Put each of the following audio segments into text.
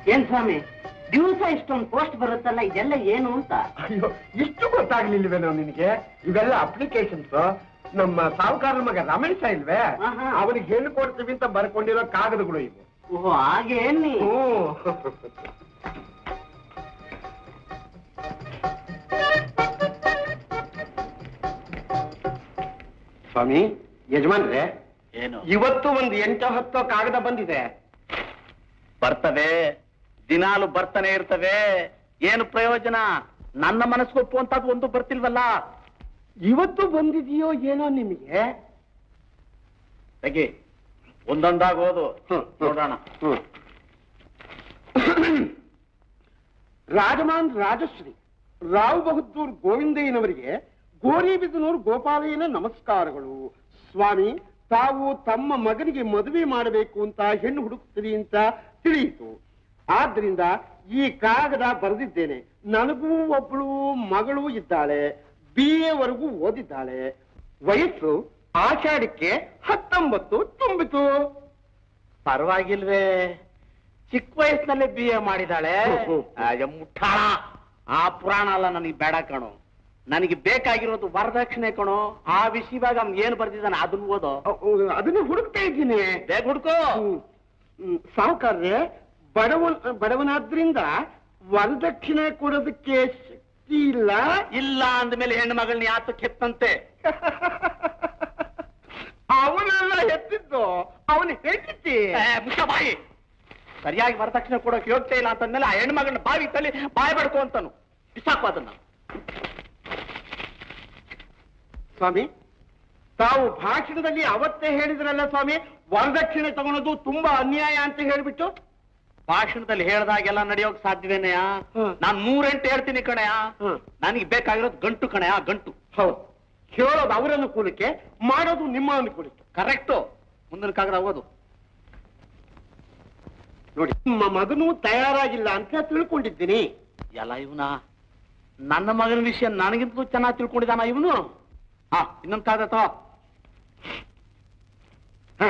ಏನ್ ಸ್ವಾಮಿ ದಿವಸ ಇಷ್ಟೊಂದು ಪೋಸ್ಟ್ ಬರುತ್ತಲ್ಲ ಇದೆಲ್ಲ ಏನು ಅಂತ ಅಯ್ಯೋ ಇಷ್ಟು ಗೊತ್ತಾಗ್ಲಿಲ್ವೇನೋ ನಿನಗೆ ಇವೆಲ್ಲ ಅಪ್ಲಿಕೇಶನ್ಸ್ ನಮ್ಮ ಸಾಹುಕಾರ ಮಗ ರಮೇಶ ಇಲ್ವೇ ಆಹಾ. ಅವನಿಗೆ ಹೇಳ್ಕೊಡ್ತೀವಿ ಅಂತ ಬರ್ಕೊಂಡಿರೋ ಕಾಗದಗಳು ಇವು ಓಹೋ ಹಾಗೆ ಏನಿ ಹ್ಞೂ ಸ್ವಾಮಿ ಯಜಮಾನ್ರೆ ಏನು ಇವತ್ತು ಒಂದು ಎಂಟು ಹತ್ತು ಕಾಗದ ಬಂದಿದೆ ಬರ್ತವೆ ದಿನಾಲು ಬರ್ತಾನೆ ಇರ್ತವೆ ಏನು ಪ್ರಯೋಜನ ನನ್ನ ಮನಸ್ಸು ಒಪ್ಪುವಂತದ್ದು ಒಂದು ಬರ್ತಿಲ್ವಲ್ಲ ಇವತ್ತು ಬಂದಿದೆಯೋ ಏನೋ ನಿಮಗೆ ತೆಗಿ ಒಂದೊಂದಾಗಿ ಓದು ಹ್ಮ್, ಹ್ಮ್. ನೋಡೋಣ ಹ್ಮ್. ರಾಜಮಾನ್ ರಾಜಶ್ರೀ ರಾವ್ ಬಹದ್ದೂರ್ ಗೋವಿಂದಯ್ಯನವರಿಗೆ ಗೋರಿಬಿದನೂರು ಗೋಪಾಲಯ್ಯನ ನಮಸ್ಕಾರಗಳು ಸ್ವಾಮಿ ತಾವು ತಮ್ಮ ಮಗನಿಗೆ ಮದುವೆ ಮಾಡಬೇಕು ಅಂತ ಹೆಣ್ಣು ಹುಡುಕ್ತೀರಿ ಅಂತ ತಿಳಿಯಿತು ಆದ್ರಿಂದ ಈ ಕಾಗದ ಬರೆದಿದ್ದೇನೆ ನನಗೂ ಒಬ್ಬಳು ಮಗಳು ಇದ್ದಾಳೆ ಬಿ ಎವರೆಗೂ ಓದಿದ್ದಾಳೆ ವಯಸ್ಸು ಆಷಾಢಕ್ಕೆ ಹತ್ತೊಂಬತ್ತು ತುಂಬಿತು ಪರವಾಗಿಲ್ವೇ ಚಿಕ್ಕ ವಯಸ್ಸಿನಲ್ಲೇ ಬಿ ಎ ಮಾಡಿದಾಳೆ ಹ್ಮ್, ಹ್ಮ್. ಅಯ್ಯ, ಮುಠಾಳ ಆ ಪುರಾಣ ಅಲ್ಲ ನನಗೆ ಬೇಡ ಕಣೋ ನನಗೆ ಬೇಕಾಗಿರೋದು ವರದಕ್ಷಿಣೆ ಕಣೋ ಆ ವಿಷಯವಾಗ ಅವ್ನು ಏನು ಬರ್ದಿದ್ದಾನೆ ಅದನ್ನ ಓದೋ ಅದನ್ನ ಹುಡುಕ್ತಾ ಇದ್ದೀನಿ ಬೇಗ ಹುಡ್ಕೋ ಸಾಹುಕಾರ್ರೆ ಬಡವನ್ ಬಡವನಾದ್ರಿಂದ ವರದಕ್ಷಿಣೆ ಕೊಡೋದಕ್ಕೆ ಶಕ್ತಿ ಇಲ್ಲ ಇಲ್ಲ ಅಂದ್ಮೇಲೆ ಹೆಣ್ಣು ಮಗಳನ್ನ ಯಾತಕ್ಕೆ ಹೆತ್ತಂತೆ ಅವನೆಲ್ಲ ಎತ್ತಿದ್ದು ಅವನು ಹೇಳ್ತಿದ್ದಿ ಏ, ಮುಚ್ಚ ಬಾಯಿ ಸರಿಯಾಗಿ ವರದಕ್ಷಿಣೆ ಕೊಡೋಕೆ ಯೋಗ್ಯತೆ ಇಲ್ಲ ಅಂತಂದ್ಮೇಲೆ ಆ ಹೆಣ್ಣು ಮಗಳನ್ನ ಬಾವಿ ತಲ್ಲಿ ಬಾಯಿ ಬಡ್ಕೊ ಅಂತಾನು ಬಿಸಾಕು ಅದನ್ನ ಸ್ವಾಮಿ ತಾವು ಭಾಷಣದಲ್ಲಿ ಅವತ್ತೇ ಹೇಳಿದ್ರಲ್ಲ ಸ್ವಾಮಿ ವರದಕ್ಷಿಣೆ ತಗೊಳೋದು ತುಂಬಾ ಅನ್ಯಾಯ ಅಂತ ಹೇಳ್ಬಿಟ್ಟು ಭಾಷಣದಲ್ಲಿ ಹೇಳ್ದಾಗೆಲ್ಲ ನಡೆಯೋಕ್ ಸಾಧ್ಯವೇನೆಯಾ ಹ್ಮ್. ನಾನ್ ಮೂರೆಂಟು ಹೇಳ್ತೀನಿ ಕಣಯ್ಯ ಹ್ಮ್. ನನಗೆ ಬೇಕಾಗಿರೋದು ಗಂಟು ಕಣಯ್ಯ ಗಂಟು ಹೌದು ಹೇಳೋದು ಅವರ ಅನುಕೂಲಕ್ಕೆ ಮಾಡೋದು ನಿಮ್ಮ ಅನುಕೂಲಕ್ಕೆ ಕರೆಕ್ಟು ಮುಂದಿನ ಕಾಗದ ಓದು ನೋಡಿ ನಿಮ್ಮ ಮಗನು ತಯಾರಾಗಿಲ್ಲ ಅಂತ ತಿಳ್ಕೊಂಡಿದ್ದೀನಿ ಎಲ್ಲ ಇವನ ನನ್ನ ಮಗನ ವಿಷಯ ನನಗಿಂತಲೂ ಚೆನ್ನಾಗಿ ತಿಳ್ಕೊಂಡಿದ್ದಾನ ಇವನು ಹಾ ಇನ್ನೊಂದು ಕಾಗದ ತಗೋ ಹ.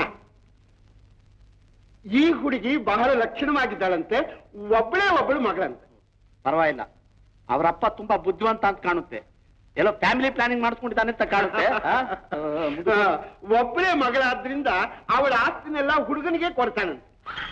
ಈ ಹುಡುಗಿ ಬಹಳ ಲಕ್ಷಣವಾಗಿದ್ದಾಳಂತೆ ಒಬ್ಬಳೇ ಒಬ್ಬಳು ಮಗಳಂತೆ ಪರವಾಗಿಲ್ಲ ಅವರಪ್ಪ ತುಂಬಾ ಬುದ್ಧಿವಂತ ಅಂತ ಕಾಣುತ್ತೆ ಎಲ್ಲೋ ಫ್ಯಾಮಿಲಿ ಪ್ಲಾನಿಂಗ್ ಮಾಡ್ಕೊಂಡಿದ್ದಾನೆ ಅಂತ ಕಾಣುತ್ತೆ ಆ? ಆ, ಮುಂದೆ. ಹ, ಒಬ್ಬಳೇ ಮಗಳಾದ್ರಿಂದ ಅವಳ ಆಸ್ತಿನೆಲ್ಲ ಹುಡುಗನಿಗೆ ಕೊಡ್ತಾನಂತೆ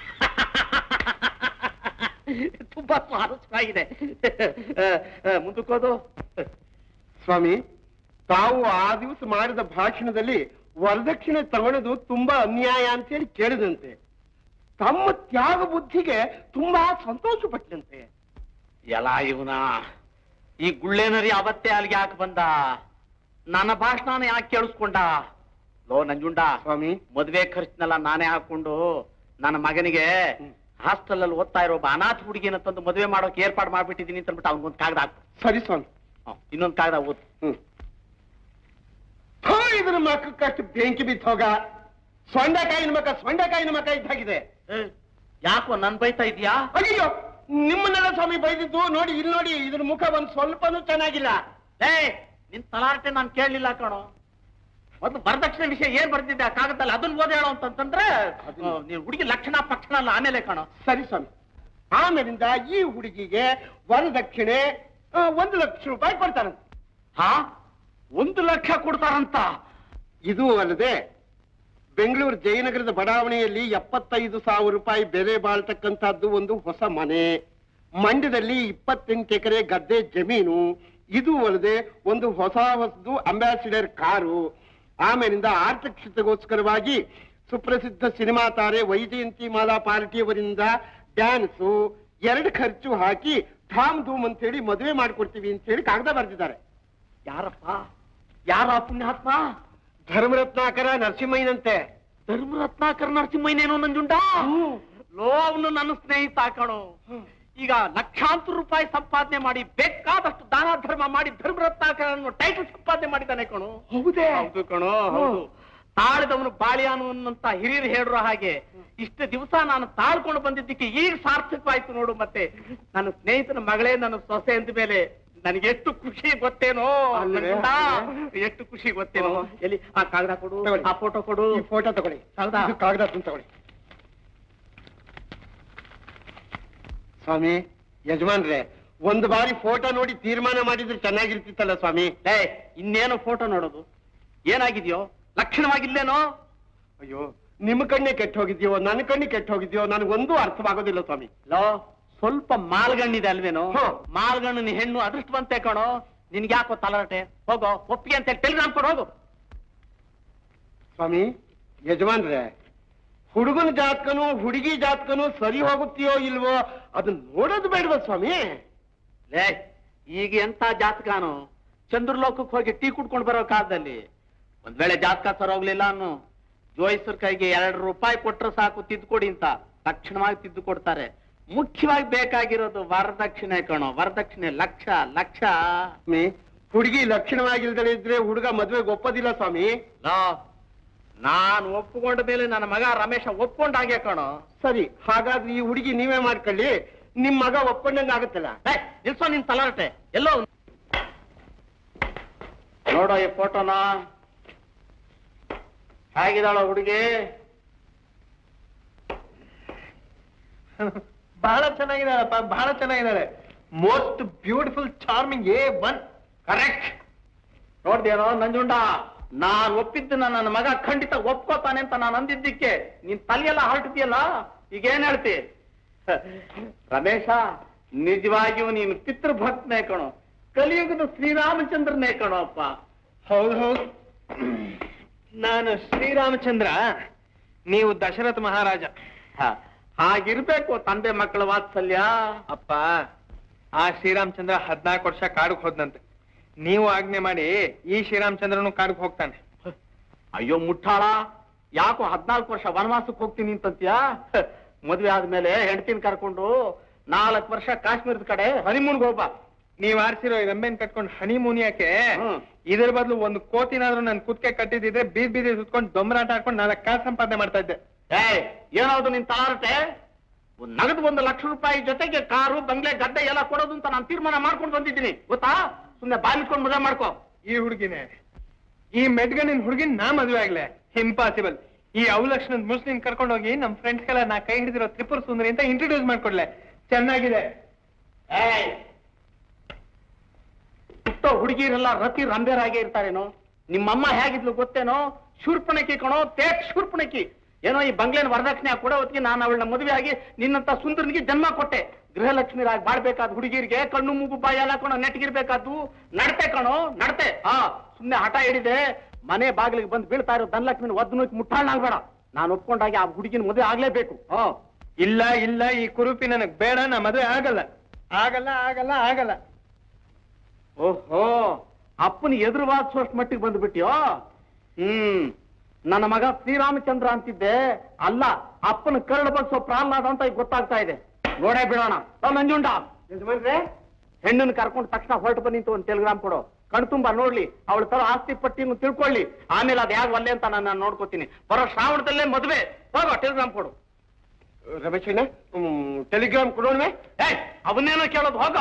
ತುಂಬಾ ಸ್ವಾರಸ್ಯವಾಗಿದೆ ಆ, ಆ, ಮುಂದಕ್ಕೋದು ಸ್ವಾಮಿ ತಾವು ಆ ದಿವಸ ಮಾಡಿದ ಭಾಷಣದಲ್ಲಿ ವರದಕ್ಷಿಣೆ ತಗೊಳ್ಳೋದು ತುಂಬಾ ಅನ್ಯಾಯ ಅಂತ ಹೇಳಿ ಕೇಳಿದಂತೆ ತಮ್ಮ ತ್ಯಾಗ ಬುದ್ಧಿಗೆ ತುಂಬಾ ಸಂತೋಷ ಪಟ್ಟಂತೆ ಎಲ್ಲ ಇವನ ಈ ಗುಳ್ಳೆನರಿ ಅವತ್ತೇ ಅಲ್ಲಿಗೆ ಯಾಕೆ ಬಂದ ನನ್ನ ಭಾಷಣನ ಯಾಕೆ ಕೇಳಿಸ್ಕೊಂಡ ಲೋ ನಂಜುಂಡ ಸ್ವಾಮಿ ಮದ್ವೆ ಖರ್ಚಿನೆಲ್ಲ ನಾನೇ ಹಾಕೊಂಡು ನನ್ನ ಮಗನಿಗೆ ಹ್ಮ್. ಹಾಸ್ಟೆಲ್ ಅಲ್ಲಿ ಓದ್ತಾ ಇರೋ ಒಬ್ಬ ಅನಾಥ ಹುಡುಗಿನ ತಂದು ಮದುವೆ ಮಾಡೋಕೆ ಏರ್ಪಾಡು ಮಾಡ್ಬಿಟ್ಟಿದೀನಿ ಅಂತ ಅಂದ್ಬಿಟ್ಟು ಅವ್ನಿಗೊಂದು ಕಾಗದ ಹಾಕು ಸರಿ ಸ್ವಾಮಿ ಇನ್ನೊಂದು ಕಾಗದ ಓದ್ ಹ್ಮ್ ಥೋ, ಇದ್ರ ಮಕ್ಕಕ್ಕಷ್ಟು ಬೆಂಕಿ ಬಿದ್ದು ಹೋಗ ಸೊಂಡೆಕಾಯಿನ ಮಕ್ಕ ಸೊಂಡೆಕಾಯಿನ ಮಕ್ಕ ಇದ್ದಾಗಿದೆ ಯಾಕೋ ನನ್ ಬೈತಾ ಇದೀಯಾ ಅಯ್ಯೋ ನಿಮ್ಮನ್ನೆಲ್ಲ ಸ್ವಾಮಿ ಬೈದಿದ್ದು ನೋಡಿ ಇಲ್ಲಿ ನೋಡಿ ಇದ್ರ ಮುಖ ಒಂದ್ ಸ್ವಲ್ಪನೂ ಚೆನ್ನಾಗಿಲ್ಲ ಏ ನಿನ್ ತಲಾಟೆ ನಾನು ಕೇಳಲಿಲ್ಲ ಕಣೋ ಮೊದ್ಲು ವರದಕ್ಷಿಣೆ ವಿಷಯ ಏನ್ ಬರ್ತಿದ್ದೆ ಆ ಕಾಗದಲ್ಲಿ ಅದನ್ನ ಓದ್ ಹೇಳೋ ಅಂತಂದ್ರೆ ಅದನ್ನ- ಆ, ನೀನ್ ಹುಡುಗಿ ಲಕ್ಷಣ ಪಕ್ಷಣ ಅಲ್ಲ ಆಮೇಲೆ ಕಣೋ ಸರಿ ಸ್ವಾಮಿ ಆಮೇಲಿಂದ ಈ ಹುಡುಗಿಗೆ ವರದಕ್ಷಿಣೆ ಆ, ಒಂದು ಲಕ್ಷ ರೂಪಾಯಿ ಕೊಡ್ತಾರಂತೆ ಹಾ ಒಂದು ಲಕ್ಷ ಕೊಡ್ತಾರಂತ ಇದು ಅಲ್ಲದೆ ಬೆಂಗಳೂರು ಜಯನಗರದ ಬಡಾವಣೆಯಲ್ಲಿ ಎಪ್ಪತ್ತೈದು ಸಾವಿರ ರೂಪಾಯಿ ಬೆಲೆ ಬಾಳ್ತಕ್ಕಂಥದ್ದು ಒಂದು ಹೊಸ ಮನೆ ಮಂಡ್ಯದಲ್ಲಿ ಇಪ್ಪತ್ತೆಂಟು ಎಕರೆ ಗದ್ದೆ ಜಮೀನು ಇದು ಅಲ್ಲದೆ ಒಂದು ಹೊಸ ಹೊಸದು ಅಂಬಾಸಿಡರ್ ಕಾರು ಆಮೇಲಿಂದ ಆರ್ಥಿಕತೆಗೋಸ್ಕರವಾಗಿ ಸುಪ್ರಸಿದ್ಧ ಸಿನಿಮಾ ತಾರೆ ವೈಜಯಂತಿ ಮಾಲಾ ಪಾರ್ಟಿಯವರಿಂದ ಡ್ಯಾನ್ಸು ಎರಡು ಖರ್ಚು ಹಾಕಿ ಧಾಮ್ ಧೂಮ್ ಅಂತ ಹೇಳಿ ಮದುವೆ ಮಾಡ್ಕೊಡ್ತೀವಿ ಅಂತ ಹೇಳಿ ಕಾಗದ ಬರೆದಿದ್ದಾರೆ ಯಾರಪ್ಪ ಯಾರ ಪುಣ್ಯಾತ್ಮ ಧರ್ಮರತ್ನಾಕರ ನರಸಿಂಹಯ್ಯನಂತೆ ಧರ್ಮರತ್ನಾಕರ ನರಸಿಂಹಯ್ಯನೇನೋ ನಂಜುಂಡ ಲೋ ಅವನು ನನ್ನ ಸ್ನೇಹಿತ ಕಣೋ ಈಗ ಲಕ್ಷಾಂತರ ರೂಪಾಯಿ ಸಂಪಾದನೆ ಮಾಡಿ ಬೇಕಾದಷ್ಟು ದಾನ ಧರ್ಮ ಮಾಡಿ ಧರ್ಮರತ್ನಾಕರ ಅನ್ನೋ ಟೈಟಲ್ ಸಂಪಾದನೆ ಮಾಡಿದ್ದಾನೆ ಕಣೋ ಹೌದೇ ಹೌದು ಕಣೋ ಹೌದು ತಾಳಿದವನು ಬಾಳಿಯಾನು ಅನ್ನಂತ ಹಿರಿಯರು ಹೇಳಿರೋ ಹಾಗೆ ಇಷ್ಟು ದಿವಸ ನಾನು ತಾಳ್ಕೊಂಡು ಬಂದಿದ್ದಕ್ಕೆ ಈಗ ಸಾರ್ಥಕವಾಯ್ತು ನೋಡು ಮತ್ತೆ ನನ್ನ ಸ್ನೇಹಿತನ ಮಗಳೇ ನನ್ನ ಸೊಸೆ ಅಂದ ಮೇಲೆ ನನಗೆ ಎಷ್ಟು ಖುಷಿ ಗೊತ್ತೇನೋ ಅಲ್ವೇ? ನಂಜುಂಡ? ಎಷ್ಟು ಖುಷಿ ಗೊತ್ತೇನೋ ಓಹೋ. ಎಲ್ಲಿ ಆ ಕಾಗದ ಕೊಡು ತಗೊಳ್ಳಿ. ಆ ಫೋಟೋ ಕೊಡು ಈ ಫೋಟೋ ತಗೊಳ್ಳಿ ಹೌದಾ? ಇದು ಕಾಗದ ಅದನ್ನ ತಗೊಳ್ಳಿ ಸ್ವಾಮಿ ಯಜಮಾನ್ರೆ ಒಂದು ಬಾರಿ ಫೋಟೋ ನೋಡಿ ತೀರ್ಮಾನ ಮಾಡಿದ್ರೆ ಚೆನ್ನಾಗಿರ್ತಿತ್ತಲ್ಲ ಸ್ವಾಮಿ ಲೇ ಇನ್ನೇನು ಫೋಟೋ ನೋಡೋದು ಏನಾಗಿದ್ಯೋ ಲಕ್ಷಣವಾಗಿಲ್ಲೇನೋ ಅಯ್ಯೋ ನಿಮ್ಮ ಕಣ್ಣೆ ಕೆಟ್ಟ ಹೋಗಿದ್ಯೋ ನನ್ನ ಕಣ್ಣೆ ಕೆಟ್ಟ ಹೋಗಿದ್ಯೋ ನನಗೊಂದು ಅರ್ಥವಾಗೋದಿಲ್ಲ ಸ್ವಾಮಿ ಲೋ ಸ್ವಲ್ಪ ಮಾಲ್ಗಣ್ಣಿದೆ ಅಲ್ವೇನೋ ಹ್ಮ್. ಮಾಲ್ಗಣ್ಣಿನ ಹೆಣ್ಣು ಅದೃಷ್ಟವಂತೆ ಕಣೋ ನಿನ್ಗೆ ಯಾಕೋ ತಲರಟೆ ಹೋಗೋ ಒಪ್ಪಿಗೆ ಅಂತ ಟೆಲಿಗ್ರಾಮ್ ಕೊಡು ಹೋಗು ಸ್ವಾಮಿ ಯಜಮಾನ್ರೆ ಹುಡುಗನ ಜಾತಕನು ಹುಡುಗಿ ಜಾತಕನು ಸರಿ ಹೋಗುತ್ತೆಯೋ ಇಲ್ವೋ ಅದನ್ನ ನೋಡೋದು ಬೇಡವಾ ಸ್ವಾಮಿ ಲೇ ಈಗ ಎಂತ ಜಾತಕನು ಚಂದ್ರಲೋಕಕ್ಕೆ ಹೋಗಿ ಟೀ ಕುಡ್ಕೊಂಡು ಬರೋ ಕಾಲದಲ್ಲಿ ಒಂದ್ ವೇಳೆ ಜಾತಕ ಸರೋಗ್ಲಿಲ್ಲ ಅನ್ನು ಜೋಯಿಸರ್ ಕೈಗೆ ಎರಡು ರೂಪಾಯಿ ಕೊಟ್ರೆ ಸಾಕು ತಿದ್ದುಕೊಡಿ ಅಂತ ತಕ್ಷಣವಾಗಿ ತಿದ್ದು ಕೊಡ್ತಾರೆ ಮುಖ್ಯವಾಗಿ ಬೇಕಾಗಿರೋದು ವರದಕ್ಷಿಣೆ ಕಣೋ ವರದಕ್ಷಿಣೆ ಲಕ್ಷ ಲಕ್ಷ ಸ್ವಾಮಿ ಹುಡುಗಿ ಲಕ್ಷಣವಾಗಿಲ್ದಲೇ ಇದ್ರೆ ಹುಡುಗ ಮದ್ವೆಗೆ ಒಪ್ಪೋದಿಲ್ಲ ಸ್ವಾಮಿ ಲೋ, ನಾನ್ ಒಪ್ಪಿಕೊಂಡ ಮೇಲೆ ನನ್ನ ಮಗ ರಮೇಶ ಒಪ್ಕೊಂಡಾಗೆ ಕಣೋ ಸರಿ ಹಾಗಾದ್ರೆ ಈ ಹುಡುಗಿ ನೀವೇ ಮಾಡ್ಕೊಳ್ಳಿ ನಿಮ್ ಮಗ ಒಪ್ಕೊಂಡಂಗ ಆಗುತ್ತಲ್ಲ ಏ, ನಿಲ್ಸೋ ನಿನ್ ತಲಾಟೆ ಎಲ್ಲೋ ನೋಡೋ ಈ ಫೋಟೋನ ಹೇಗಿದ್ದಾಳೋ ಹುಡುಗಿ ಬಹಳ ಚೆನ್ನಾಗಿದ್ದಾಳಪ್ಪ ಬಹಳ ಚೆನ್ನಾಗಿದ್ದಾಳೆ most beautiful charming A one correct ನೋಡ್ದೇನೋ ನಂಜುಂಡ ನಾನ್ ಒಪ್ಪಿದ್ದನ್ನ ನನ್ನ ಮಗ ಖಂಡಿತ ಒಪ್ಕೋತಾನೆ ಅಂತ ನಾನು ಅಂದಿದ್ದಕ್ಕೆ ನೀನ್ ತಲೆಯೆಲ್ಲ ಹೊರಟಿದ್ಯಲ್ಲ ಈಗ ಏನ್ ಹೇಳ್ತಿ ರಮೇಶ ನಿಜವಾಗಿಯೂ ನೀನು ಪಿತೃಭಕ್ತನೇ ಕಣೋ ಕಲಿಯುಗದ ಶ್ರೀರಾಮಚಂದ್ರನೇ ಕಣೋ ಅಪ್ಪ ಹೌದು ಹೌದು ನಾನು ಶ್ರೀರಾಮಚಂದ್ರ ನೀವು ದಶರಥ ಮಹಾರಾಜ ಹ, ಹಾಗಿರ್ಬೇಕು ತಂದೆ ಮಕ್ಕಳ ವಾತ್ಸಲ್ಯ ಅಪ್ಪ ಆ ಶ್ರೀರಾಮಚಂದ್ರ ಹದ್ನಾಲ್ಕು ವರ್ಷ ಕಾಡಿಗೆ ಹೋದ್ನಂತೆ ನೀವು ಆಜ್ಞೆ ಮಾಡಿ ಈ ಶ್ರೀರಾಮಚಂದ್ರನು ಕಾಡಿಗೆ ಹೋಗ್ತಾನೆ ಅಯ್ಯೋ ಮುಟ್ಟಾಳ ಯಾಕೋ ಹದ್ನಾಲ್ಕು ವರ್ಷ ವನವಾಸಕ್ಕೆ ಹೋಗ್ತೀನಿ ಅಂತಂತ್ಯಾ ಹ, ಮದ್ವೆ ಆದ್ಮೇಲೆ ಹೆಂಡತಿನ ಕರ್ಕೊಂಡು ನಾಲ್ಕು ವರ್ಷ ಕಾಶ್ಮೀರದ ಕಡೆ ಹನಿಮೂನ್ಗೆ ಹೋಗ್ಬಾ ನೀವ್ ಆರ್ಸಿರೋ ಈ ರೆಂಬೆನ್ ಕಟ್ಕೊಂಡು ಹನಿ ಮುನಿಯಕ್ಕೆ ಹ್ಮ್. ಇದ್ರ ಬದಲು ಒಂದು ಕೋತಿನಾದ್ರೂ ನನ್ ಕುತ್ಕೆ ಕಟ್ಟಿದ್ರೆ ಬೀದ್ ಬೀದಿ ಸುತ್ಕೊಂಡು ದೊಂಬರಾಟ ಆಡ್ಕೊಂಡು ನಾಲ್ಕು ಕಾಸು ಸಂಪಾದನೆ ಮಾಡ್ತಾ ಇದ್ದೆ ಏಯ್ ಏನಾದ್ರು ನಿನ್ ತಲಾರಟೆ ಒಂದ್ ನಗದು ಒಂದು ಲಕ್ಷ ರೂಪಾಯಿ ಜೊತೆಗೆ ಕಾರು ಬಂಗ್ಲೆ ಗದ್ದೆ ಎಲ್ಲ ಕೊಡೋದು ಅಂತ ನಾನು ತೀರ್ಮಾನ ಮಾಡ್ಕೊಂಡು ಬಂದಿದ್ದೀನಿ ಗೊತ್ತಾ ಸುಮ್ನೆ ಬಾಯಿ ಮುಚ್ಕೊಂಡು ಮದುವೆ ಮಾಡ್ಕೋ ಈ ಹುಡುಗಿನೇ ಈ ಮೆಡ್ಗಣ್ಣಿನ ಹುಡುಗಿನ ನಾ ಮದುವೆ ಆಗ್ಲೆ ಇಂಪಾಸಿಬಲ್ ಈ ಅವಲಕ್ಷಣದ ಮುಸ್ಲಿಂ ಕರ್ಕೊಂಡು ಹೋಗಿ ನಮ್ ಫ್ರೆಂಡ್ಸ್ಗೆಲ್ಲ ನಾ ಕೈ ಹಿಡಿದಿರೋ ತ್ರಿಪುರ ಸುಂದರಿ ಅಂತ ಇಂಟ್ರೊಡ್ಯೂಸ್ ಮಾಡ್ಕೊಡ್ಲೆ ಚೆನ್ನಾಗಿದೆ ಏಯ್ ಹುಟ್ಟೋ ಹುಡುಗಿರೆಲ್ಲ ರತಿ ರಂಬೇರಾಗೆ ಇರ್ತಾರೇನೋ ನಿಮ್ಮಮ್ಮ ಹೇಗಿದ್ಲು ಗೊತ್ತೇನೋ ಶೂರ್ಪಣಕಿ ಕಣೋ ತೇಟ್ ಶೂರ್ಪಣಕಿ ಏನೋ ಈ ಬಂಗ್ಲೆನ ವರದಕ್ಷಿಣೆ ಕೊಡೋ ಹೊತ್ತಿಗೆ ನಾನು ಅವಳನ್ನ ಮದುವೆ ಆಗಿ ನಿನ್ನಂತ ಸುಂದರನಿಗೆ ಜನ್ಮ ಕೊಟ್ಟೆ ಗೃಹಲಕ್ಷ್ಮಿರಾಗಿ ಬಾಳ್ಬೇಕಾದ ಹುಡುಗಿರಿಗೆ ಕಣ್ಣು ಮೂಗು ಬಾಯಿ ಎಲ್ಲ ಕಣೋ ನೆಟ್ಗಿರ್ಬೇಕಾದ್ದು ನಡತೆ ಕಣೋ ನಡತೆ ಹಾ ಸುಮ್ನೆ ಹಠ ಹಿಡಿದೆ ಮನೆ ಬಾಗಿಲಿಗೆ ಬಂದು ಬೀಳ್ತಾ ಇರೋ ಧನಲಕ್ಷ್ಮಿನ ಒದ್ದು ನುಚ್ಚಿ ಮುಟ್ಟಾಳಾಗ್ಬೇಡ ನಾನು ಒಪ್ಕೊಂಡಾಗಿ ಆ ಹುಡುಗಿನ ಮದುವೆ ಆಗ್ಲೇಬೇಕು ಹಾ ಇಲ್ಲ ಇಲ್ಲ ಈ ಕುರುಪಿ ನನಗ್ ಬೇಡ ನಾ ಮದುವೆ ಆಗಲ್ಲ ಆಗಲ್ಲ ಆಗಲ್ಲ ಆಗಲ್ಲ ಓಹೋ ಅಪ್ಪನ ಎದುರು ವಾದಿಸೋಷ್ಟು ಮಟ್ಟಿಗೆ ಬಂದ್ಬಿಟ್ಯೋ ಹ್ಮ್ ನನ್ನ ಮಗ ಶ್ರೀರಾಮಚಂದ್ರ ಅಂತಿದ್ದೆ ಅಲ್ಲ ಅಪ್ಪನ ಕರಳು ಬಗ್ಸೋ ಪ್ರಹ್ಲಾದ ಅಂತ ಈಗ ಗೊತ್ತಾಗ್ತಾ ಇದೆ ನೋಡೇ ಬಿಡೋಣ ಬಾ ನಂಜುಂಡ ಯಜಮಾನ್ರೆ ಹೆಣ್ಣನ್ನು ಕರ್ಕೊಂಡು ತಕ್ಷಣ ಹೊರಟು ಬನ್ನಿ ಅಂತ ಒಂದು ಟೆಲಿಗ್ರಾಮ್ ಕೊಡು ಕಣ್ ತುಂಬಾ ನೋಡ್ಲಿ ಅವಳ ತರ ಆಸ್ತಿ ಪಟ್ಟಿಯನ್ನು ತಿಳ್ಕೊಳ್ಳಿ ಆಮೇಲೆ ಅದ್ ಯಾಕೆ ಒಲ್ಲೆ ಅಂತ ನಾನು ನೋಡ್ಕೋತೀನಿ ಬರೋ ಶ್ರಾವಣದಲ್ಲೇ ಮದುವೆ ಹೋಗೋ ಟೆಲಿಗ್ರಾಮ್ ಕೊಡು ರಮೇಶಣ್ಣ ಟೆಲಿಗ್ರಾಮ್ ಕೊಡೋಣ ಏಯ್ ಅವನ್ನೇನೋ ಕೇಳೋದು ಹೋಗೋ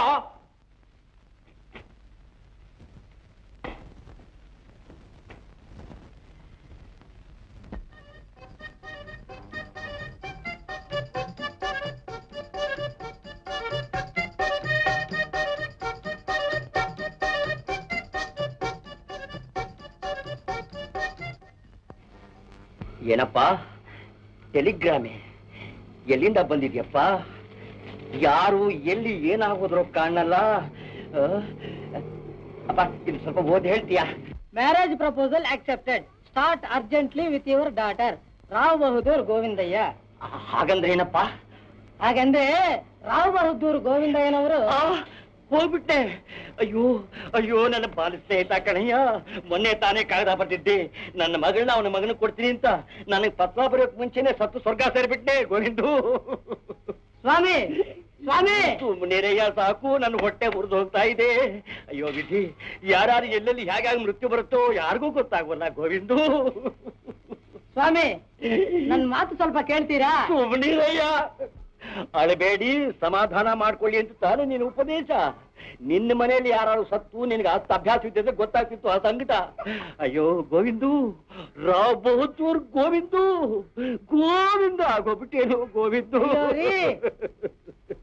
ಏನಪ್ಪ ಟೆಲಿಗ್ರಾಮೆ ಎಲ್ಲಿಂದ ಬಂದಿದ್ಯಪ್ಪ ಯಾರು ಎಲ್ಲಿ ಏನಾಗೋದ್ರೋ ಕಾಣಲ್ಲ ಆ? ಅಪ್ಪ ಇದು ಸ್ವಲ್ಪ ಓದಿ ಹೇಳ್ತೀಯಾ marriage proposal accepted start urgently with your daughter Rao Bahadur Govindayya ಹಾಗಂದ್ರೆ ಏನಪ್ಪ ಹಾಗಂದ್ರೆ ರಾವ್ ಬಹದ್ದೂರ್ ಗೋವಿಂದಯ್ಯನವರು ಆ, ಹೋಗ್ಬಿಟ್ಟೆ ಅಯ್ಯೋ ಅಯ್ಯೋ ನನ್ನ ಬಾಲ ಸ್ನೇಹಿತ ಕಣಯ್ಯ ಮೊನ್ನೆ ತಾನೇ ಕಾಗದ ಬರ್ತಿದ್ದೆ ನನ್ನ ಮಗಳನ್ನ ಅವನ ಮಗನ ಕೊಡ್ತೀನಿ ಅಂತ ನನಗೆ ಪತ್ರ ಬರೋಕ್ ಮುಂಚೆನೆ ಸತ್ತು ಸ್ವರ್ಗ ಸೇರ್ಬಿಟ್ಟೆ ಗೋವಿಂದು ಸ್ವಾಮಿ ಸ್ವಾಮಿ ಸುಮ್ಮನೆರಯ್ಯ ಸಾಕು ನನ್ನ ಹೊಟ್ಟೆ ಮುರಿದು ಹೋಗ್ತಾ ಇದೆ ಅಯ್ಯೋ ವಿಧಿ ಯಾರು ಎಲ್ಲೆಲ್ಲಿ ಹೇಗಾಗಿ ಮೃತ್ಯು ಬರುತ್ತೋ ಯಾರಿಗೂ ಗೊತ್ತಾಗವಲ್ಲ ಗೋವಿಂದು ಸ್ವಾಮಿ ನನ್ ಮಾತು ಸ್ವಲ್ಪ ಕೇಳ್ತೀರಾ ಸುಮ್ಮನಿರಯ್ಯ ಅಳಬೇಡಿ ಸಮಾಧಾನ ಮಾಡ್ಕೊಳ್ಳಿ ಅಂತ ತಾನೇ ನೀನು ಉಪದೇಶ ನಿನ್ನ ಮನೆಯಲ್ಲಿ ಯಾರು ಸತ್ತು ನಿನಗೆ ಅಷ್ಟು ಅಭ್ಯಾಸ ಇದ್ದಿದ್ರೆ ಗೊತ್ತಾಗ್ತಿತ್ತು ಆ ಸಂಕಟ ಅಯ್ಯೋ ಗೋವಿಂದು ರಾವ್ ಬಹುತ್ತೂರ್ ಗೋವಿಂದು ಗೋವಿಂದ ಆಗೋಗ್ಬಿಟ್ಟೇನು ಗೋವಿಂದು ಅಯ್ಯೋ ರೀ.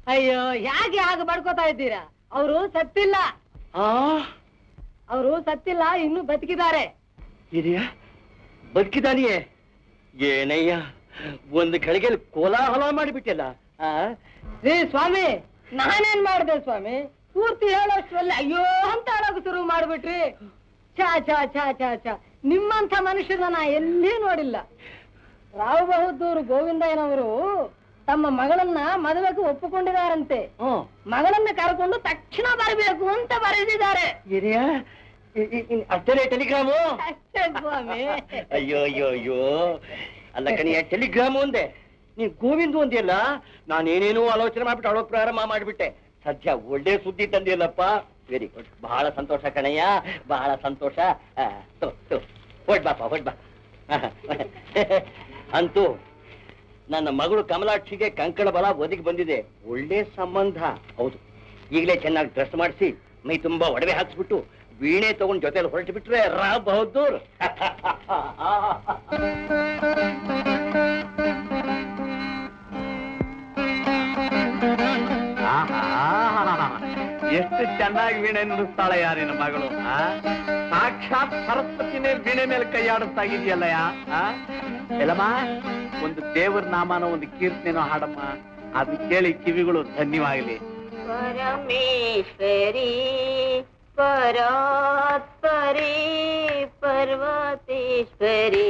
ಅಯ್ಯೋ ಯಾಕೆ ಹಾಗೆ ಬಡ್ಕೋತಾ ಇದ್ದೀರಾ ಅವರು ಸತ್ತಿಲ್ಲ ಆ ಅವರು ಸತ್ತಿಲ್ಲ ಇನ್ನು ಬದುಕಿದ್ದಾರೆ ಹಿರಿಯ ಬದುಕಿದಾನಿಯೇ ಏನಯ್ಯ ಒಂದು ಗಳಿಗೆಯಲ್ಲಿ ಕೋಲಾಹಲ ಮಾಡಿಬಿಟ್ಟಿಲ್ಲ ಆ ರೀ ಸ್ವಾಮಿ ನಾನೇನ್ ಮಾಡ್ದೆ ಸ್ವಾಮಿ ಪೂರ್ತಿ ಹೇಳೋಷ್ಟ್ರಲ್ಲಿ ಅಯ್ಯೋ ಅಂತ ಹೇಳೋಕೆ ಶುರು ಮಾಡ್ಬಿಟ್ರಿ ಛಾ ಛಾ ಛಾ ಛಾ ಛಾ ನಿಮ್ಮಂಥ ಮನುಷ್ಯನ ನಾ ಎಲ್ಲಿ ನೋಡಿಲ್ಲ ರಾವ್ ಬಹದ್ದೂರು ಗೋವಿಂದಯ್ಯನವರು ತಮ್ಮ ಮಗಳನ್ನ ಮದುವೆಗೆ ಒಪ್ಪಿಕೊಂಡಿದ್ದಾರಂತೆ ಹ್ಮ್. ಮಗಳನ್ನ ಕರ್ಕೊಂಡು ತಕ್ಷಣ ಬರಬೇಕು ಅಂತ ಬರೆದಿದ್ದಾರೆ ಹಿರಿಯ ಇ- ಇ- ಇನ್ ಅಷ್ಟೇ ಟೆಲಿಗ್ರಾಮು ಅಷ್ಟೇ ಸ್ವಾಮಿ ಅಯ್ಯೋ ಅಯ್ಯೋ ಅಯ್ಯೋ ಅಲ್ಲ ಕಣಿಯ ಟೆಲಿಗ್ರಾಮ್ ಒಂದೇ ನೀನ್ ಗೋವಿಂದ ಒಂದಿಲ್ಲ ನಾನೇನೇನೋ ಆಲೋಚನೆ ಮಾಡ್ಬಿಟ್ಟು ಅಳೋಕ್ ಪ್ರಾರಂಭ ಮಾಡ್ಬಿಟ್ಟೆ ಸದ್ಯ ಒಳ್ಳೆ ಸುದ್ದಿ ತಂದಿಲ್ಲಪ್ಪ ವೆರಿ ಗುಡ್ ಬಹಳ ಸಂತೋಷ ಕಣಯ್ಯ ಬಹಳ ಸಂತೋಷ ಆ, ತೊ, ತೊ. ಹೊಡ್ ಬಾಪ ಹೊಡ್ ಬಾ ಅಂತೂ ನನ್ನ ಮಗಳು ಕಮಲಾಕ್ಷಿಗೆ ಕಂಕಣ ಬಲ ಒದಗಿ ಬಂದಿದೆ ಒಳ್ಳೆ ಸಂಬಂಧ ಹೌದು ಈಗಲೇ ಚೆನ್ನಾಗಿ ಡ್ರೆಸ್ ಮಾಡಿಸಿ ಮೈ ತುಂಬಾ ಒಡವೆ ಹಾಕ್ಸ್ಬಿಟ್ಟು ವೀಣೆ ತಗೊಂಡ್ ಜೊತೆಲಿ ಹೊರಟು ಬಿಟ್ರೆ ರಾ ಬಹದ್ದೂರ್ ಎಷ್ಟು ಚೆನ್ನಾಗಿ ವೀಣೆ ನುಡಿಸ್ತಾಳೆ ಯಾರಿನ ಮಗಳು ಆ? ಸಾಕ್ಷಾತ್ ಸರಸ್ವತಿನೇ ವೀಣೆ ಮೇಲೆ ಕೈಯಾಡಿಸ್ತಾ ಇದೆಯಲ್ಲ ಯಾ ಆ? ಎಲ್ಲಮ್ಮ ಒಂದು ದೇವರ ನಾಮನ ಒಂದು ಕೀರ್ತನೆನೋ ಹಾಡಮ್ಮ ಅದನ್ನ ಕೇಳಿ ಕಿವಿಗಳು ಧನ್ಯವಾಗಲಿ परमेश्वरी परात्परे पर्वतेश्वरी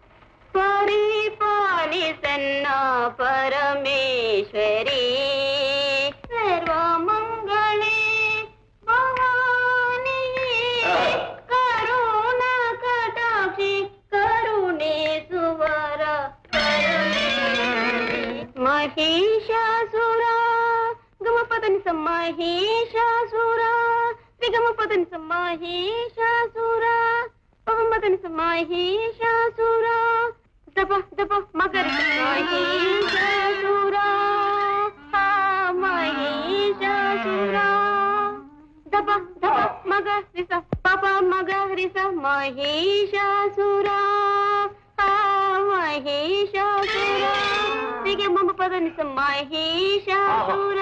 परिपालिसन्ना परमेश्वरी सर्वमङ्गले भवानी करुणा कटाक्षि करुणे सुवर महिषासुरा गमपदनि समाहेशासुरा त्रिगमपदनि समाहेशासुरा पवमदनि समाहेशासुरा दप दप मकर महिषासुरा हा महिषासुरा दप दप मग रिस पाप मग रिस महिषासुरा हा महिषासुरा ಹೀಗೆ ಮಮ್ಮ ಪದ ನಿಸ ಮಹೇಶಾಸುರ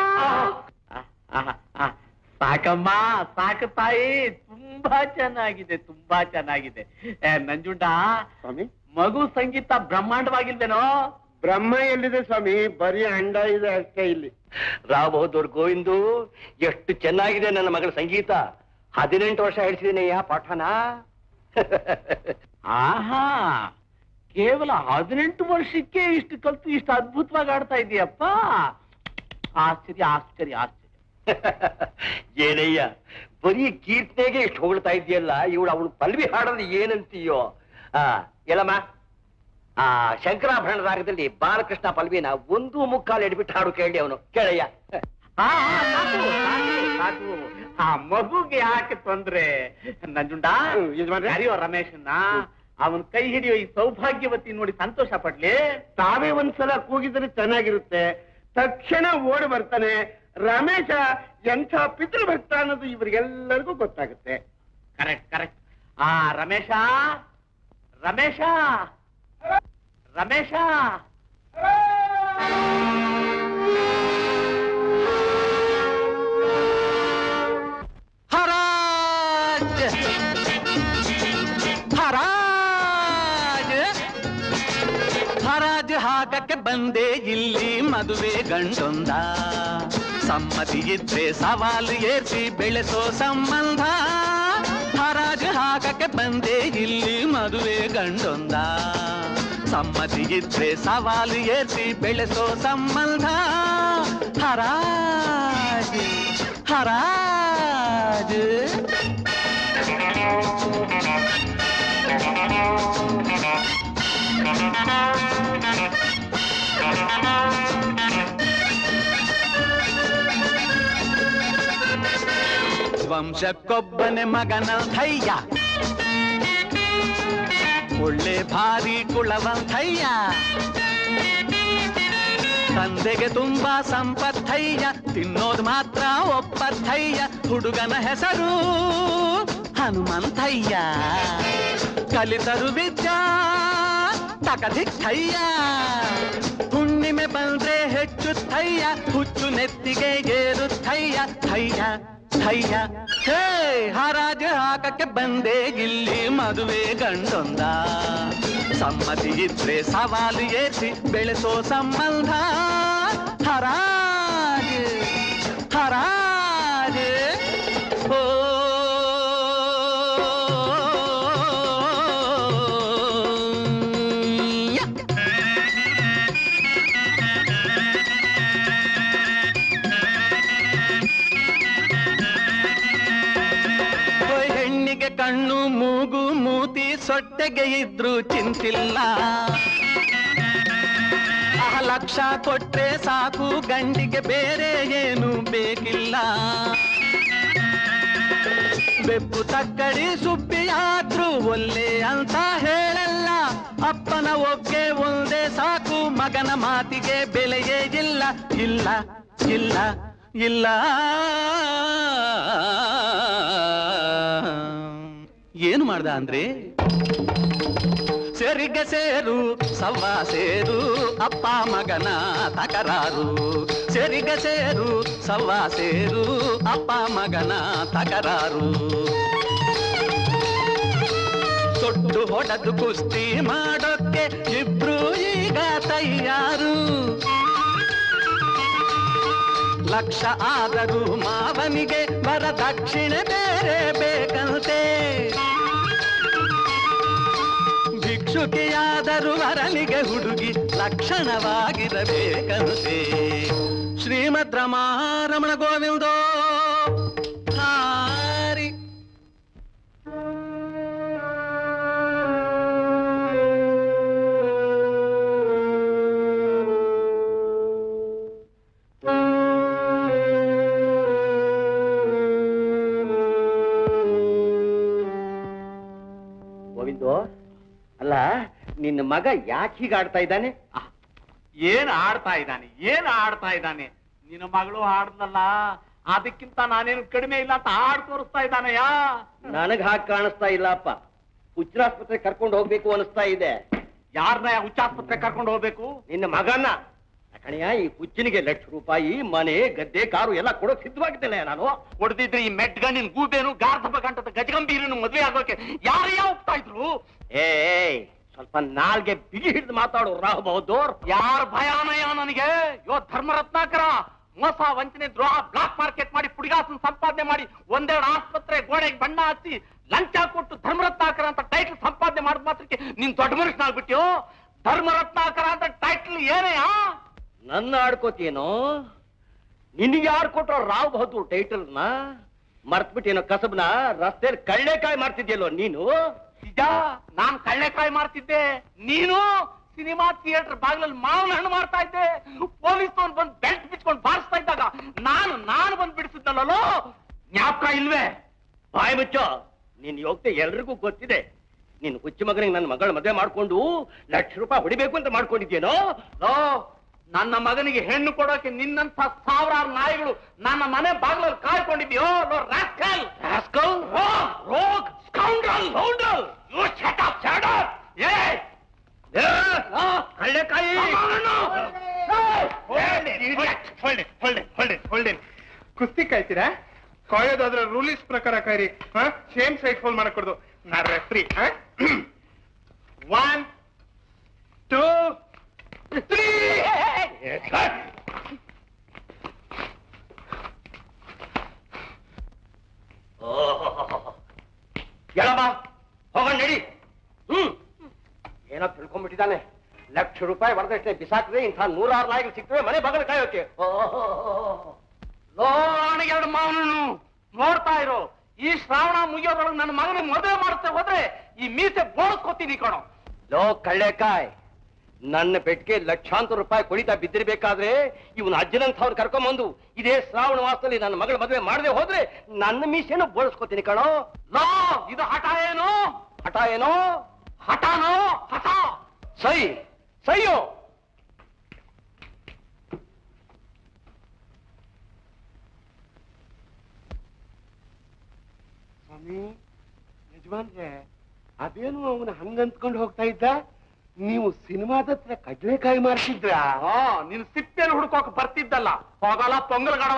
ಸಾಕಮ್ಮ ಸಾಕು ತಾಯಿ ತುಂಬಾ ಚೆನ್ನಾಗಿದೆ ತುಂಬಾ ಚೆನ್ನಾಗಿದೆ ಏ, ನಂಜುಂಡ ಸ್ವಾಮಿ ಮಗು ಸಂಗೀತ ಬ್ರಹ್ಮಾಂಡವಾಗಿಲ್ವೇನೋ ಬ್ರಹ್ಮ ಎಲ್ಲಿದೆ ಸ್ವಾಮಿ ಬರೀ ಅಂಡ ಇದೆ ಅಷ್ಟೇ ಇಲ್ಲಿ ರಾವ್ ಬಹದ್ದೂರ್ ಗೋವಿಂದು ಎಷ್ಟು ಚೆನ್ನಾಗಿದೆ ನನ್ನ ಮಗಳ ಸಂಗೀತ ಹದಿನೆಂಟು ವರ್ಷ ಹೇಳ್ಸಿದ್ದೀನಯ್ಯ ಪಾಠನ ಆಹಾ ಕೇವಲ ಹದಿನೆಂಟು ವರ್ಷಕ್ಕೆ ಇಷ್ಟು ಕಲ್ತು ಇಷ್ಟು ಅದ್ಭುತವಾಗಿ ಆಡ್ತಾ ಇದೀಯಪ್ಪ ಆಶ್ಚರ್ಯ ಆಶ್ಚರ್ಯ ಆಶ್ಚರ್ಯ ಏನಯ್ಯ ಬರೀ ಕೀರ್ತನೆಗೆ ಇಷ್ಟು ಹೊಗಳ್ತಾ ಇದೆಯಲ್ಲ ಇವಳು ಅವಳು ಪಲ್ವಿ ಹಾಡೋದು ಏನಂತೀಯೋ ಆ ಎಲ್ಲಮ್ಮ ಆ ಶಂಕರಾಭರಣ ರಾಗದಲ್ಲಿ ಬಾಲಕೃಷ್ಣ ಪಲ್ವಿನ ಒಂದು ಮುಕ್ಕಾಲು ಎಡ್ಬಿಟ್ಟು ಹಾಡು ಕೇಳಿ ಅವನು ಕೇಳಯ್ಯ ಆ, ಆ, ಸಾಕು, ಸಾಕು, ಸಾಕು. ಆ ಮಗುಗೆ ಯಾಕೆ ತೊಂದ್ರೆ ನಂಜುಂಡ ಹ್ಮ್, ಯಜಮಾನ್ರೆ. ಕರೆಯೋ ರಮೇಶನ್ನ ಅವನ್ ಕೈ ಹಿಡಿಯೋ ಈ ಸೌಭಾಗ್ಯವತಿ ನೋಡಿ ಸಂತೋಷ ಪಡ್ಲಿ ತಾವೇ ಒಂದ್ಸಲ ಕೂಗಿದ್ರೆ ಚೆನ್ನಾಗಿರುತ್ತೆ ತಕ್ಷಣ ಓಡಿ ಬರ್ತಾನೆ ರಮೇಶ ಎಂಥ ಪಿತೃ ಭಕ್ತ ಅನ್ನೋದು ಇವರಿಗೆಲ್ಲರಿಗೂ ಗೊತ್ತಾಗುತ್ತೆ ಕರೆಕ್ಟ್ ಕರೆಕ್ಟ್ ಆ ರಮೇಶ ರಮೇಶ ರಮೇಶ ಹರಾಜ್ ಹರಾಜ್ ಹರಾಜ್ ಹಾಕಕ್ಕೆ ಬಂದೆ ಇಲ್ಲಿ ಮದುವೆ ಗಂಡೊಂದ ಸಮ್ಮತಿ ಇದ್ರೆ ಸವಾಲು ಏರ್ಸಿ ಬೆಳೆಸೋ ಸಂಬಂಧ ಹರಾಜ್ ಹಾಕಕ್ಕೆ ಬಂದೆ ಇಲ್ಲಿ ಮದುವೆ ಗಂಡೊಂದ ಸಮ್ಮತಿ ಇದ್ರೆ ಸವಾಲು ಏರ್ಸಿ ಬೆಳೆಸೋ ಸಂಬಂಧ ಹರಾಜ್ ಹರಾಜ್ ವಂಶಕ್ಕೊಬ್ಬನೆ ಮಗನಂಥಯ್ಯ ಒಳ್ಳೆ ಭಾರಿ ಕುಳವಂಥಯ್ಯ ತಂದೆಗೆ ತುಂಬಾ ಸಂಪತ್ತಯ್ಯ ತಿನ್ನೋದು ಮಾತ್ರ ಒಪ್ಪತ್ತಯ್ಯ ಹುಡುಗನ ಹೆಸರು ಹನುಮಂತಯ್ಯ ಕಲಿತರು ವಿದ್ಯಾ ತಕದಿಕ್ಕಯ್ಯ ಹುಣ್ಣಿ ಹುಣ್ಣಿಮೆ ಬಂದ್ರೆ ಹೆಚ್ಚುತ್ತಯ್ಯ ಹುಚ್ಚು ನೆತ್ತಿಗೆ ಏರುತ್ತಯ್ಯ ಥಯ್ಯ ಥಯ್ಯ ಹೇ ಹರಾಜು ಹಾಕಕ್ಕೆ ಬಂದೆ ಇಲ್ಲಿ ಮದುವೆ ಗಂಡೊಂದ ಸಮ್ಮತಿ ಇದ್ರೆ ಸವಾಲು ಏರಿಸಿ ಬೆಳೆಸೋ ಸಂಬಂಧ ಹರಾಜ್ ಹರಾಜ್ ಓ ಯಾ. ಓಯ್ ಹೆಣ್ಣಿಗೆ ಕಣ್ಣು ಮೂಗು ಮೂತಿ ಸೊಟ್ಟೆಗೆ ಇದ್ರು ಚಿಂತಿಲ್ಲ ಆ ಲಕ್ಷ ಕೊಟ್ರೆ ಸಾಕು ಗಂಡಿಗೆ ಬೇರೆ ಏನು ಬೇಕಿಲ್ಲ ಬೆಪ್ಪು ತಕ್ಕಡಿ ಸುಬ್ಬಿಯಾದ್ರೂ ಒಲ್ಲೆ ಅಂತ ಹೇಳಲ್ಲ ಅಪ್ಪನ ಒಗ್ಗೆ ಒಂದೇ ಸಾಕು ಮಗನ ಮಾತಿಗೆ ಬೆಲೆಯೇ ಇಲ್ಲ ಇಲ್ಲ ಇಲ್ಲ ಇಲ್ಲ ಏನು ಮಾಡ್ದ ಅಂದ್ರೆ ಸೇರಿಗೆ ಸೇರು ಸವ್ವ ಸೇರು ಅಪ್ಪ ಮಗನ ತಕರಾರು ಸೇರಿಗೆ ಸೇರು ಸವ್ವ ಸೇರು ಅಪ್ಪ ಮಗನ ತಕರಾರು ತೊಟ್ಟು ಹೊಡೆದು ಕುಸ್ತಿ ಮಾಡೋಕ್ಕೆ ಇಬ್ರು ಈಗ ತಯಾರು ಲಕ್ಷ ಆದರೂ ಮಾವನಿಗೆ ವರದಕ್ಷಿಣೆ ಬೇರೆ ಬೇಕಂತೆ ಭಿಕ್ಷುಕಿಯಾದರೂ ವರನಿಗೆ ಹುಡುಗಿ ಲಕ್ಷಣವಾಗಿರಬೇಕಂತೆ ಶ್ರೀಮದ್ ರಮಾರಮಣ ಗೋವಿಂದೋ ಹಾರಿ ಗೋವಿಂದು ಅಲ್ಲ ನಿನ್ನ ಮಗ ಯಾಕೆ ಹೀಗೆ ಆಡ್ತಾ ಇದ್ದಾನೆ ಏನ್ ಆಡ್ತಾ ಇದ್ದಾನೆ ಏನ್ ಆಡ್ತಾ ಇದ್ದಾನೆ ನಿನ್ನ ಮಗಳು ಆಡ್ದಲ್ಲ ಅದಕ್ಕಿಂತ ನಾನೇನು ಕಡಿಮೆ ಇಲ್ಲ ಅಂತ ಆಡ್ ತೋರಿಸ್ತಾ ಇದ್ದಾನಯ್ಯ ನನಗ್ ಹಾಗೆ ಕಾಣಿಸ್ತಾ ಇಲ್ಲಪ್ಪ ಹುಚ್ಚರಾಸ್ಪತ್ರೆ ಕರ್ಕೊಂಡು ಹೋಗ್ಬೇಕು ಅನಿಸ್ತಾ ಇದೆ ಯಾರನ್ನ ಹುಚ್ಚಾಸ್ಪತ್ರೆ ಕರ್ಕೊಂಡು ಹೋಗ್ಬೇಕು ನಿನ್ನ ಮಗನ್ನ ಕಣಯ್ಯ ಈ ಹುಚ್ಚನಿಗೆ ಲಕ್ಷ ರೂಪಾಯಿ ಮನೆ ಗದ್ದೆ ಕಾರು ಎಲ್ಲ ಕೊಡೋಕ್ ಸಿದ್ಧವಾಗಿದ್ದೇನೆ ನಾನು ಹೊಡೆದಿದ್ರೆ ಈ ಮೆಟ್ಗಣ್ಣಿನ ಗೂಬೇನು ಗಾರ್ಧಬ ಗಂಟದ ಗಜಗಂಭೀರನು ಮದ್ವೆ ಆಗೋಕೆ ಯಾರಯ್ಯ ಹೋಗ್ತಾ ಇದ್ರು ಏಯ್ ಸ್ವಲ್ಪ ನಾಲ್ಗೆ ಬಿಗಿ ಹಿಡಿದು ಮಾತಾಡು ರಾಹು ಬಹದ್ದೂರ್ ಯಾರ ಭಯಾನಯ ನನಗೆ ಯೋ ಧರ್ಮರತ್ನಾಕರ ಮೋಸ ವಂಚನೆ ದ್ರೋಹ ಬ್ಲಾಕ್ ಮಾರ್ಕೆಟ್ ಮಾಡಿ ಪುಡಿಗಾಸನ್ ಸಂಪಾದನೆ ಮಾಡಿ ಒಂದೆರಡು ಆಸ್ಪತ್ರೆ ಗೋಡೆಗೆ ಬಣ್ಣ ಹಚ್ಚಿ ಲಂಚ ಕೊಟ್ಟು ಧರ್ಮರತ್ನಾಕರ ಅಂತ ಟೈಟಲ್ ಸಂಪಾದನೆ ಮಾಡಿದ ಮಾತ್ರಕ್ಕೆ ನೀನ್ ದೊಡ್ಡ ಮನುಷ್ಯನಾಗ್ಬಿಟ್ಯೋ ಧರ್ಮರತ್ನಾಕರ ಅಂತ ಟೈಟಲ್ ಏನೆಯಾ ನನ್ನ ಆಡ್ಕೋತೀನೋ ನಿನಗೆ ಯಾರು ಕೊಟ್ರ ರಾವ್ ಬಹದ್ದೂರ್ ಟೈಟಲ್ನ ಮರ್ತ್ಬಿಟ್ಟೇನೋ ಕಸಬ್ನ ರಸ್ತೆಯಲ್ಲಿ ಕಳ್ಳೆಕಾಯಿ ಮಾಡ್ತಿದ್ಯಲ್ಲೋ ನೀನು ನಿಜ ನಾನ್ ಕಳ್ಳೆಕಾಯಿ ಮಾಡ್ತಿದ್ದೆ ನೀನು ಸಿನಿಮಾ ಥಿಯೇಟರ್ ಬಾಗಿಲಲ್ಲಿ ಮಾವಿನ ಹಣ್ಣು ಮಾಡ್ತಾ ಇದ್ದೆ ಪೊಲೀಸ್ ಬಂದು ಬೆಲ್ಟ್ ಬಿಚ್ಕೊಂಡು ಬಾರಿಸ್ತಾ ಇದ್ದಾಗ ನಾನು ನಾನು ಬಂದು ಬಿಡಿಸಿದ್ನಲ್ಲೋ ಜ್ಞಾಪಕ ಇಲ್ವೇ ಬಾಯ್ ಮುಚ್ಚೋ ನಿನ್ ಯೋಗ್ಯತೆ ಎಲ್ರಿಗೂ ಗೊತ್ತಿದೆ ನಿನ್ ಹುಚ್ಚು ಮಗನಿಗೆ ನನ್ನ ಮಗಳ ಮದುವೆ ಮಾಡ್ಕೊಂಡು ಲಕ್ಷ ರೂಪಾಯಿ ಹೊಡಿಬೇಕು ಅಂತ ಮಾಡ್ಕೊಂಡಿದ್ಯೇನೋ ಲೋ ನನ್ನ ಮಗನಿಗೆ ಹೆಣ್ಣು ಕೊಡೋಕೆ ನಿನ್ನಂತ ಸಾವಿರಾರು ನಾಯಿಗಳು ನನ್ನ ಮನೆ ಬಾಗಿಲಲ್ಲಿ ಕಾಯ್ಕೊಂಡಿದ್ಯೋ ಲೋ ರಾಸ್ಕಲ್ ರಾಸ್ಕಲ್ ರೋಗ್ ಸ್ಕೌಂಡ್ರಲ್ ಹೌಂಡ್ರಲ್ you shut up shut up ಏ ಏ, ಆ, ಕಳ್ಳೆಕಾಯಿ ಕುಸ್ತಿ ಕಾಯ್ತೀರಾ ಕಾಯೋದಾದ್ರೆ ರೂಲ್ಸ್ ಪ್ರಕಾರ ಕಾಯ್ರಿ ಸೇಮ್ ಸೈಡ್ ಫೋಲ್ ಮಾಡಕೊಡ್ದು ನಾ ರೆಫ್ರಿ ಒನ್ ಟೂ ತ್ರೀ ಎಳಮ್ಮ ಹೋಗೋಣ ನಡಿ ಹ್ಮ್ ಏನೋ ತಿಳ್ಕೊಂಡ್ಬಿಟ್ಟಿದ್ದಾನೆ ಲಕ್ಷ ರೂಪಾಯಿ ಹೊಡೆದಷ್ಟೇ ಬಿಸಾಕಿದ್ರೆ ಇಂಥ ನೂರಾರು ನಾಯಿಗಳು ಸಿಗ್ತವೆ ಮನೆ ಬಾಗಿಲು ಕಾಯೋಕೆ ಲೋ ಎರಡು ಮಾವನನ್ನು ನೋಡ್ತಾ ಇರೋ ಈ ಶ್ರಾವಣ ಮುಗಿಯೋದ್ರೊಳಗೆ ನನ್ನ ಮಗನಿಗೆ ಮದುವೆ ಮಾಡುತ್ತೆ ಹೋದ್ರೆ ಈ ಮೀಸೆ ಬೋಳಿಸ್ಕೊತೀನಿ ಕಣೋ ಲೋ ಕಳ್ಳೆಕಾಯ್ ನನ್ನ ಪೆಟ್ಟಿಗೆ ಲಕ್ಷಾಂತರ ರೂಪಾಯಿ ಕೊಡಿತಾ ಬಿದ್ದಿರ್ಬೇಕಾದ್ರೆ ಇವನು ಅಜ್ಜನಂಥವ್ರು ಕರ್ಕೊಂಬಂದು ಇದೇ ಶ್ರಾವಣ ಮಾಸದಲ್ಲಿ ನನ್ನ ಮಗಳ ಮದುವೆ ಮಾಡದೆ ಹೋದ್ರೆ ನನ್ನ ಮೀಸೆನು ಬೋಳಿಸ್ಕೊತೀನಿ ಕಣೋ ಲೋ ಇದು ಹಠ ಏನು ಹಠ ಏನೋ ಹಠನೋ ಹಠ ಸೈ ಸೈಯೋ ಸ್ವಾಮಿ ಯಜಮಾನ್ರೆ ಅದೇನು ಅವನು ಹಂಗಂತ್ಕೊಂಡು ಹೋಗ್ತಾ ಇದ್ದ ನೀವು ಸಿನಿಮಾದ ಹತ್ರ ಕಡ್ಲೆಕಾಯಿ ಮಾರ್ತಿದ್ರಾ ಹಾ ನೀನ್ ಸಿಪ್ಪೆಲ್ ಹುಡ್ಕೋಕ್ ಬರ್ತಿದ್ದಲ್ಲ ಹೋಗಲ್ಲ ಪೊಂಗಲ್ ಗಡವ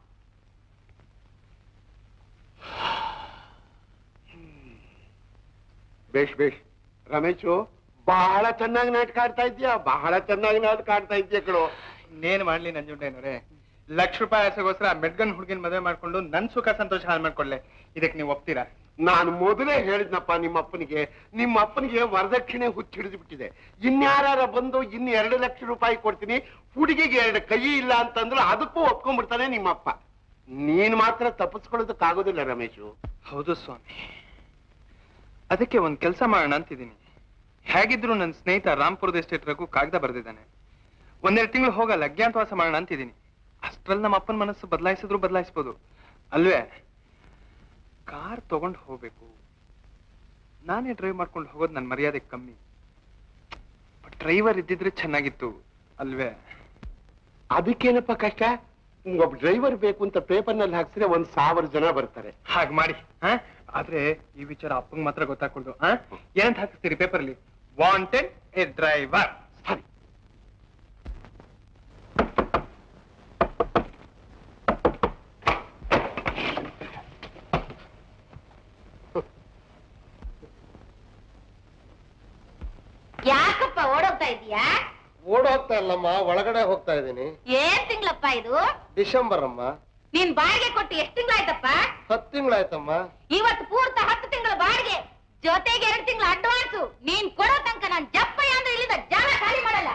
ಬೇಷ್ ಬೇಷ್ ರಮೇಶು ಬಹಳ ಚೆನ್ನಾಗಿ ನಾಟಕ ಆಡ್ತಾ ಇದ್ಯಾ ಬಹಳ ಚೆನ್ನಾಗಿ ನಾಟಕ ಆಡ್ತಾ ಇದ್ಯಾ ಕಣೋ ಇನ್ನೇನ್ ಮಾಡ್ಲಿ ನಂಜುಂಡೇನವ್ರೆ ಲಕ್ಷ ರೂಪಾಯಿ ಆಸೆಗೋಸ್ಕರ ಮೆಡ್ಗನ್ ಹುಡುಗಿನ ಮದುವೆ ಮಾಡ್ಕೊಂಡು ನನ್ ಸುಖ ಸಂತೋಷ ಹಾಳು ಮಾಡ್ಕೊಳ್ಳೆ ಇದಕ್ಕೆ ನೀವು ಒಪ್ತೀರಾ ನಾನು ಮೊದಲೇ ಹೇಳಿದ್ನಪ್ಪ ನಿಮ್ಮ ಅಪ್ಪನಿಗೆ ನಿಮ್ಮ ಅಪ್ಪನಿಗೆ ವರದಕ್ಷಿಣೆ ಹುಚ್ಚಿಡಿದು ಬಿಟ್ಟಿದೆ ಇನ್ಯಾರ ಬಂದು ಇನ್ನು ಎರಡು ಲಕ್ಷ ರೂಪಾಯಿ ಕೊಡ್ತೀನಿ ಹುಡುಗಿಗೆ ಎರಡು ಕೈ ಇಲ್ಲ ಅಂತಂದ್ರೆ ಅದಕ್ಕೂ ಒಪ್ಕೊಂಡ್ಬಿಡ್ತಾನೆ ನಿಮ್ಮಪ್ಪ ನೀನ್ ಮಾತ್ರ ತಪ್ಪಿಸ್ಕೊಳ್ಳೋದಕ್ಕಾಗೋದಿಲ್ಲ ರಮೇಶು ಹೌದು ಸ್ವಾಮಿ ಅದಕ್ಕೆ ಒಂದ್ ಕೆಲಸ ಮಾಡೋಣ ಅಂತಿದ್ದೀನಿ ಹೇಗಿದ್ರು ನನ್ನ ಸ್ನೇಹಿತ ರಾಮ್ಪುರದ ಎಸ್ಟೇಟ್ ರಘು ಕಾಗದ ಬರೆದಿದ್ದಾನೆ ಒಂದೆರಡು ತಿಂಗಳು ಹೋಗಲ್ಲ ಅಜ್ಞಾತವಾಸ ಮಾಡೋಣ ಅಂತಿದ್ದೀನಿ ಅಷ್ಟ್ರಲ್ಲಿ ನಮ್ಮ ಅಪ್ಪನ ಮನಸ್ಸು ಬದಲಾಯಿಸಿದ್ರು ಬದಲಾಯಿಸ್ಬೋದು ಅಲ್ವೇ ಕಾರ್ ತಗೊಂಡು ಹೋಗ್ಬೇಕು ನಾನೇ ಡ್ರೈವ್ ಮಾಡ್ಕೊಂಡು ಹೋಗೋದು ನನ್ನ ಮರ್ಯಾದೆ ಕಮ್ಮಿ ಬಟ್ ಡ್ರೈವರ್ ಇದ್ದಿದ್ರೆ ಚೆನ್ನಾಗಿತ್ತು ಅಲ್ವೇ ಅದಕ್ಕೇನಪ್ಪ ಕಷ್ಟ ಒಬ್ಬ ಡ್ರೈವರ್ ಬೇಕು ಅಂತ ಪೇಪರ್ನಲ್ಲಿ ಹಾಕ್ಸಿದ್ರೆ ಒಂದ್ ಸಾವಿರ ಜನ ಬರ್ತಾರೆ ಹಾಗೆ ಮಾಡಿ ಹಾ ಆದ್ರೆ ಈ ವಿಚಾರ ಅಪ್ಪಂಗ್ ಮಾತ್ರ ಗೊತ್ತಾಗ್ಕೊಡ್ದು ಹಾ ಏನಂತ ಹಾಕಿಸ್ತೀರಿ ಪೇಪರ್ಲಿ ವಾಂಟೆಡ್ ಎ ಡ್ರೈವರ್ ಸರಿ ಯಾಕಪ್ಪ ಓಡೋಗ್ತಾ ಇದೀಯಾ ಓಡೋಗ್ತಾ ಇಲ್ಲಮ್ಮ ಒಳಗಡೆ ಹೋಗ್ತಾ ಇದ್ದೀನಿ ಏನ್ ತಿಂಗ್ಳಪ್ಪ ಇದು ಡಿಸೆಂಬರ್ ಅಮ್ಮ ನೀನ್ ಬಾಡಿಗೆ ಕೊಟ್ಟು ಎಷ್ಟ್ ತಿಂಗಳಾಯ್ತಪ್ಪ ಹತ್ತು ತಿಂಗಳಾಯ್ತಮ್ಮ ಇವತ್ತು ಪೂರ್ತ ಹತ್ತು ತಿಂಗಳ ಬಾಡಿಗೆ ಜೊತೆಗೆ ಎರಡು ತಿಂಗಳ ಅಡ್ವಾನ್ಸ್ ನೀನ್ ಕೊಡೋ ತನಕ ನಾನ್ ಜಪ್ಪಯ್ಯ ಅಂದ್ರೆ ಇಲ್ಲಿಂದ ಜಾಗ ಖಾಲಿ ಮಾಡಲ್ಲ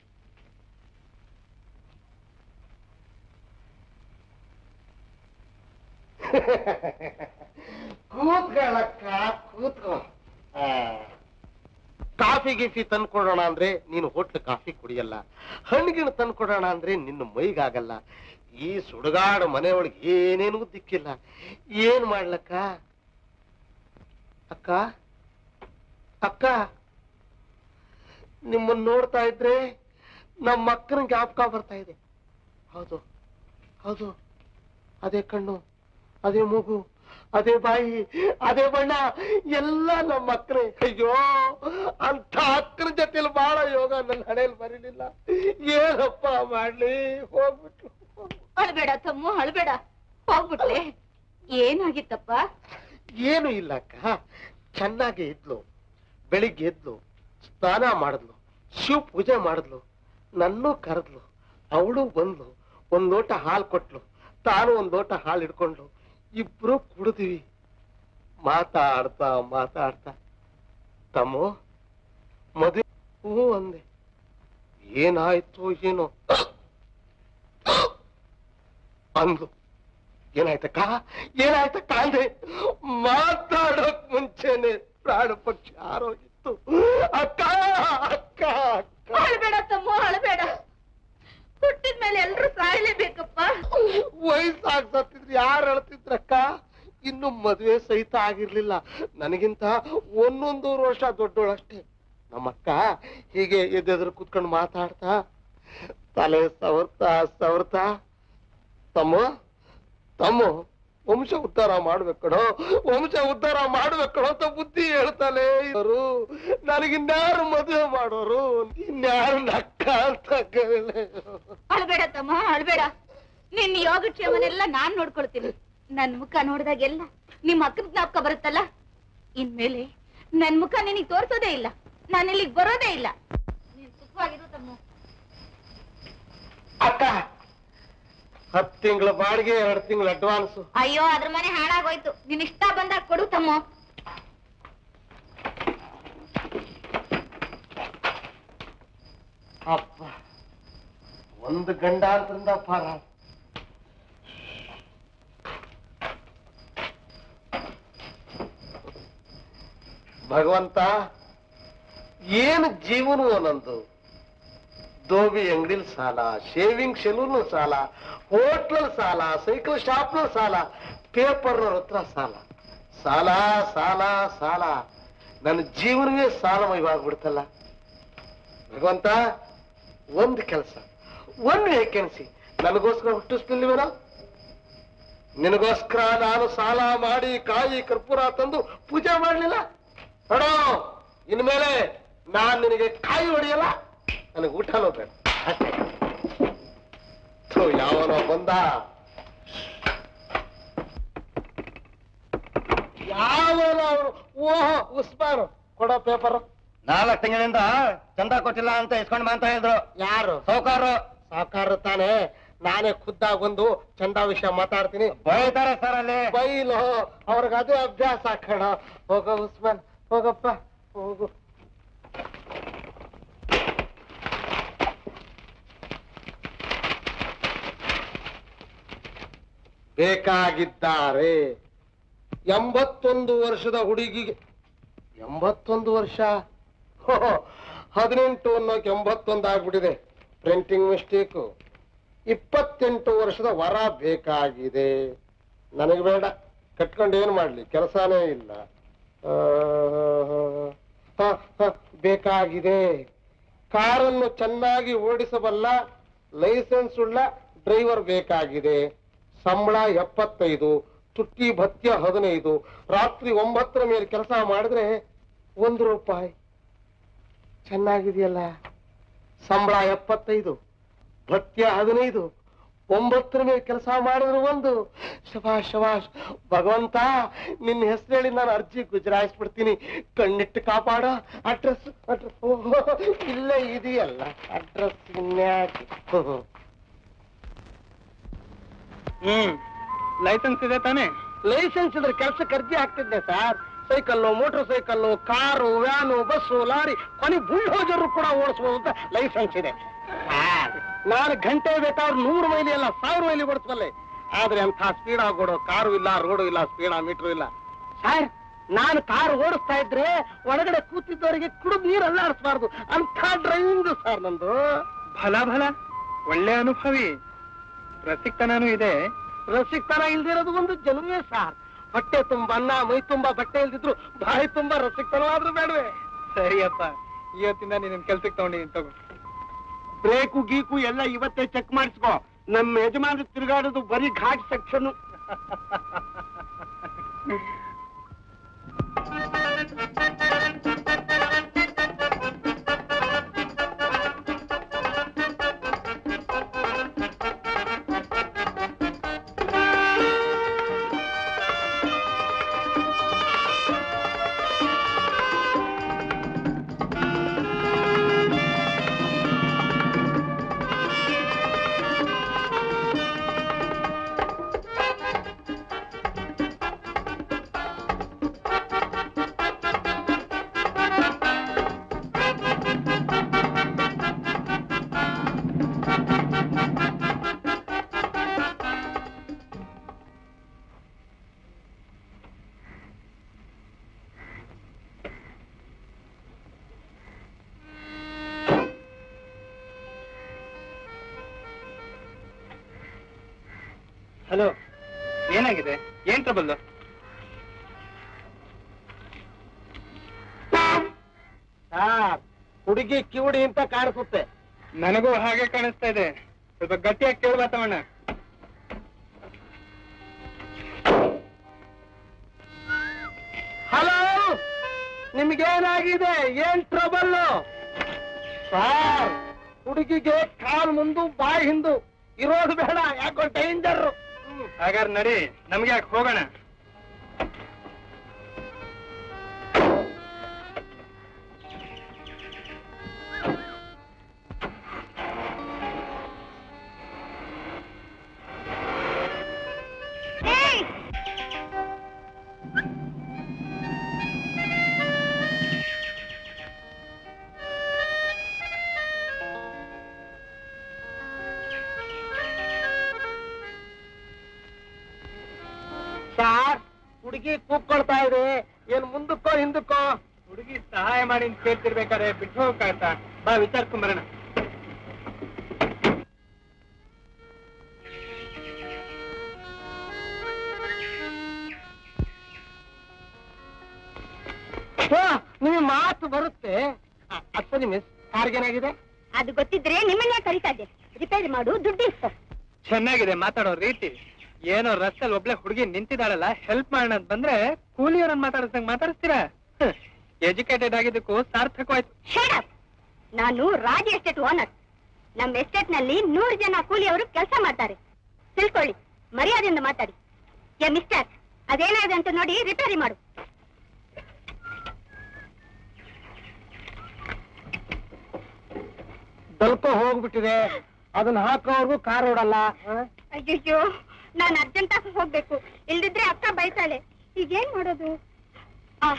ಕೂತ್ಕೊಳ್ಳಕ್ಕ ಕೂತ್ಕೋ ಕಾಫಿ ಗೀಫಿ ತಂದ್ಕೊಡೋಣ ಅಂದ್ರೆ ನೀನು ಹೋಟ್ಲ್ ಕಾಫಿ ಕುಡಿಯಲ್ಲ ಹಣ್ಣಿಗಿಣ ತಂದ್ಕೊಡೋಣ ಅಂದ್ರೆ ನಿನ್ನ ಮೈಗಾಗಲ್ಲ ಈ ಸುಡುಗಾಡು ಮನೆಯೊಳಗೆ ಏನೇನು ದಿಕ್ಕಿಲ್ಲ ಏನ್ ಮಾಡ್ಲಕ್ಕ ಅಕ್ಕ ಅಕ್ಕ ನಿಮ್ಮನ್ನ ನೋಡ್ತಾ ಇದ್ರೆ ನಮ್ಮ ಅಕ್ಕನ ಜ್ಞಾಪಕ ಬರ್ತಾ ಇದೆ ಹೌದು ಹೌದು ಅದೇ ಕಣ್ಣು ಅದೇ ಮೂಗು ಅದೇ ಬಾಯಿ ಅದೇ ಬಣ್ಣ ಎಲ್ಲ ನಮ್ಮ ಅಕ್ಕರೆ ಅಯ್ಯೋ ಅಂತ ಅಕ್ಕನ ಜೊತೆಲಿ ಬಹಳ ಯೋಗ ನನ್ನ ಹಣೆಯಲ್ಲಿ ಬರೀಲಿಲ್ಲ ಏನಪ್ಪ ಮಾಡ್ಲಿ ಹೋಗ್ಬಿಟ್ಟು ಅಳ್ಬೇಡ ತಮ್ಮು ಅಳ್ಬೇಡ ಹೋಗ್ಬಿಟ್ಲೆ ಏನಾಗಿತ್ತಪ್ಪ ಏನು ಇಲ್ಲ ಅಕ್ಕ ಚೆನ್ನಾಗಿ ಇದ್ಲು ಬೆಳಿಗ್ಗೆ ಎದ್ಲು ಸ್ನಾನ ಮಾಡಿದ್ಲು ಶಿವ ಪೂಜೆ ಮಾಡಿದ್ಲು ನನ್ನೂ ಕರೆದ್ಲು ಅವಳು ಬಂದ್ಲು ಒಂದ್ ಲೋಟ ಹಾಲು ಕೊಟ್ಲು ತಾನು ಒಂದ್ ಲೋಟ ಹಾಲು ಹಿಡ್ಕೊಂಡ್ಲು ಇಬ್ರು ಕುಡಿದ್ವಿ ಮಾತಾಡ್ತಾ ಮಾತಾಡ್ತಾ ತಮ್ಮು ಮದುವೆ ಹ್ಞೂ ಅಂದೆ ಏನಾಯ್ತು ಏನೋ ಅಂದ್ಲು ಏನಾಯ್ತಕ್ಕ ಏನಾಯ್ತಕ್ಕ ಅಂದೆ ಮಾತಾಡೋಕ್ ಮುಂಚೆನೆ ಪ್ರಾಣ ಪಕ್ಷಿ ಆರೋಗಿತ್ತು ಅಕ್ಕ ಅಕ್ಕ ಅಕ್ಕ ಅಳ್ಬೇಡ ತಮ್ಮು ಅಳ್ಬೇಡ ಹುಟ್ಟಿದ ಮೇಲೆ ಎಲ್ರು ಸಾಯ್ಲೇಬೇಕಪ್ಪ ವಯಸ್ಸಾಗ್ ಸತ್ತಿದ್ರು ಯಾರು ಅಳ್ತಿದ್ರಕ್ಕ ಇನ್ನು ಮದುವೆ ಸಹಿತ ಆಗಿರ್ಲಿಲ್ಲ ನನಗಿಂತ ಒಂದೊಂದೂರು ವರ್ಷ ದೊಡ್ಡೋಳಷ್ಟೇ ನಮ್ಮಕ್ಕ ಹೀಗೆ ಎದ್ದೆದ್ರು ಕುತ್ಕೊಂಡು ಮಾತಾಡ್ತಾ ತಲೆ ಸವರ್ತಾ ಸವರ್ತಾ ತಮ್ಮ ತಮ್ಮ ವಂಶ ಉದ್ಧಾರ ಮಾಡ್ಬೇಕಣೋ ವಂಶ ಉದ್ಧಾರ ಮಾಡ್ಬೇಕಣೋ ಅಂತ ಬುದ್ಧಿ ಹೇಳ್ತಾನೆ ಇವರು ನನಗಿನ್ಯಾರು ಮದುವೆ ಮಾಡೋರು ಇನ್ಯಾರು ನಕ್ಕ ಅಂತ ಕೇಳಿ ಅಳ್ಬೇಡ ತಮ್ಮ ಅಳ್ಬೇಡ ನಿನ್ನ ಯೋಗಕ್ಷೇಮನೆಲ್ಲ ನಾನ್ ನೋಡ್ಕೊಳ್ತೀನಿ ನನ್ ಮುಖ ನೋಡಿದಾಗೆಲ್ಲ ನಿಮ್ ಅಕ್ಕನ ಜ್ಞಾಪಕ ಬರುತ್ತಲ್ಲ ಇನ್ಮೇಲೆ ನನ್ ಮುಖ ನಿನಗ್ ತೋರ್ಸೋದೇ ಇಲ್ಲ ನಾನು ಇಲ್ಲಿಗೆ ಬರೋದೇ ಇಲ್ಲ ನೀನ್ ಸುಖವಾಗಿರು ತಮ್ಮ ಅಕ್ಕ ಹತ್ತು ತಿಂಗಳ ಬಾಡಿಗೆ ಎರಡು ತಿಂಗಳ ಅಡ್ವಾನ್ಸ್ ಅಯ್ಯೋ ಅದ್ರ ಮನೆ ಹಾಳಾಗೋಯ್ತು ನಿನ್ ಇಷ್ಟ ಬಂದಾಗ ಕೊಡು ತಮ್ಮ ಅಪ್ಪ ಒಂದು ಗಂಡಾಂತರಿಂದ ಪಾರ ಭಗವಂತ ಏನು ಜೀವನ ನಂದು ದೋಬಿ ಅಂಗಡಿಲ್ ಸಾಲ ಶೇವಿಂಗ್ ಸೆಲೂನ್ ಸಾಲ ಹೋಟ್ಲಲ್ ಸಾಲ ಸೈಕಲ್ ಶಾಪ್ನಲ್ಲಿ ಸಾಲ ಪೇಪರ್ನವ್ರ ಹತ್ರ ಸಾಲ ಸಾಲ ಸಾಲ ಸಾಲ ನನ್ನ ಜೀವನವೇ ಸಾಲಮಯವಾಗ್ಬಿಡ್ತಲ್ಲ ಭಗವಂತ ಒಂದು ಕೆಲಸ ಒಂದು ವೇಕೆನ್ಸಿ ನನಗೋಸ್ಕರ ಹುಟ್ಟಿಸ್ಲಿಲ್ವೇನೋ ನಿನಗೋಸ್ಕರ ನಾನು ಸಾಲ ಮಾಡಿ ಕಾಯಿ ಕರ್ಪೂರ ತಂದು ಪೂಜೆ ಮಾಡ್ಲಿಲ್ಲ ನೋಡೋ ಇನ್ಮೇಲೆ ನಾನ್ ನಿನಗೆ ಕಾಯಿ ಹೊಡೆಯಲ್ಲ ನನಗೆ ಊಟನೂ ಬೇಡ ಅಷ್ಟೇ ಥು, ಯಾವನೋ ಬಂದ ಯಾವನೋ ಅವನು ಓಹೋ ಉಸ್ಮಾನು ಕೊಡೋ ಪೇಪರ್ ನಾಲ್ಕು ತಿಂಗಳಿಂದ ಚಂದ ಕೊಟ್ಟಿಲ್ಲ ಅಂತ ಇಸ್ಕೊಂಡ್ ಬಾ ಅಂತ ಹೇಳಿದ್ರು ಯಾರು ಸೌಕಾರು ಸಾಕಾರ ತಾನೆ ನಾನೇ ಖುದ್ದಾಗಿ ಬಂದು ಚಂದ ವಿಷಯ ಮಾತಾಡ್ತೀನಿ ಬೈತಾರೆ ಸರ್ ಅಲ್ಲಿ ಬೈಲು ಅವ್ರಿಗೆ ಅದೇ ಅಭ್ಯಾಸ ಕಣ ಹೋಗೋ ಉಸ್ಮಾನ್ ಹೋಗಪ್ಪ ಹೋಗು ಬೇಕಾಗಿದ್ದಾರೆ ಎಂಬತ್ತೊಂದು ವರ್ಷದ ಹುಡುಗಿಗೆ ಎಂಬತ್ತೊಂದು ವರ್ಷ ಹೋ, ಹದಿನೆಂಟು ಅನ್ನೋಕೆ ಎಂಬತ್ತೊಂದು ಆಗ್ಬಿಟ್ಟಿದೆ ಪ್ರಿಂಟಿಂಗ್ ಮಿಸ್ಟೇಕು ಇಪ್ಪತ್ತೆಂಟು ವರ್ಷದ ವರ ಬೇಕಾಗಿದೆ ನನಗೆ ಬೇಡ ಕಟ್ಕೊಂಡು ಏನ್ ಮಾಡ್ಲಿ ಕೆಲಸನೇ ಇಲ್ಲ ಆ, ಹ, ಹ, ಬೇಕಾಗಿದೆ ಕಾರನ್ನು ಚೆನ್ನಾಗಿ ಓಡಿಸಬಲ್ಲ ಲೈಸೆನ್ಸ್ ಉಳ್ಳ ಡ್ರೈವರ್ ಬೇಕಾಗಿದೆ ಸಂಬಳ ಎಪ್ಪತ್ತೈದು ತುಟ್ಟಿ ಭತ್ಯ ಹದಿನೈದು ರಾತ್ರಿ ಒಂಬತ್ತರ ಮೇಲೆ ಕೆಲಸ ಮಾಡಿದ್ರೆ ಒಂದು ರೂಪಾಯಿ ಚೆನ್ನಾಗಿದೆಯಲ್ಲ ಸಂಬಳ ಎಪ್ಪತ್ತೈದು ಭತ್ಯ ಹದಿನೈದು ಒಂಬತ್ತರ ಮೇಲೆ ಕೆಲಸ ಮಾಡಿದ್ರು ಒಂದು ಶಬಾಷ್ ಶಬಾಷ್ ಭಗವಂತ ನಿನ್ನ ಹೆಸರು ಹೇಳಿ ನಾನು ಅರ್ಜಿ ಗುಜರಾಯಿಸ್ಬಿಡ್ತೀನಿ ಕಣ್ಣಿಟ್ಟು ಕಾಪಾಡ ಅಡ್ರೆಸ್ ಅಡ್ರೆಸ್ ಓಹೋ ಇಲ್ಲೇ ಇದೆಯಲ್ಲ ಅಡ್ರೆಸ್ ಇನ್ಯಾಕೆ ಓಹೋ. ಹ್ಮ್ ಲೈಸೆನ್ಸ್ ಇದೆ ತಾನೇ ಲೈಸೆನ್ಸ್ ಇದ್ರೆ ಕೆಲಸಕ್ಕೆ ಅರ್ಜಿ ಹಾಕ್ತಿದ್ದೆ sir cycle motor cycle car van bus lorry ಕೊನೆ ಬುಲ್ಡೋಜರ್ ಕೂಡ ಓಡಿಸ್ಬೋದು ಅಂತ ಲೈಸೆನ್ಸ್ ಇದೆ ಸರ್, ನಾನು ಗಂಟೆ ಬೇಕಾದ್ರೆ ನೂರು ಮೈಲಿ ಅಲ್ಲ ಸಾವಿರ ಮೈಲಿ ಓಡಿಸ್ಬಲ್ಲೆ ಆದ್ರೆ ಅಂತ ಸ್ಪೀಡ್ ಆಗೋಡು ಕಾರು ಇಲ್ಲ ರೋಡು ಇಲ್ಲ ಸ್ಪೀಡ್ ಮೀಟರ್ ಇಲ್ಲ ಸರ್ ನಾನು ಕಾರ್ ಓಡಿಸ್ತಾ ಇದ್ರೆ ಒಳಗಡೆ ಕೂತಿದ್ದವರಿಗೆ ಕುಡಿದು ನೀರು ಅಲ್ಲಾಡಿಸ್ಬಾರ್ದು ಅಂತ ಡ್ರೈವಿಂಗ್ ಸರ್ ನಂದು ಫಲ ಫಲ ಒಳ್ಳೆ ಅನುಭವಿ ರಸಿಕ್ತನೂ ಇದೆ ರಸಿಕ್ತನ ಇಲ್ದಿರೋದು ಒಂದು ಜನ್ಮೇ ಸಾರ್ ಹೊಟ್ಟೆ ತುಂಬ ಅನ್ನ ಮೈ ತುಂಬಾ ಬಟ್ಟೆ ಇಲ್ದಿದ್ರು ಬಾಯಿ ತುಂಬಾ ರಸಿಕ್ತನವಾದ್ರೂ ಬೇಡವೆ ಸರಿಯಪ್ಪ ಇವತ್ತಿಂದ ನೀನ್ ಕೆಲ್ಸಕ್ಕೆ ತಗೊಂಡಿದ್ದೀನಿ ತಗೋ ಬ್ರೇಕು ಗೀಕು ಎಲ್ಲ ಇವತ್ತೇ ಚೆಕ್ ಮಾಡಿಸ್ಕೋ ನಮ್ಮ ಯಜಮಾನ ತಿರುಗಾಡೋದು ಬರೀ ಘಾಟ್ ಸೆಕ್ಷನ್ ಹಲೋ ಏನಾಗಿದೆ ಏನ್ ಟ್ರಬಲ್ ಸಾರ್ ಹುಡುಗಿ ಕಿವುಡಿ ಅಂತ ಕಾಣಿಸುತ್ತೆ ನನಗೂ ಹಾಗೆ ಕಾಣಿಸ್ತಾ ಇದೆ ಸ್ವಲ್ಪ ಗಟ್ಟಿಯಾಗಿ ಕೇಳ್ಬಾ ತಮ್ಮಣ್ಣ ಹಲೋ ನಿಮ್ಗೇನಾಗಿದೆ ಏನ್ ಟ್ರಬಲ್ ಸಾರ್ ಹುಡುಗಿಗೆ ಕಾಲ್ ಮುಂದು ಬಾಯಿ ಹಿಂದು ಇರೋದು ಬೇಡ ಯಾಕೋ ಡೇಂಜರ್ ಹಾಗಾದ್ರೆ ನಡಿ ನಮ್ಗೆ ಯಾಕೆ ಹೋಗೋಣ ಸಾರ್ ಹುಡುಗಿ ಕೂಗ್ಕೊಳ್ತಾ ಇದೆ ಏನ್ ಮುಂದಕ್ಕೋ ಹಿಂದಕ್ಕೋ ಹುಡುಗಿ ಸಹಾಯ ಮಾಡಿ ಅಂತ ಕೇಳ್ತಿರ್ಬೇಕಾದ್ರೆ ಬಿಟ್ಟು ಹೋಗಕ್ಕಾಗತ್ತಾ ಬಾ ವಿಚಾರಿಸ್ಕೊಂಡ್ ಬರೋಣ ನಿಮಗೆ ಮಾತು ಬರುತ್ತೆ ಅಶ್ವನಿ ಮಿಸ್ ಕಾರ್ಗೇನಾಗಿದೆ ಅದು ಗೊತ್ತಿದ್ರೆ ನಿಮ್ಮನ್ನ ಕರಿತಾ ಇದ್ದೆ ರಿಪೇರಿ ಮಾಡು ದುಡ್ಡು ಇಸ್ಕೊ ಚೆನ್ನಾಗಿದೆ ಮಾತಾಡೋ ರೀತಿ ಏನೋ ರಸ್ತಲ್ಲಿ ಒಬ್ಳೆ ಹುಡುಗಿ ನಿಂತಿದ್ದಾಳಲ್ಲ ಹೆಲ್ಪ್ ಮಾಡೋಣ ಅಂತ ಬಂದ್ರೆ ಕೂಲಿಯವರನ್ನ ಮಾತಾಡಿಸ್ದಂಗ್ ಮಾತಾಡಿಸ್ತೀರಾ ಹ್ಮ್. ಎಜುಕೇಟೆಡ್ ಆಗಿದ್ದಕ್ಕೂ ಸಾರ್ಥಕವಾಯ್ತು ಶೇಡಪ್ ನಾನು ರಾಜ್ ಎಸ್ಟೇಟ್ ಓನರ್ ನಮ್ಮ ಎಸ್ಟೇಟ್ ನಲ್ಲಿ ನೂರು ಜನ ಕೂಲಿಯವರು ಕೆಲಸ ಮಾಡ್ತಾರೆ ತಿಳ್ಕೊಳ್ಳಿ ಮರ್ಯಾದೆಯಿಂದ ಮಾತಾಡಿ ಏ ಮಿಸ್ಟರ್ ಅದೇನಾಗಿದೆ ಅಂತ ನೋಡಿ ರಿಪೇರಿ ಮಾಡು ದಲ್ಕೋ ಹೋಗ್ಬಿಟ್ಟಿದೆ ಅದನ್ನ ಹಾಕೋರ್ಗು ಕಾರ್ ಓಡಲ್ಲ ಅಯ್ಯಯ್ಯೋ ನಾನು ಅರ್ಜೆಂಟ್ ಆಗಿ ಹೋಗ್ಬೇಕು ಇಲ್ದಿದ್ರೆ ಅಕ್ಕ ಬೈತಾಳೆ ಈಗೇನ್ ಮಾಡೋದು ಆ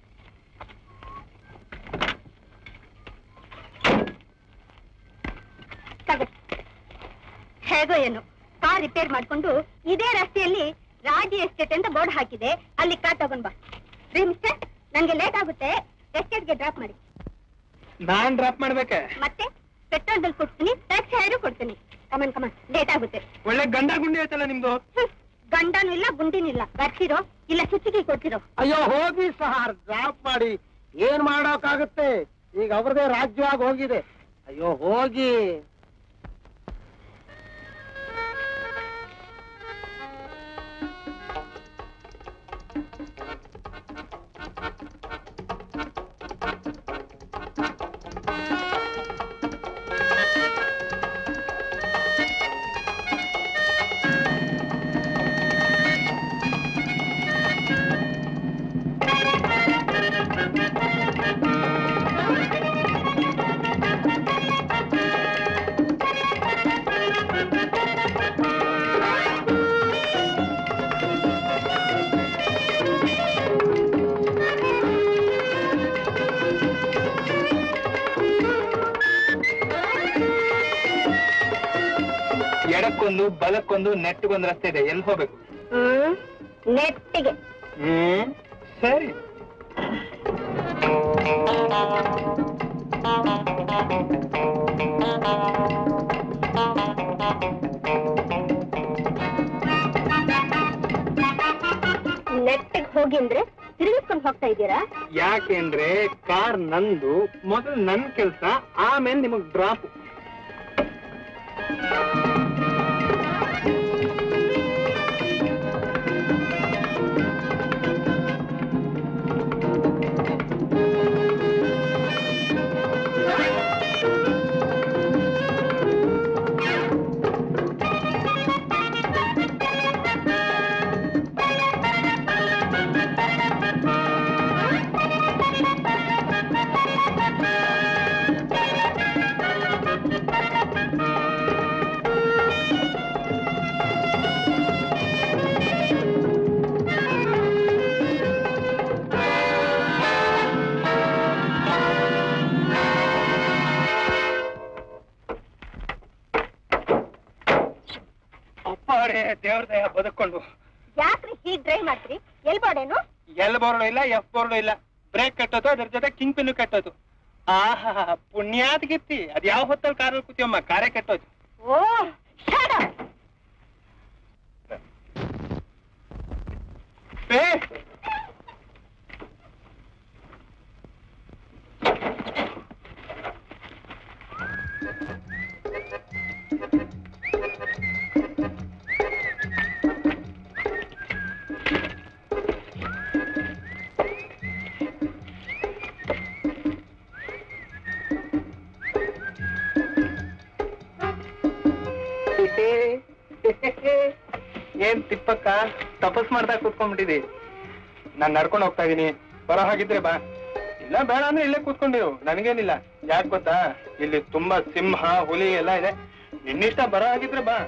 ತಗೋ. ಹೇಗೋ ಏನು ಕಾರ್ ರಿಪೇರ್ ಮಾಡ್ಕೊಂಡು ಇದೇ ರಸ್ತೆಯಲ್ಲಿ ರಾಜಿ ಎಸ್ಟೇಟ್ ಅಂತ ಬೋರ್ಡ್ ಹಾಕಿದೆ ಅಲ್ಲಿ ಕಾರ್ ತಗೊಂಡ್ ಬಾ ರೀ ಮಿಸ್ಟರ್ ನಂಗೆ ಲೇಟ್ ಆಗುತ್ತೆ ಎಸ್ಟೇಟ್ಗೆ ಡ್ರಾಪ್ ಮಾಡಿ ನಾನ್ ಡ್ರಾಪ್ ಮಾಡ್ಬೇಕೆ ಮತ್ತೆ ಪೆಟ್ರೋಲ್ ಬಿಲ್ ಕೊಡ್ತೀನಿ ಟ್ಯಾಕ್ಸಿ ಹೇರು ಕೊಡ್ತೀನಿ ಕಮನ್ ಕಮನ್ ಲೇಟ್ ಆಗುತ್ತೆ ಒಳ್ಳೆ ಗಂಡ ಗುಂಡಿ ಆಯ್ತಲ್ಲ ನಿಮ್ದು ಹ್ಮ್. ಗಂಡನೂ ಇಲ್ಲ ಗುಂಡಿನೂ ಇಲ್ಲ ಬರ್ತಿರೋ ಇಲ್ಲ ಚುಚ್ಚಿಗೆ ಕೊಡ್ತಿರೋ ಅಯ್ಯೋ ಹೋಗಿ ಸರ್ ಡ್ರಾಪ್ ಮಾಡಿ ಏನ್ ಮಾಡೋಕ್ಕಾಗುತ್ತೆ ಈಗ ಅವ್ರದೇ ರಾಜ್ಯವಾಗಿ ಹೋಗಿದೆ ಅಯ್ಯೋ ಹೋಗಿ ಎಡಕ್ಕೊಂದು ಬಲಕ್ಕೊಂದು ನೆಟ್ಗೊಂದು ರಸ್ತೆ ಇದೆ ಎಲ್ಲಿ ಹೋಗ್ಬೇಕು ಹ್ಮ್ ನೆಟ್ಟಿಗೆ ಹ್ಮ್ ಸರಿ ನೆಟ್ಟಿಗೆ ಹೋಗಿ ಅಂದ್ರೆ ತಿರುಗಿಸ್ಕೊಂಡು ಹೋಗ್ತಾ ಇದ್ದೀರಾ ಯಾಕೆಂದ್ರೆ ಕಾರ್ ನಂದು ಮೊದಲು ನನ್ ಕೆಲ್ಸ ಆಮೇಲೆ ನಿಮಗ್ ಡ್ರಾಪ್ ಅಪ್ಪಾಡೆ ದೇವ್ರ ದಯ ಬದುಕೊಂಡು ಯಾಕ್ರಿ ಹೀಗ್ ಡ್ರೈವ್ ಮಾಡ್ತೀರಿ ಎಲ್ ಬಾಡೇನು ಎಲ್ ಬೋರ್ಡು ಇಲ್ಲ ಎಫ್ ಬೋರ್ಡು ಇಲ್ಲ ಬ್ರೇಕ್ ಕಟ್ಟೋದು ಅದ್ರ ಜೊತೆ ಕಿಂಗ್ ಪಿನ್ ಕಟ್ಟೋದು ಆಹಾ ಪುಣ್ಯಾತ್ ಗಿತ್ತಿ ಅದ್ ಯಾವ ಹೊತ್ತಲ್ಲಿ ಕಾರಲ್ಲಿ ಕೂತಿಯಮ್ಮ ಕಾರೇ ಕೆಟ್ಟೋದು ಓ shut up. ಏ ಏನ್ ತಿಪ್ಪಕ್ಕ ತಪಸ್ ಮಾಡ್ತಾ ಕೂತ್ಕೊಂಡ್ಬಿಟ್ಟಿದಿ ನಾನ್ ನಡ್ಕೊಂಡು ಹೋಗ್ತಾ ಇದೀನಿ ಬರೋ ಹಾಗಿದ್ರೆ ಬಾ ಇಲ್ಲ ಬೇಡ ಅಂದ್ರೆ ಇಲ್ಲೇ ಕೂತ್ಕೊಂಡಿರು ನನಗೇನಿಲ್ಲ ಯಾಕೆ ಗೊತ್ತಾ ಇಲ್ಲಿ ತುಂಬಾ ಸಿಂಹ ಹುಲಿ ಎಲ್ಲ ಇದೆ ನಿನ್ನಿಷ್ಟ ಬರೋ ಹಾಗಿದ್ರೆ ಬಾ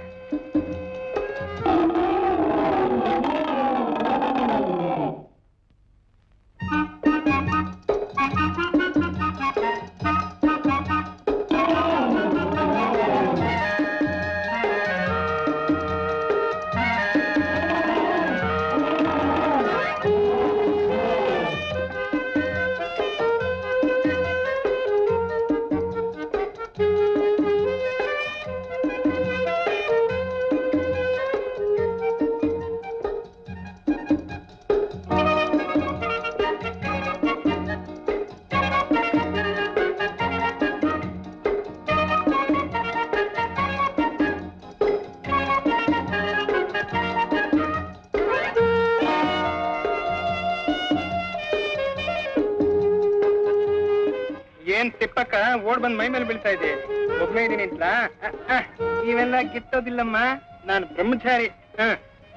ಓಡ್ ಬಂದ್ ಮೈ ಮೇಲೆ ಬೀಳ್ತಾ ಇದೆ ಒಬ್ಬನೇ ಇದೀನಿ ಅಂತ ಇವೆಲ್ಲ ಕಿತ್ತೋದಿಲ್ಲಮ್ಮ ನಾನು ಬ್ರಹ್ಮಚಾರಿ ಹ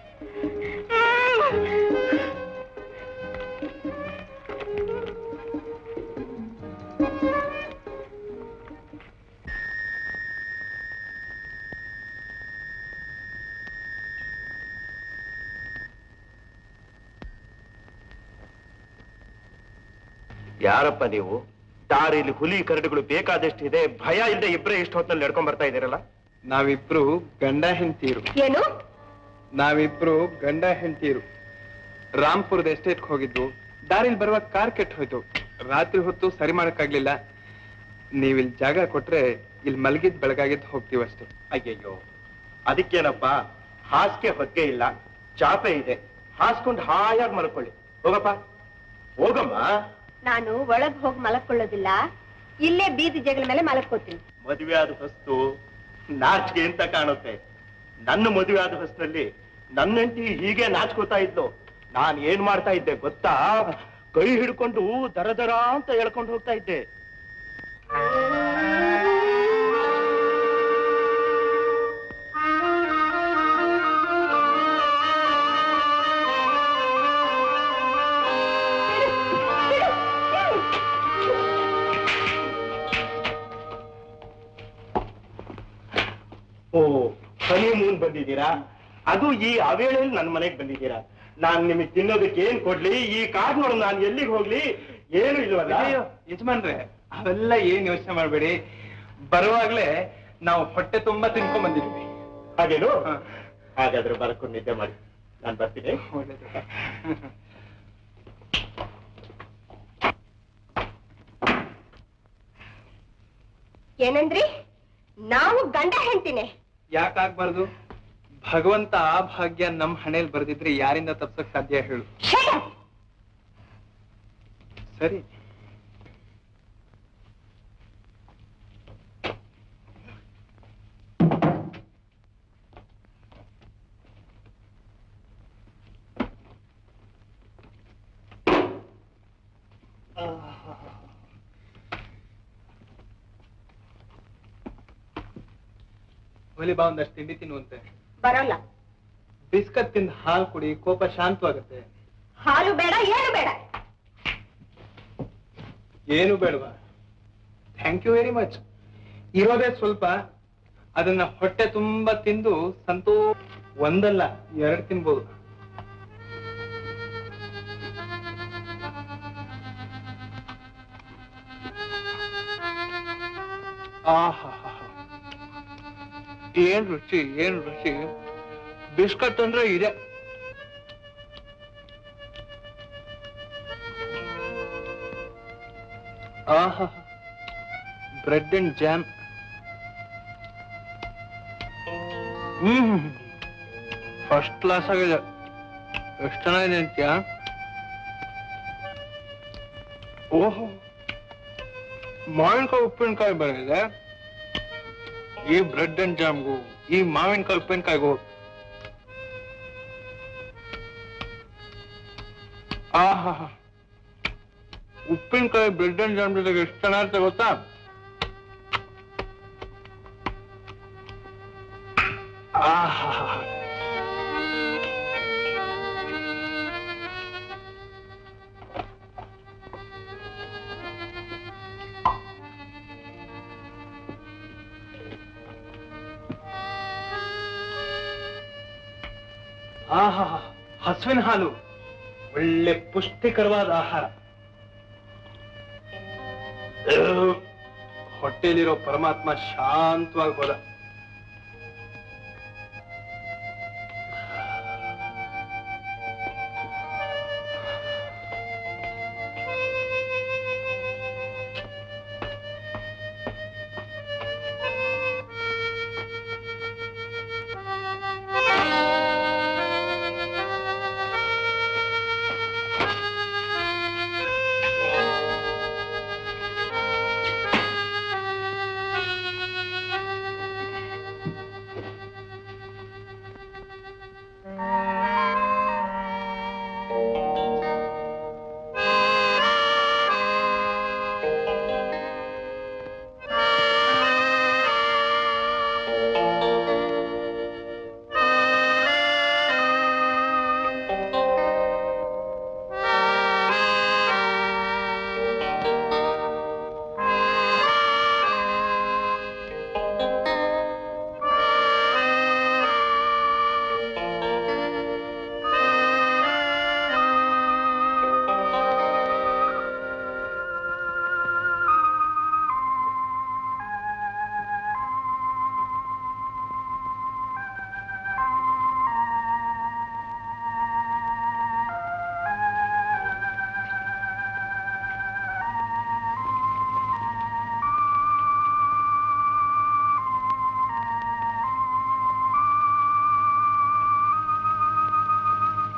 ಯಾರಪ್ಪ ನೀವು ದಾರಿಲಿ ಹುಲಿ ಕರಡುಗಳು ಬೇಕಾದಷ್ಟು ಇದೆ ಭಯ ಇಲ್ಲದೆ ಇಬ್ಬರೇ ಇಷ್ಟು ಹೊತ್ತಲ್ಲಿ ನಡ್ಕೊಂಡ್ ಬರ್ತಾ ಇದ್ದೀರಲ್ಲ ನಾವಿಬ್ರು ಗಂಡ ಹೆಂಡ್ತೀರು ಏನು ನಾವಿಬ್ರು ಗಂಡ ಹೆಂಡ್ತೀರು ರಾಂಪುರದ ಎಸ್ಟೇಟ್ ಹೋಗಿದ್ದು ದಾರಿಲಿ ಬರುವಾಗ ಕಾರ್ ಕೆಟ್ಟ ಹೋಯ್ತು ರಾತ್ರಿ ಹೊತ್ತು ಸರಿ ಮಾಡಕ್ಕಾಗ್ಲಿಲ್ಲ ನೀವಿಲ್ ಜಾಗ ಕೊಟ್ರೆ ಇಲ್ಲಿ ಮಲಗಿದ್ ಬೆಳಗಾಗಿದ್ದು ಹೋಗ್ತೀವಿ ಅಷ್ಟೇ ಅಯ್ಯಯ್ಯೋ ಅದಕ್ಕೇನಪ್ಪ ಹಾಸಿಗೆ ಹೊಕ್ಕೆ ಇಲ್ಲ ಚಾಪೆ ಇದೆ ಹಾಸ್ಕೊಂಡು ಹಾಯಾಗಿ ಮಲ್ಕೊಳ್ಳಿ ಹೋಗಪ್ಪ ಹೋಗಮ್ಮ ನಾನು ಒಳಗ್ ಹೋಗಿ ಮಲಕೊಳ್ಳೋದಿಲ್ಲ ಇಲ್ಲೇ ಬೀದಿ ಜಗಳ ಮೇಲೆ ಮಲಕ್ಕೋತೀನಿ ಮದುವೆ ಆದ ಹೊಸ್ತು ನಾಚಿಕೆ ಅಂತ ಕಾಣುತ್ತೆ ನನ್ನ ಮದುವೆ ಆದ ಹೊಸ್ತಿನಲ್ಲಿ ನನ್ನ ಹೆಂಡತಿ ಹೀಗೆ ನಾಚ್ಕೋತಾ ಇದ್ಲು ನಾನ್ ಏನ್ ಮಾಡ್ತಾ ಇದ್ದೆ ಗೊತ್ತಾ ಕೈ ಹಿಡ್ಕೊಂಡು ದರ ದರ ಅಂತ ಎಳ್ಕೊಂಡು ಹೋಗ್ತಾ ಇದ್ದೆ ಓ ಹನಿಮೂನ್ ಬಂದಿದ್ದೀರಾ ಅದು ಈ ಅವೇಳೆಯಲ್ಲಿ ನನ್ನ ಮನೆಗೆ ಬಂದಿದ್ದೀರಾ ನಾನ್ ನಿಮಗೆ ತಿನ್ನೋದಕ್ಕೆ ಏನ್ ಕೊಡ್ಲಿ ಈ ಕಾರ್ ನೋಡು ನಾನು ಎಲ್ಲಿಗೆ ಹೋಗ್ಲಿ ಏನು ಇಲ್ವಲ್ಲ ಅಯ್ಯೋ ಯಜಮಾನ್ರೆ ಅವೆಲ್ಲ ಏನ್ ಯೋಚನೆ ಮಾಡ್ಬೇಡಿ ಬರುವಾಗ್ಲೇ ನಾವು ಹೊಟ್ಟೆ ತುಂಬಾ ತಿನ್ಕೊಂಡ್ ಬಂದಿದ್ವಿ ಹಾಗೇನು ಹಾ. ಹಾಗಾದ್ರೆ ಬರ್ಕೊಂಡು ನಿದ್ದೆ ಮಾಡಿ ನಾನು ಬರ್ತೀನಿ ಒಳ್ಳೇದು ಏನಂದ್ರಿ ನಾವು ಗಂಡ ಹೆಂಡ್ತಿನೇ ಯಾಕಾಗ್ಬಾರ್ದು ಭಗವಂತ ಆ ಭಾಗ್ಯ ನಮ್ ಹಣೆಯಲ್ಲಿ ಬರ್ದಿದ್ರೆ ಯಾರಿಂದ ತಪ್ಸಕ್ ಸಾಧ್ಯ ಹೇಳು ಸರಿ ಒಲಿ ಬಾ ಒಂದಷ್ಟು ತಿಂಡಿ ತಿನ್ನುವಂತೆ ಬರೋಲ್ಲ ಬಿಸ್ಕತ್ ತಿಂದು ಹಾಲು ಕುಡಿ ಕೋಪ ಶಾಂತವಾಗುತ್ತೆ ಹಾಲು ಬೇಡ ಏನು ಬೇಡ ಏನು ಬೇಡವಾ ಥ್ಯಾಂಕ್ ಯು ವೆರಿ ಮಚ್ ಇರೋದೇ ಸ್ವಲ್ಪ ಅದನ್ನ ಹೊಟ್ಟೆ ತುಂಬಾ ತಿಂದು ಸಂತೋ ಒಂದಲ್ಲ ಎರಡು ತಿನ್ಬೋದು ಆಹಾಹಾ. ಏನ್ ರುಚಿ ಏನ್ ರುಚಿ ಬಿಸ್ಕಟ್ ಅಂದ್ರೆ ಇದೆ ಆಹಾ ಬ್ರೆಡ್ ಅಂಡ್ ಜಾಮ್ ಹ್ಮ್ ಫಸ್ಟ್ ಕ್ಲಾಸ್ ಆಗಿದೆ ಎಷ್ಟು ಚೆನ್ನಾಗಿದೆ ಅಂತ್ಯಾ ಓಹೋ ಮಾವಿನಕಾಯಿ ಉಪ್ಪಿನಕಾಯಿ ಬಂದಿದೆ ಈ ಬ್ರೆಡ್ ಅಂಡ್ ಜಾಮ್ಗೂ ಈ ಮಾವಿನಕಾಯಿ ಉಪ್ಪಿನಕಾಯಿಗೂ ಆಹಾ ಉಪ್ಪಿನಕಾಯಿ ಬ್ರೆಡ್ ಅಂಡ್ ಜಾಮ್ ಜೊತೆಗೆ ಎಷ್ಟು ಚೆನ್ನಾಗಿರುತ್ತೆ ಗೊತ್ತಾ ಆಹಾ ಆಹಾ ಹಸುವಿನ ಹಾಲು ಒಳ್ಳೆ ಪುಷ್ಟಿಕರವಾದ ಆಹಾರ ಅಹ್, ಹೊಟ್ಟೆಲಿರೋ ಪರಮಾತ್ಮ ಶಾಂತವಾಗಿ ಹೋದ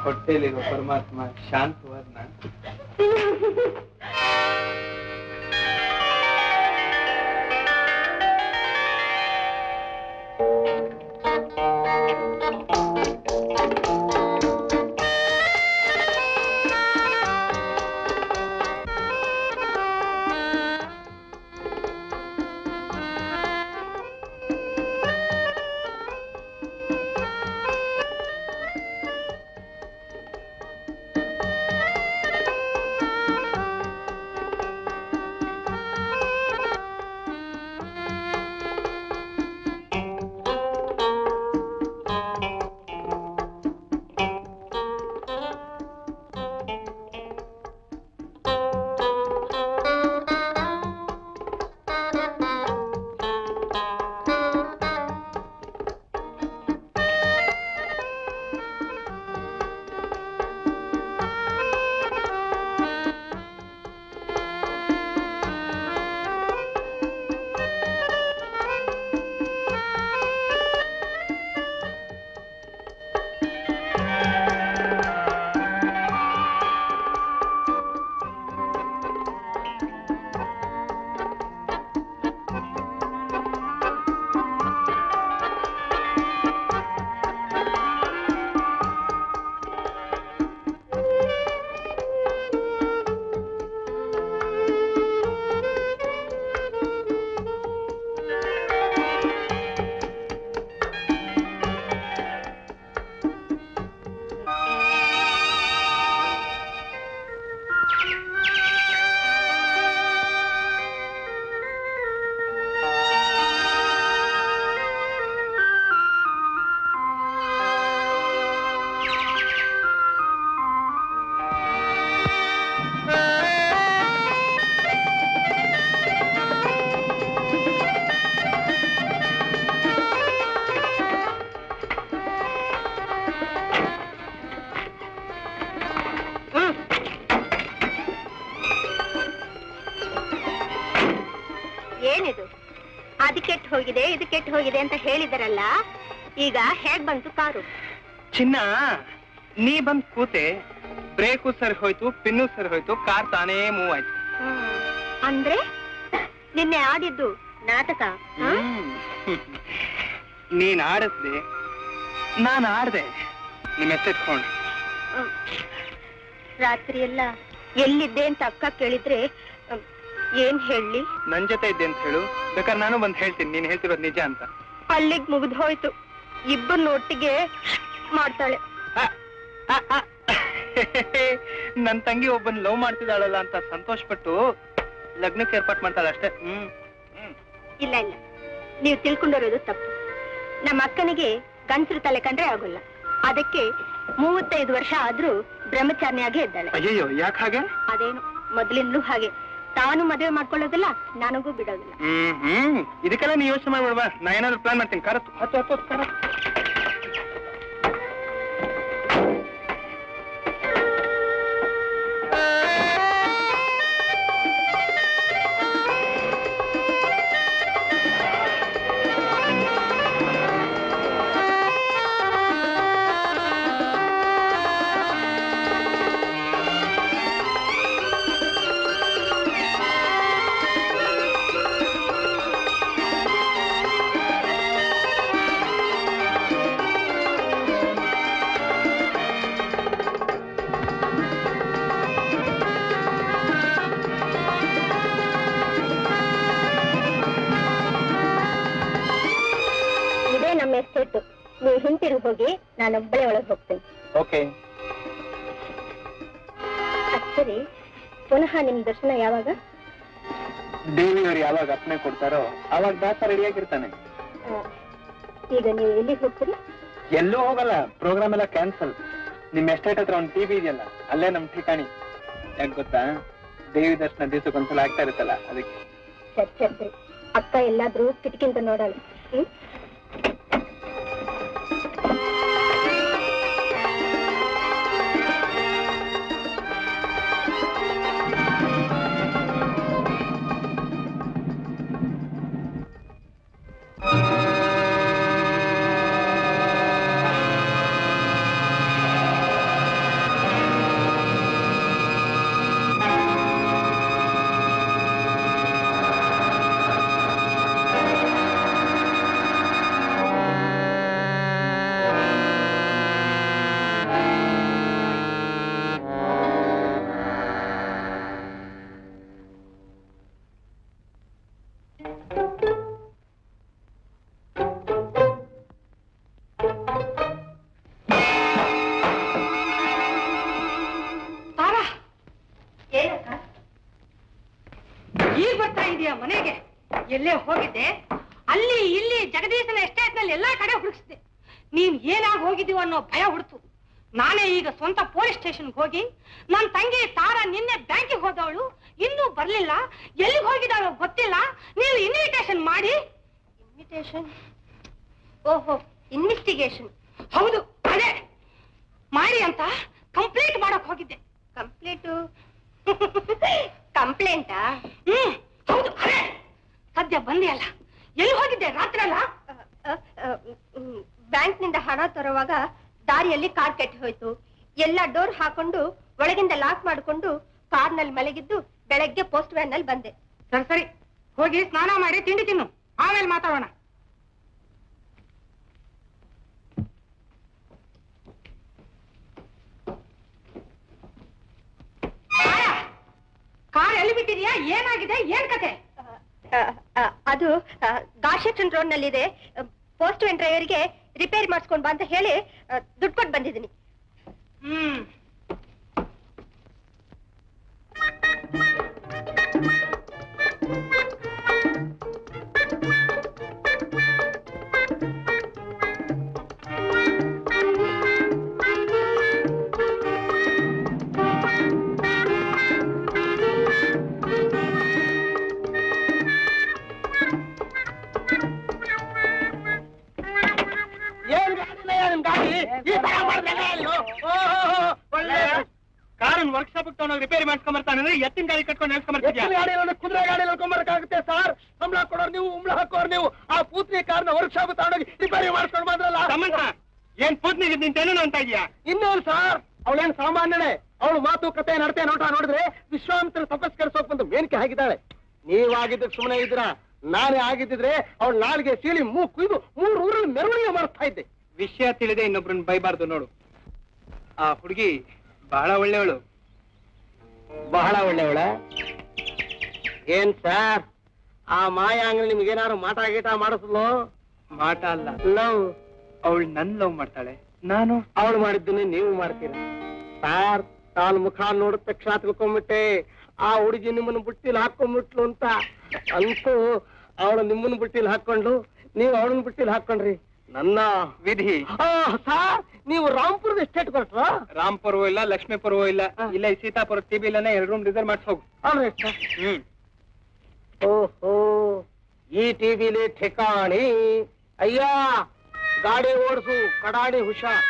ಹೊಟ್ಟೆಲಿರೋ ಪರಮಾತ್ಮ ಶಾಂತವಾದ್ನ ಏನಿದು ಅದು ಕೆಟ್ಟು ಹೋಗಿದೆ ಇದು ಕೆಟ್ಟು ಹೋಗಿದೆ ಅಂತ ಹೇಳಿದಾರಲ್ಲ ಈಗ ಹೇಗ್ ಬಂತು ಕಾರು ಚಿನ್ನ ನೀ ಬಂದ್ ಕೂತೆ ಬ್ರೇಕು ಸರಿ ಹೋಯ್ತು ಪಿನ್ನು ಸರಿ ಹೋಯ್ತು ಕಾರ್ ತಾನೇ ಮೂವ್ ಆಯ್ತು ಅಂದ್ರೆ ನಿನ್ನೆ ಆಡಿದ್ದು ನಾಟಕ ಹ? ನೀನ್ ಆಡಿಸ್ದೆ ನಾನ್ ಆಡ್ದೆ ನಿಮ್ ಎತ್ತೆತ್ಕೊಂಡು ಹ್ಮ್. ರಾತ್ರಿ ಎಲ್ಲ ಎಲ್ಲಿದ್ದೆ ಅಂತ ಅಕ್ಕ ಕೇಳಿದ್ರೆ ಹ್ಮ್, ಏನ್ ಹೇಳಿ ನನ್ ಜೊತೆ ಇದ್ದೆ ಅಂತ ಹೇಳು ಬೇಕಾದ್ರೆ ನಾನು ಬಂದ್ ಹೇಳ್ತೀನಿ ನೀನ್ ಹೇಳ್ತಿರೋದ್ ನಿಜ ಅಂತ ಅಲ್ಲಿಗ್ ಮುಗಿದ್ ಹೋಯ್ತು ಇಬ್ಬರು ಒಟ್ಟಿಗೆ ಮಾಡ್ತಾಳೆ ಆ, ಆ, ಆ. ನನ್ ತಂಗಿ ಒಬ್ಬನ್ ಲವ್ ಮಾಡ್ತಿದ್ದಾಳಲ್ಲ ಅಂತ ಸಂತೋಷ ಪಟ್ಟು ಲಗ್ನಕ್ಕೆ ಏರ್ಪಾಟ್ ಮಾಡ್ತಾಳೆ ಅಷ್ಟೇ ಹ್ಮ್ ಹ್ಮ್ ಇಲ್ಲ ಇಲ್ಲ ನೀವು ತಿಳ್ಕೊಂಡಿರೋದು ತಪ್ಪು ನಮ್ಮ ಅಕ್ಕನಿಗೆ ಗಂಡಸರು ತಲೆ ಕಂಡ್ರೆ ಆಗೋಲ್ಲ ಅದಕ್ಕೆ ಮೂವತ್ತೈದು ವರ್ಷ ಆದ್ರೂ ಬ್ರಹ್ಮಚಾರಿಯಾಗಿ ಇದ್ದಾಳೆ ಅಯ್ಯಯ್ಯೋ ಯಾಕೆ ಹಾಗೆ ಅದೇನು ಮೊದಲಿಂದಲೂ ಹಾಗೆ ತಾನು ಮದುವೆ ಮಾಡ್ಕೊಳ್ಳೋದಿಲ್ಲ ನನಗೂ ಬಿಡೋದಿಲ್ಲ ಹ್ಮ್ ಹ್ಮ್ ಇದಕ್ಕೆಲ್ಲ ನೀ ಯೋಚನೆ ಮಾಡ್ಬೇಡ್ವಾ ನಾ ಏನಾದ್ರು ಪ್ಲಾನ್ ಮಾಡ್ತೀನಿ ಕರತ್ತು ಹತ್ತು ಹತ್ತು ಹತ್ತು ಕರತ್ತು ಇದೇ ನಮ್ಮ ಎಸ್ಟೇಟ್ ನೀವು ಹಿಂತಿರುಗಿ ಹೋಗಿ ನಾನೊಬ್ಬಳೇ ಒಳಗೆ ಹೋಗ್ತೀನಿ ಓಕೆ ಅದ್ ಸರಿ ಪುನಃ ನಿಮ್ ದರ್ಶನ ಯಾವಾಗ ದೇವಿಯವ್ರು ಯಾವಾಗ ಅಪ್ಪಣೆ ಕೊಡ್ತಾರೋ ಅವಾಗ ದಾಸ ರೆಡಿಯಾಗಿರ್ತಾನೆ ಆ, ಈಗ ನೀವು ಎಲ್ಲಿಗೆ ಹೋಗ್ತೀರಿ ಎಲ್ಲೂ ಹೋಗಲ್ಲ ಪ್ರೋಗ್ರಾಮ್ ಎಲ್ಲ ಕ್ಯಾನ್ಸಲ್ ನಿಮ್ ಎಸ್ಟೇಟ್ ಹತ್ರ ಒಂದು ಟಿವಿ ಇದೆಯಲ್ಲ ಅಲ್ಲೇ ನಮ್ ಠಿಕಾಣಿ ಯಾಕೆ ಗೊತ್ತಾ ದೇವಿ ದರ್ಶನ ದಿವಸಕ್ಕೊಂದ್ಸಲ ಆಗ್ತಾ ಇರುತ್ತಲ್ಲ ಅದಕ್ಕೆ ಸರಿ ಸರಿ ಸರಿ ಅಕ್ಕ ಎಲ್ಲಾದ್ರೂ ಕಿಟಕಿಂತ ನೋಡಲ್ಲ ಹ್ಮ್ ಎಲ್ಲೇ ಹೋಗಿದ್ದೆ ಅಲ್ಲಿ ಇಲ್ಲಿ ಜಗದೀಶನ ಎಸ್ಟೇಟ್ ನಲ್ಲಿ ಎಲ್ಲಾ ಕಡೆ ಹುಡುಕಿಸಿದೆ ನೀನ್ ಏನಾಗಿ ಹೋಗಿದೀವ ಅನ್ನೋ ಭಯ ಹುಡ್ತು ನಾನೇ ಈಗ ಸ್ವಂತ ಪೊಲೀಸ್ ಸ್ಟೇಷನ್ಗೆ ಹೋಗಿ ನನ್ನ ತಂಗಿ ತಾರ ನಿನ್ನೆ ಬ್ಯಾಂಕಿಗೆ ಹೋದವಳು ಇನ್ನೂ ಬರ್ಲಿಲ್ಲ ಎಲ್ಲಿಗೆ ಹೋಗಿದ್ದಾಳೋ ಗೊತ್ತಿಲ್ಲ ನೀವು ಇನ್ವಿಟೇಷನ್ ಮಾಡಿ ಇನ್ವಿಟೇಷನ್ ಓಹೋ ಇನ್ವೆಸ್ಟಿಗೇಷನ್ ಹೌದು ಅದೇ ಮಾಡಿ ಅಂತ ಕಂಪ್ಲೇಂಟ್ ಮಾಡಕ್ ಹೋಗಿದ್ದೆ ಕಂಪ್ಲೇಂಟು ಕಂಪ್ಲೇಂಟಾ ಹ್ಮ್ ಹೌದು ಅದೇ ಸದ್ಯ ಬಂದೆ ಅಲ್ಲ ಎಲ್ಲಿ ಹೋಗಿದ್ದೆ ರಾತ್ರಿ ಅಲ್ಲ ಬ್ಯಾಂಕ್ನಿಂದ ಹಣ ತರುವಾಗ ದಾರಿಯಲ್ಲಿ ಕಾರ್ ಕೆಟ್ಟು ಹೋಯ್ತು ಎಲ್ಲ ಡೋರ್ ಹಾಕೊಂಡು ಒಳಗಿಂದ ಲಾಕ್ ಮಾಡಿಕೊಂಡು ಕಾರ್ನಲ್ಲಿ ಮಲಗಿದ್ದು ಬೆಳಗ್ಗೆ ಪೋಸ್ಟ್ ವ್ಯಾನ್ ನಲ್ಲಿ ಬಂದೆ ಸರಿ ಸರಿ ಹೋಗಿ ಸ್ನಾನ ಮಾಡಿ ತಿಂಡಿ ತಿನ್ನು ಆಮೇಲೆ ಮಾತಾಡೋಣ ಆಯಾ, ಕಾರ್ ಎಲ್ಲಿ ಬಿಟ್ಟಿದ್ಯಾ ಏನಾಗಿದೆ ಏನ್ ಕತೆ ಆ, ಆ, ಅದು ಗಾಶೆಕ್ಷನ್ ರೋಡ್ ನಲ್ಲಿದೆ ಪೋಸ್ಟ್ ವ್ಯಾನ್ ಡ್ರೈವರ್ಗೆ ರಿಪೇರಿ ಮಾಡಿಸ್ಕೊಂಡ್ ಬಾ ಅಂತ ಹೇಳಿ ದುಡ್ಡು ಕೊಟ್ಟು ಬಂದಿದ್ದೀನಿ ಹ್ಮ್ ಏನ್ ಗಾಡಿನ ನಿಮ್ ಗಾಡಿ ಈ ತರ ಮಾಡ್ಬೇಕ ಒಳ್ಳೆ ಕಾರನ್ ವರ್ಕ್ಶಾಪ್ ತಗೊಂಡೋಗಿ ರಿಪೇರಿ ಮಾಡ್ಕೊಂಡ್ ಬರ್ತಾನೆ ಎತ್ತಿನ ಗಾಡಿ ಕಟ್ಕೊಂಡು ನೆನ್ಸ್ಕೊಂಡ್ ಬರ್ತಿದ್ಯಾ ಎತ್ತಿನ ಗಾಡಿ ಕುದುರೆ ಗಾಡಿ ಹೇಳ್ಕೊಂಬರಕ್ಕಾಗುತ್ತೆ ಸರ್ ಸಂಬಳ ಕೊಡೋರು ನೀವು ಉಂಬಳ ಹಾಕೋರು ನೀವು ಆ ಪೂತ್ನಿ ಕಾರ್ನ ವರ್ಕ್ಶಾಪ್ ತಗೊಂಡೋಗಿ ರಿಪೇರಿ ಮಾಡ್ಕೊಂಡು ಬಂದ್ರಲ್ಲ ಸಂಬಂಧ ಏನ್ ಪೂತ್ನಿಗೆ ನಿಂತೇನು ಅಂತ ಇದೆಯಾ ಇನ್ನೇನು ಸರ್ ಅವಳೇನ್ ಸಾಮಾನ್ಯನೇ ಅವಳು ಮಾತು ಕತೆ ನಡತೆ ನೋಟ ನೋಡಿದ್ರೆ ವಿಶ್ವಾಮಿತ್ರ ತಪಸ್ ಕೆಲ್ಸೋಕ್ ಬಂದು ಮೇನಿಕೆ ಹಾಕಿದ್ದಾಳೆ ನೀವಾಗಿದ್ದಕ್ಕೆ ಸುಮ್ಮನೆ ಇದ್ರ ನಾನೇ ಆಗಿದ್ದಿದ್ರೆ ಅವಳು ನಾಲ್ಗೆ ಸೀಳಿ ಮೂ ಕುಯ್ದು ಮೂರು ಊರಲ್ಲಿ ಮೆರವಣಿಗೆ ಮಾಡ್ತಾ ಇದ್ದೆ ವಿಷಯ ತಿಳಿದೆ ಇನ್ನೊಬ್ರನ್ನ ಬೈಬಾರ್ದು ನೋಡು ಆ ಹುಡುಗಿ ಬಹಳ ಒಳ್ಳೆಯವಳು ಬಹಳ ಒಳ್ಳೆಯವಳ ಏನ್ ಸರ್ ಆ ಮಾಯಾ ಅಂಗಡಿ ನಿಮ್ಗೇನಾದ್ರು ಮಾಟ ಗೀಟ ಮಾಡಿಸ್ಲು ಮಾಟ ಅಲ್ಲ ಲವ್ ಅವಳು ನನ್ ಲವ್ ಮಾಡ್ತಾಳೆ ನಾನು ಅವಳು ಮಾಡಿದ್ದನ್ನೇ ನೀವು ಮಾಡ್ತೀರ ಸಾರ್ ತಾನು ಮುಖ ನೋಡಿದ ತಕ್ಷಣ ತಿಳ್ಕೊಂಬಿಟ್ಟೆ ಆ ಹುಡುಗಿ ನಿಮ್ಮನ್ನ ಬುಟ್ಟಿಲಿ ಹಾಕೊಂಡ್ಬಿಟ್ಲು ಅಂತ ಅಂತೂ ಅವಳು ನಿಮ್ಮನ್ನ ಬುಟ್ಟಿಲಿ ಹಾಕೊಂಡು ನೀವು ಅವಳನ್ನ ಬುಟ್ಟಿಲಿ ಹಾಕೊಂಡ್ರಿ ನನ್ನ ವಿಧಿ ಆ, ಸಾರ್ ನೀವು ರಾಂಪುರದ ಎಸ್ಟೇಟ್ ಕೊಟ್ರಾ ರಾಮ್ಪುರವೂ ಇಲ್ಲ ಲಕ್ಷ್ಮೀಪುರವೂ ಇಲ್ಲ ಇಲ್ಲ ಈ ಸೀತಾಪುರ ಟಿ ಇಲ್ಲನೇ ಎರಡು ರೂಮ್ ರಿಸರ್ವ್ ಮಾಡ್ಸಿ ಹೋಗು ಅಲ್ರಿ ಸರ್ ಹ್ಮ್ ಓಹೋ ಈ ಟಿವಿಲಿ ಠಿಕಾಣಿ ಅಯ್ಯ ಗಾಡಿ ಓಡಿಸು ಕಡಾಡಿ ಹುಷಾರ್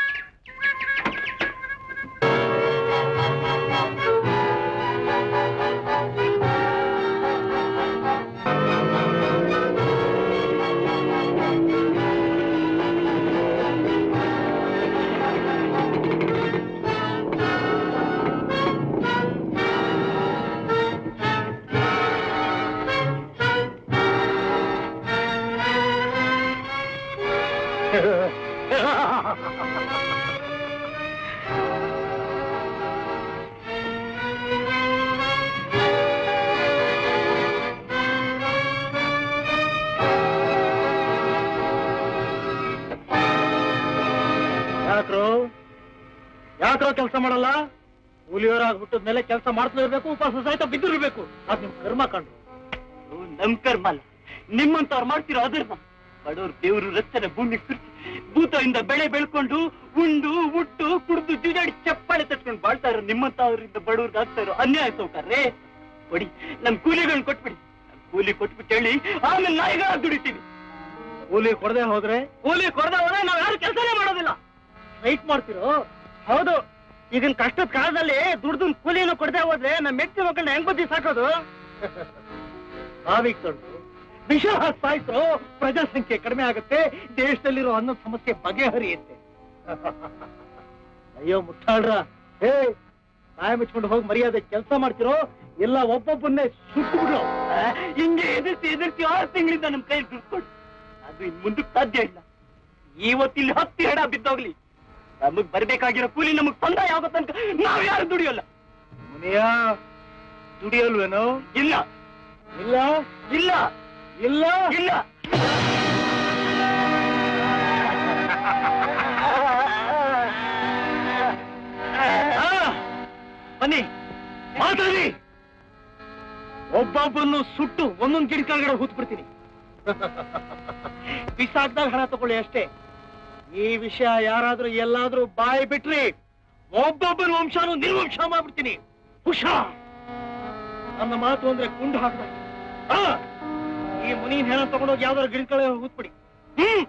ಯಾಕ್ರೋ ಯಾಕ್ರೋ ಕೆಲಸ ಮಾಡಲ್ಲ ಕೂಲಿಯವರ ಆಗ್ಬಿಟ್ಟದ ಮೇಲೆ ಕೆಲಸ ಮಾಡ್ತಾ ಇರ್ಬೇಕು ಉಪವಾಸ ಸಹಿತ ಬಿದ್ದಿರ್ಬೇಕು ಅದ್ ನಿಮ್ ಕರ್ಮ ಕಂಡು ನಮ್ ಕರ್ಮ ಅಲ್ಲ ನಿಮ್ಮಂತವ್ರು ಮಾಡ್ತಿರೋ ಅಧರ್ಮ ಬಡವ್ರು ದೇವರು ರಸ್ತೆನ ಭೂಮಿ ಕುರ್ಚಿ ಭೂತದಿಂದ ಬೆಳೆ ಬೆಳ್ಕೊಂಡು ಉಂಡು ಉಟ್ಟು ಕುಡ್ದು ಜುಜಾಡಿ ಚಪ್ಪಾಳೆ ತಟ್ಕೊಂಡು ಬಾಳ್ತಾ ಇರೋ ನಿಮ್ಮಂತವ್ರಿಂದ ಬಡವ್ರಿಗೆ ಆಗ್ತಾ ಇರೋ ಅನ್ಯಾಯ ಸೌಕರ್ಯ ಕೊಡಿ ನಮ್ ಕೂಲಿಗಳನ್ನ ಕೊಟ್ಬಿಡಿ ನಮ್ ಕೂಲಿ ಕೊಟ್ಬಿಟ್ಟು ಹೇಳಿ ಆಮೇಲೆ ನಾಯಿಗಳ ದುಡಿತೀವಿ ಕೂಲಿ ಕೊಡದೆ ಹೋದ್ರೆ ಕೂಲಿ ಕೊಡದೆ ಹೋದ್ರೆ ನಾವ್ ಯಾರು ಕೆಲಸನೇ ಮಾಡೋದಿಲ್ಲ ಸ್ಟ್ರೈಕ್ ಮಾಡ್ತಿರೋ ಹೌದು ಈಗಿನ ಕಷ್ಟದ ಕಾಲದಲ್ಲಿ ದುಡ್ದು ಕೂಲಿಯನ್ನು ಕೊಡದೆ ಹೋದ್ರೆ ನಮ್ಮ ಮೆಟ್ಟಿ ಮಕ್ಕಳನ್ನ ಹೆಂಗ್ ಬುದ್ಧಿ ಸಾಕೋದು ನಾವೀಗ ತೊಂಡು ವಿಷ ಹಾಕಿ ಸಾಯ್ತು ಪ್ರಜಾಸಂಖ್ಯೆ ಕಡಿಮೆ ಆಗುತ್ತೆ ದೇಶದಲ್ಲಿರೋ ಅನ್ನೋ ಸಮಸ್ಯೆ ಬಗೆಹರಿಯುತ್ತೆ ಅಯ್ಯೋ ಮುಟ್ಟಾಳ್ರ ಹೇ ನಾಯ ಮುಚ್ಕೊಂಡು ಹೋಗಿ ಮರ್ಯಾದೆ ಕೆಲಸ ಮಾಡ್ತಿರೋ ಇಲ್ಲ ಒಬ್ಬೊಬ್ಬನ್ನೇ ಸುಟ್ಟು ಬಿಡು ಹಿಂಗೆ ಎದುರ್ಸಿ ಎದುರ್ಸಿ ಆರು ತಿಂಗಳಿಂದ ನಮ್ ಕೈ ದುಡ್ಡು ಅದು ಇನ್ ಮುಂದಕ್ಕೆ ಸಾಧ್ಯ ಇಲ್ಲ ಇವತ್ತಿಲ್ಲಿ ಹತ್ತಿ ಹೆಡ ಬಿದ್ದೋಗ್ಲಿ ನಮಗ್ ಬರ್ಬೇಕಾಗಿರೋ ಕೂಲಿ ನಮಗ್ ತೊಂದರೆ ಆಗೋ ತನಕ ನಾವ್ ಯಾರು ದುಡಿಯೋಲ್ಲ ಮುನಿಯ ದುಡಿಯಲ್ವೇನೋ ಇಲ್ಲ ಇಲ್ಲ ಇಲ್ಲ ಇಲ್ಲ ಇಲ್ಲ ಆ, ಬನ್ನಿ ಮಾತಾಡಿ ಒಬ್ಬೊಬ್ಬನ್ನು ಸುಟ್ಟು ಒಂದೊಂದು ಗಿಡ ಕೆಳಗಡೆ ಹೂತ್ ಬಿಡ್ತೀನಿ ಬಿಸಾಕ್ದಾಗ ಹಣ ತಗೊಳ್ಳಿ ಅಷ್ಟೇ ಈ ವಿಷಯ ಯಾರಾದ್ರೂ ಎಲ್ಲಾದ್ರೂ ಬಾಯಿ ಬಿಟ್ರಿ ಒಬ್ಬೊಬ್ಬನ ವಂಶನೂ ನಿರ್ವಂಶ ಮಾಡ್ಬಿಡ್ತೀನಿ ಹುಷಾರ್ ನನ್ನ ಮಾತು ಅಂದ್ರೆ ಗುಂಡು ಹಾಕ್ಬೇಕು ಆ, ಈ ಮುನಿನ್ ಹೆಣ ತಗೊಂಡೋಗಿ ಯಾವ್ದಾದ್ರು ಗಿಡಕಳೆ ಹೂತ್ಬಿಡಿ ಹ್ಮ್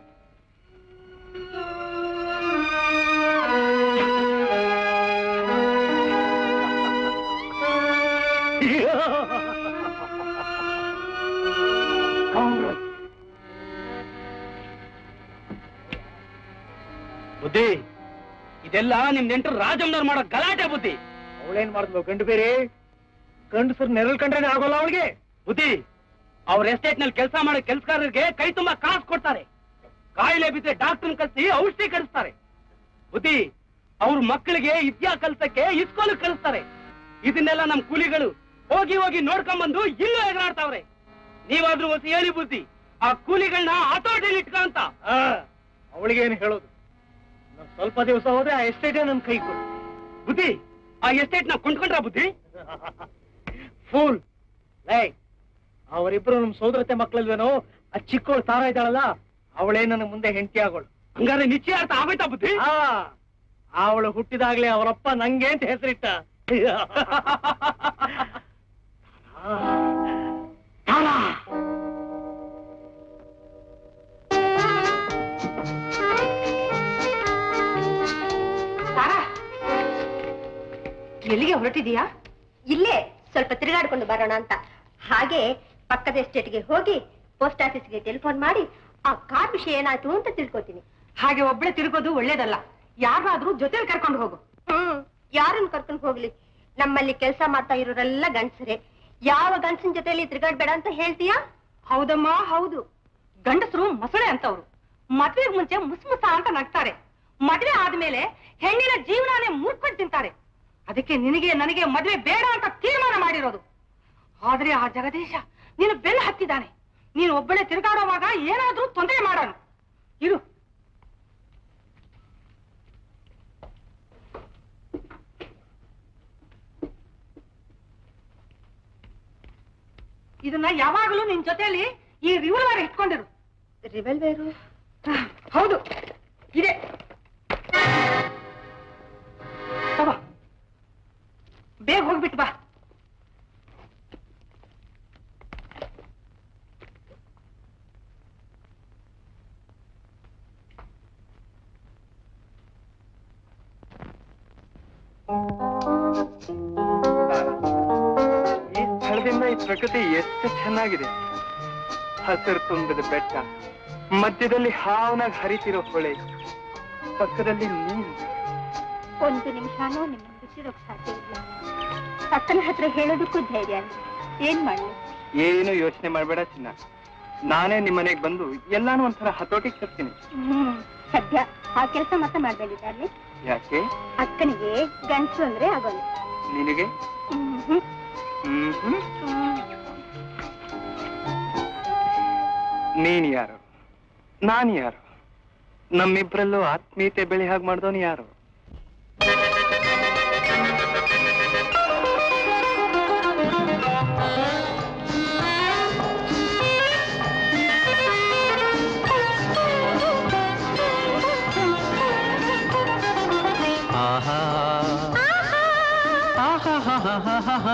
ಕಾಂಗ್ರೆಸ್ ಬುದ್ಧಿ ಇದೆಲ್ಲ ನಿಮ್ ನೆಂಟರು ರಾಜಮ್ಮನವ್ರು ಮಾಡೋ ಗಲಾಟೆ ಬುದ್ಧಿ ಅವಳೇನ್ ಮಾಡಿದ್ಲು ಗಂಡು ಬೇರೆ ಗಂಡಸರು ನೆರಳು ಕಂಡ್ರೇನೆ ಆಗೋಲ್ಲ ಅವಳಿಗೆ ಬುದ್ಧಿ ಅವ್ರ ಎಸ್ಟೇಟ್ ನಲ್ಲಿ ಕೆಲಸ ಮಾಡೋ ಕೆಲ್ಸಗಾರರಿಗೆ ಕೈ ತುಂಬಾ ಕಾಸು ಕೊಡ್ತಾರೆ ಕಾಯಿಲೆ ಬಿದ್ದರೆ ಡಾಕ್ಟರ್ ಕಳಿಸಿ ಔಷಧಿ ಕಳಿಸ್ತಾರೆ ಬುದ್ಧಿ ಅವ್ರ ಮಕ್ಕಳಿಗೆ ವಿದ್ಯಾ ಕಲ್ಸಕ್ಕೆ ಇಸ್ಕೋಲು ಕಳಿಸ್ತಾರೆ ಇದನ್ನೆಲ್ಲ ನಮ್ ಕೂಲಿಗಳು ಹೋಗಿ ಹೋಗಿ ನೋಡ್ಕೊಂಬಂದು ಇಲ್ಲೂ ಎಗರಾಡ್ತಾವ್ರೆ ನೀವಾದ್ರೂ ಹೊಸ ಹೇಳಿ ಬುದ್ಧಿ ಆ ಕೂಲಿಗಳನ್ನ ಹತೋಟಿಲಿ ಇಟ್ಕ ಅಂತ ಅವಳಿಗೇನು ಹೇಳೋದು ನಾನ್ ಸ್ವಲ್ಪ ದಿವಸ ಹೋದ್ರೆ ಆ ಎಸ್ಟೇಟೇ ನನ್ ಕೈ ಕೊಡು ಬುದ್ಧಿ ಆ ಎಸ್ಟೇಟ್ ನ ಕೊಂಡ್ಕೊಂಡ್ರ ಬುದ್ಧಿ ಫೂಲ್ ಲೈ ಅವರಿಬ್ರು ನಮ್ ಸೋದರತೆ ಮಕ್ಕಳಲ್ವೇನೋ ಆ ಚಿಕ್ಕವಳು ತಾರ ಇದ್ದಾಳಲ್ಲ ಅವಳೇ ನನ್ನ ಮುಂದೆ ಹೆಂಡತಿ ಆಗೋಳು ಹಂಗಾರೆ ನಿಶ್ಚಯಾರ್ಥ ಆಗೋಯ್ತಾ ಬುದ್ಧಿ ಅವಳು ಹುಟ್ಟಿದಾಗ್ಲೇ ಅವರಪ್ಪ ನಂಗೆ ಅಂತ ಹೆಸರಿಟ್ಟ ತಾರಾ ತಾರಾ ಎಲ್ಲಿಗೆ ಹೊರಟಿದೀಯಾ ಇಲ್ಲೇ ಸ್ವಲ್ಪ ತಿರುಗಾಡ್ಕೊಂಡು ಬರೋಣ ಅಂತ ಹಾಗೆ ಪಕ್ಕದ ಎಸ್ಟೇಟ್ಗೆ ಹೋಗಿ ಪೋಸ್ಟ್ ಆಫೀಸ್ಗೆ ಟೆಲಿಫೋನ್ ಮಾಡಿ ಆ ಕಾರ್ ವಿಷಯ ಏನಾಯ್ತು ಅಂತ ತಿಳ್ಕೊತೀನಿ ಹಾಗೆ ಒಬ್ಳೆ ತಿರುಗೋದು ಒಳ್ಳೇದಲ್ಲ ಯಾರಾದ್ರೂ ಜೊತೆಲಿ ಕರ್ಕೊಂಡು ಹೋಗು ಹ್ಮ್ ಯಾರನ್ನ ಕರ್ಕೊಂಡು ಹೋಗ್ಲಿ ನಮ್ಮಲ್ಲಿ ಕೆಲಸ ಮಾಡ್ತಾ ಇರೋರೆಲ್ಲ ಗಂಡಸರೇ ಯಾವ ಗಂಡಸಿನ ಜೊತೆಲಿ ತಿರುಗಾಡ್ಬೇಡ ಅಂತ ಹೇಳ್ತೀಯಾ ಹೌದಮ್ಮ ಹೌದು ಗಂಡಸರು ಮೊಸಳೆ ಅಂತವ್ರು ಮದ್ವೆಗ್ ಮುಂಚೆ ಮುಸ್ಮುಸ ಅಂತ ನಗ್ತಾರೆ ಮದ್ವೆ ಆದ್ಮೇಲೆ ಹೆಣ್ಣಿನ ಜೀವನಾನೇ ಮುಟ್ಕೊಂಡು ತಿಂತಾರೆ ಅದಕ್ಕೆ ನಿನಗೆ ನನಗೆ ಮದ್ವೆ ಬೇಡ ಅಂತ ತೀರ್ಮಾನ ಮಾಡಿರೋದು ಆದ್ರೆ ಆ ಜಗದೀಶ ನೀನು ಬೆನ್ನು ಹತ್ತಿದ್ದಾನೆ ನೀನು ಒಬ್ಬಳೆ ತಿರುಗಾಡುವಾಗ ಏನಾದ್ರೂ ತೊಂದರೆ ಮಾಡೋನು ಇರು ಇದನ್ನ ಯಾವಾಗಲೂ ನಿನ್ ಜೊತೆಲಿ ಈ ರಿವಲ್ವರ್ ಇಟ್ಕೊಂಡಿರು ರಿವಲ್ವೇರು ಹೌದು ಇದೆ ತಗೋ ಬೇಗ ಹೋಗ್ಬಿಟ್ಟು ಬಾ ಈ ಸ್ಥಳದಿಂದ ಈ ಪ್ರಕೃತಿ ಎಷ್ಟು ಚೆನ್ನಾಗಿದೆ ಹಸಿರು ತುಂಬಿದ ಬೆಟ್ಟ ಮಧ್ಯದಲ್ಲಿ ಹಾವನಾಗಿ ಹರಿತಿರೋ ಹೊಳೆ ಪಕ್ಕದಲ್ಲಿ ನೀರು ಒಂದು ನಿಮಿಷನೂ ನಿಮ್ಮನ್ನು ಬಿಟ್ಟಿರೋಕ್ ಸಾಧ್ಯ ಇಲ್ಲ ಅಕ್ಕನ ಹತ್ರ ಹೇಳೋದಕ್ಕೂ ಧೈರ್ಯ ಇಲ್ಲ ಏನ್ ಮಾಡ್ಲಿ ಏನು ಯೋಚನೆ ಮಾಡಬೇಡ ಚಿನ್ನ ನಾನೇ ನಿಮ್ಮನೆಗೆ ಬಂದು ಎಲ್ಲಾನು ಒಂಥರ ಹತೋಟಿಗೆ ತರ್ತೀನಿ ಹ್ಮ್ ಸದ್ಯ ಆ ಕೆಲಸ ಮಾತ್ರ ಮಾಡ್ಬೇಕಿದ್ದಾರೆ ಯಾಕೆ ಅಕ್ಕನಿಗೆ ಗಂಡಸು ಅಂದ್ರೆ ಆಗೋಲ್ಲ ನಿನಗೆ ಹ್ಮ್ ಹ್ಮ್ ಹ್ಮ್ ಹ್ಮ್ ಹ್ಮ್. ನೀನ್ ಯಾರು ನಾನ್ ಯಾರು ನಮ್ಮಿಬ್ರಲ್ಲೂ ಆತ್ಮೀಯತೆ ಬೆಳೆ ಹಾಗೆ ಮಾಡ್ದವನು ಯಾರು ಆಹಾ ಆಹಾ ಹಾ ಹಾ ಹಾ ಹಾ ಹಾ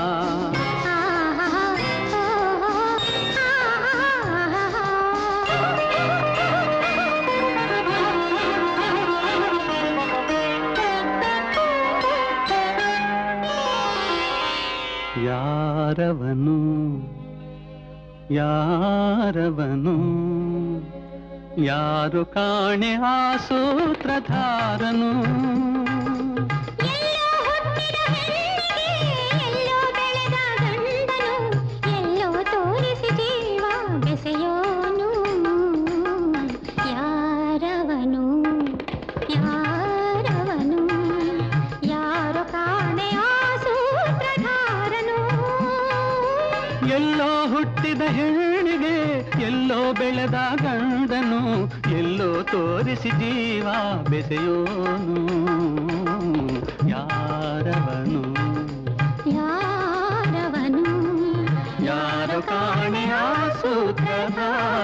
ಯಾರವನು ಯಾರವನು ಯಾರು ಕಾಣೆ ಆ ಸೂತ್ರಧಾರನು ಎಲ್ಲೋ ಬೆಳೆದ ಗಂಡನು ಎಲ್ಲೋ ತೋರಿಸಿ ಜೀವ ಬೆಸೆಯೋನು ಯಾರವನು ಯಾರವನು ಯಾರು ಕಾಣೆ ಆ ಸೂತ್ರಧಾರನು ಎಲ್ಲೋ ಹುಟ್ಟಿದ ಹೆಣ್ಣಿಗೆ ಎಲ್ಲೋ ಬೆಳೆದ ಗಂಡನು ಎಲ್ಲೋ ತೋರಿಸಿ ಜೀವ ಬೆಸೆಯೋನು ಯಾರವನು ಯಾರವನು ಯಾರು ಕಾಣೆ ಆ ಸೂತ್ರಧಾರನು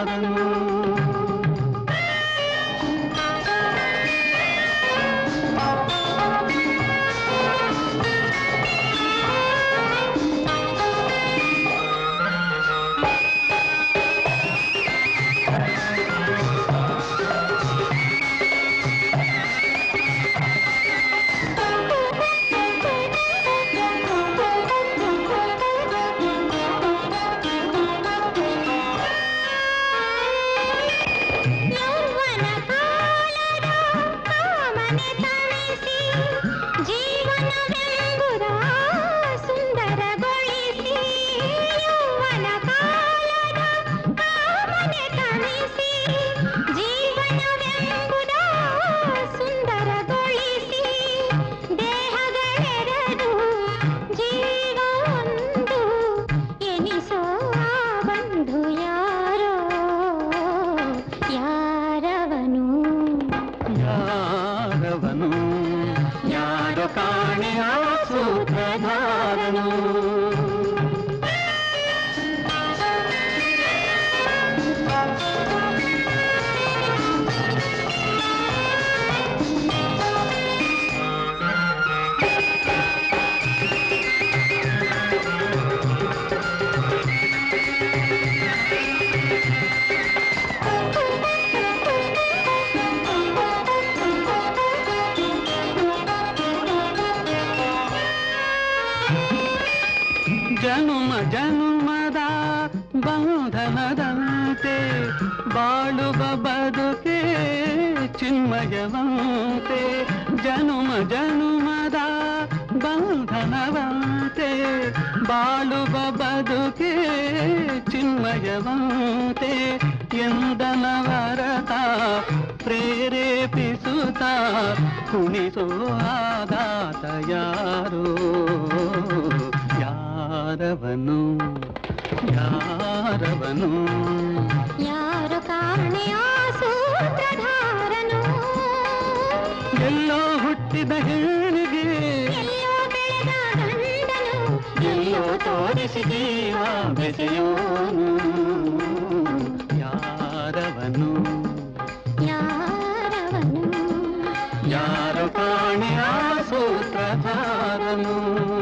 ಯೌವನ ಕಾಲದ ಕಾಮನೆ ತಣಿಸಿ ಜೀವನವೆಂಬುದ ಸುಂದರಗೊಳಿಸಿ ಯೌವನ ಕಾಲದ ಕಾಮನೆ ತಣಿಸಿ ಜೀವನವೆಂಬುದ ಸುಂದರಗೊಳಿಸಿ ದೇಹಗಳೆರಡು ಜೀವ ಒಂದು ಎನಿಸೋ ಆ ಬಂಧು ಯಾರೋ ಯಾರವನು ಯಾರವನು ಯಾರು ಕಾಣೆ ಆ ಸೂತ್ರಧಾರನು ಜನುಮ ಜನುಮದ ಬಂಧನದಂತೆ ಬಾಳುವ ಬದುಕೆ ಚಿನ್ಮಯವಂತೆ ಜನುಮ ಜನುಮದ ಬಂಧನವಂತೆ ಬಾಳುವ ಬದುಕೆ ಚಿನ್ಮಯವಂತೆ ಎಂದನವರತ ಪ್ರೇರೇಪಿಸುತ್ತ ಕುಣಿಸೋ ಆಗಾತ ಯಾರೋ ಯಾರವನು ಯಾರವನು ಯಾರು ಕಾಣೆ ಆ ಸೂತ್ರಧಾರನು ಎಲ್ಲೋ ಹುಟ್ಟಿದ ಹೆಣ್ಣಿಗೆ ಎಲ್ಲೋ ಬೆಳೆದ ಗಂಡನು ಎಲ್ಲೋ ತೋರಿಸಿ ಜೀವ ಬೆಸೆಯೋನು ಯಾರವನು ಯಾರವನು ಯಾರು ಕಾಣೆ ಆ ಸೂತ್ರಧಾರನು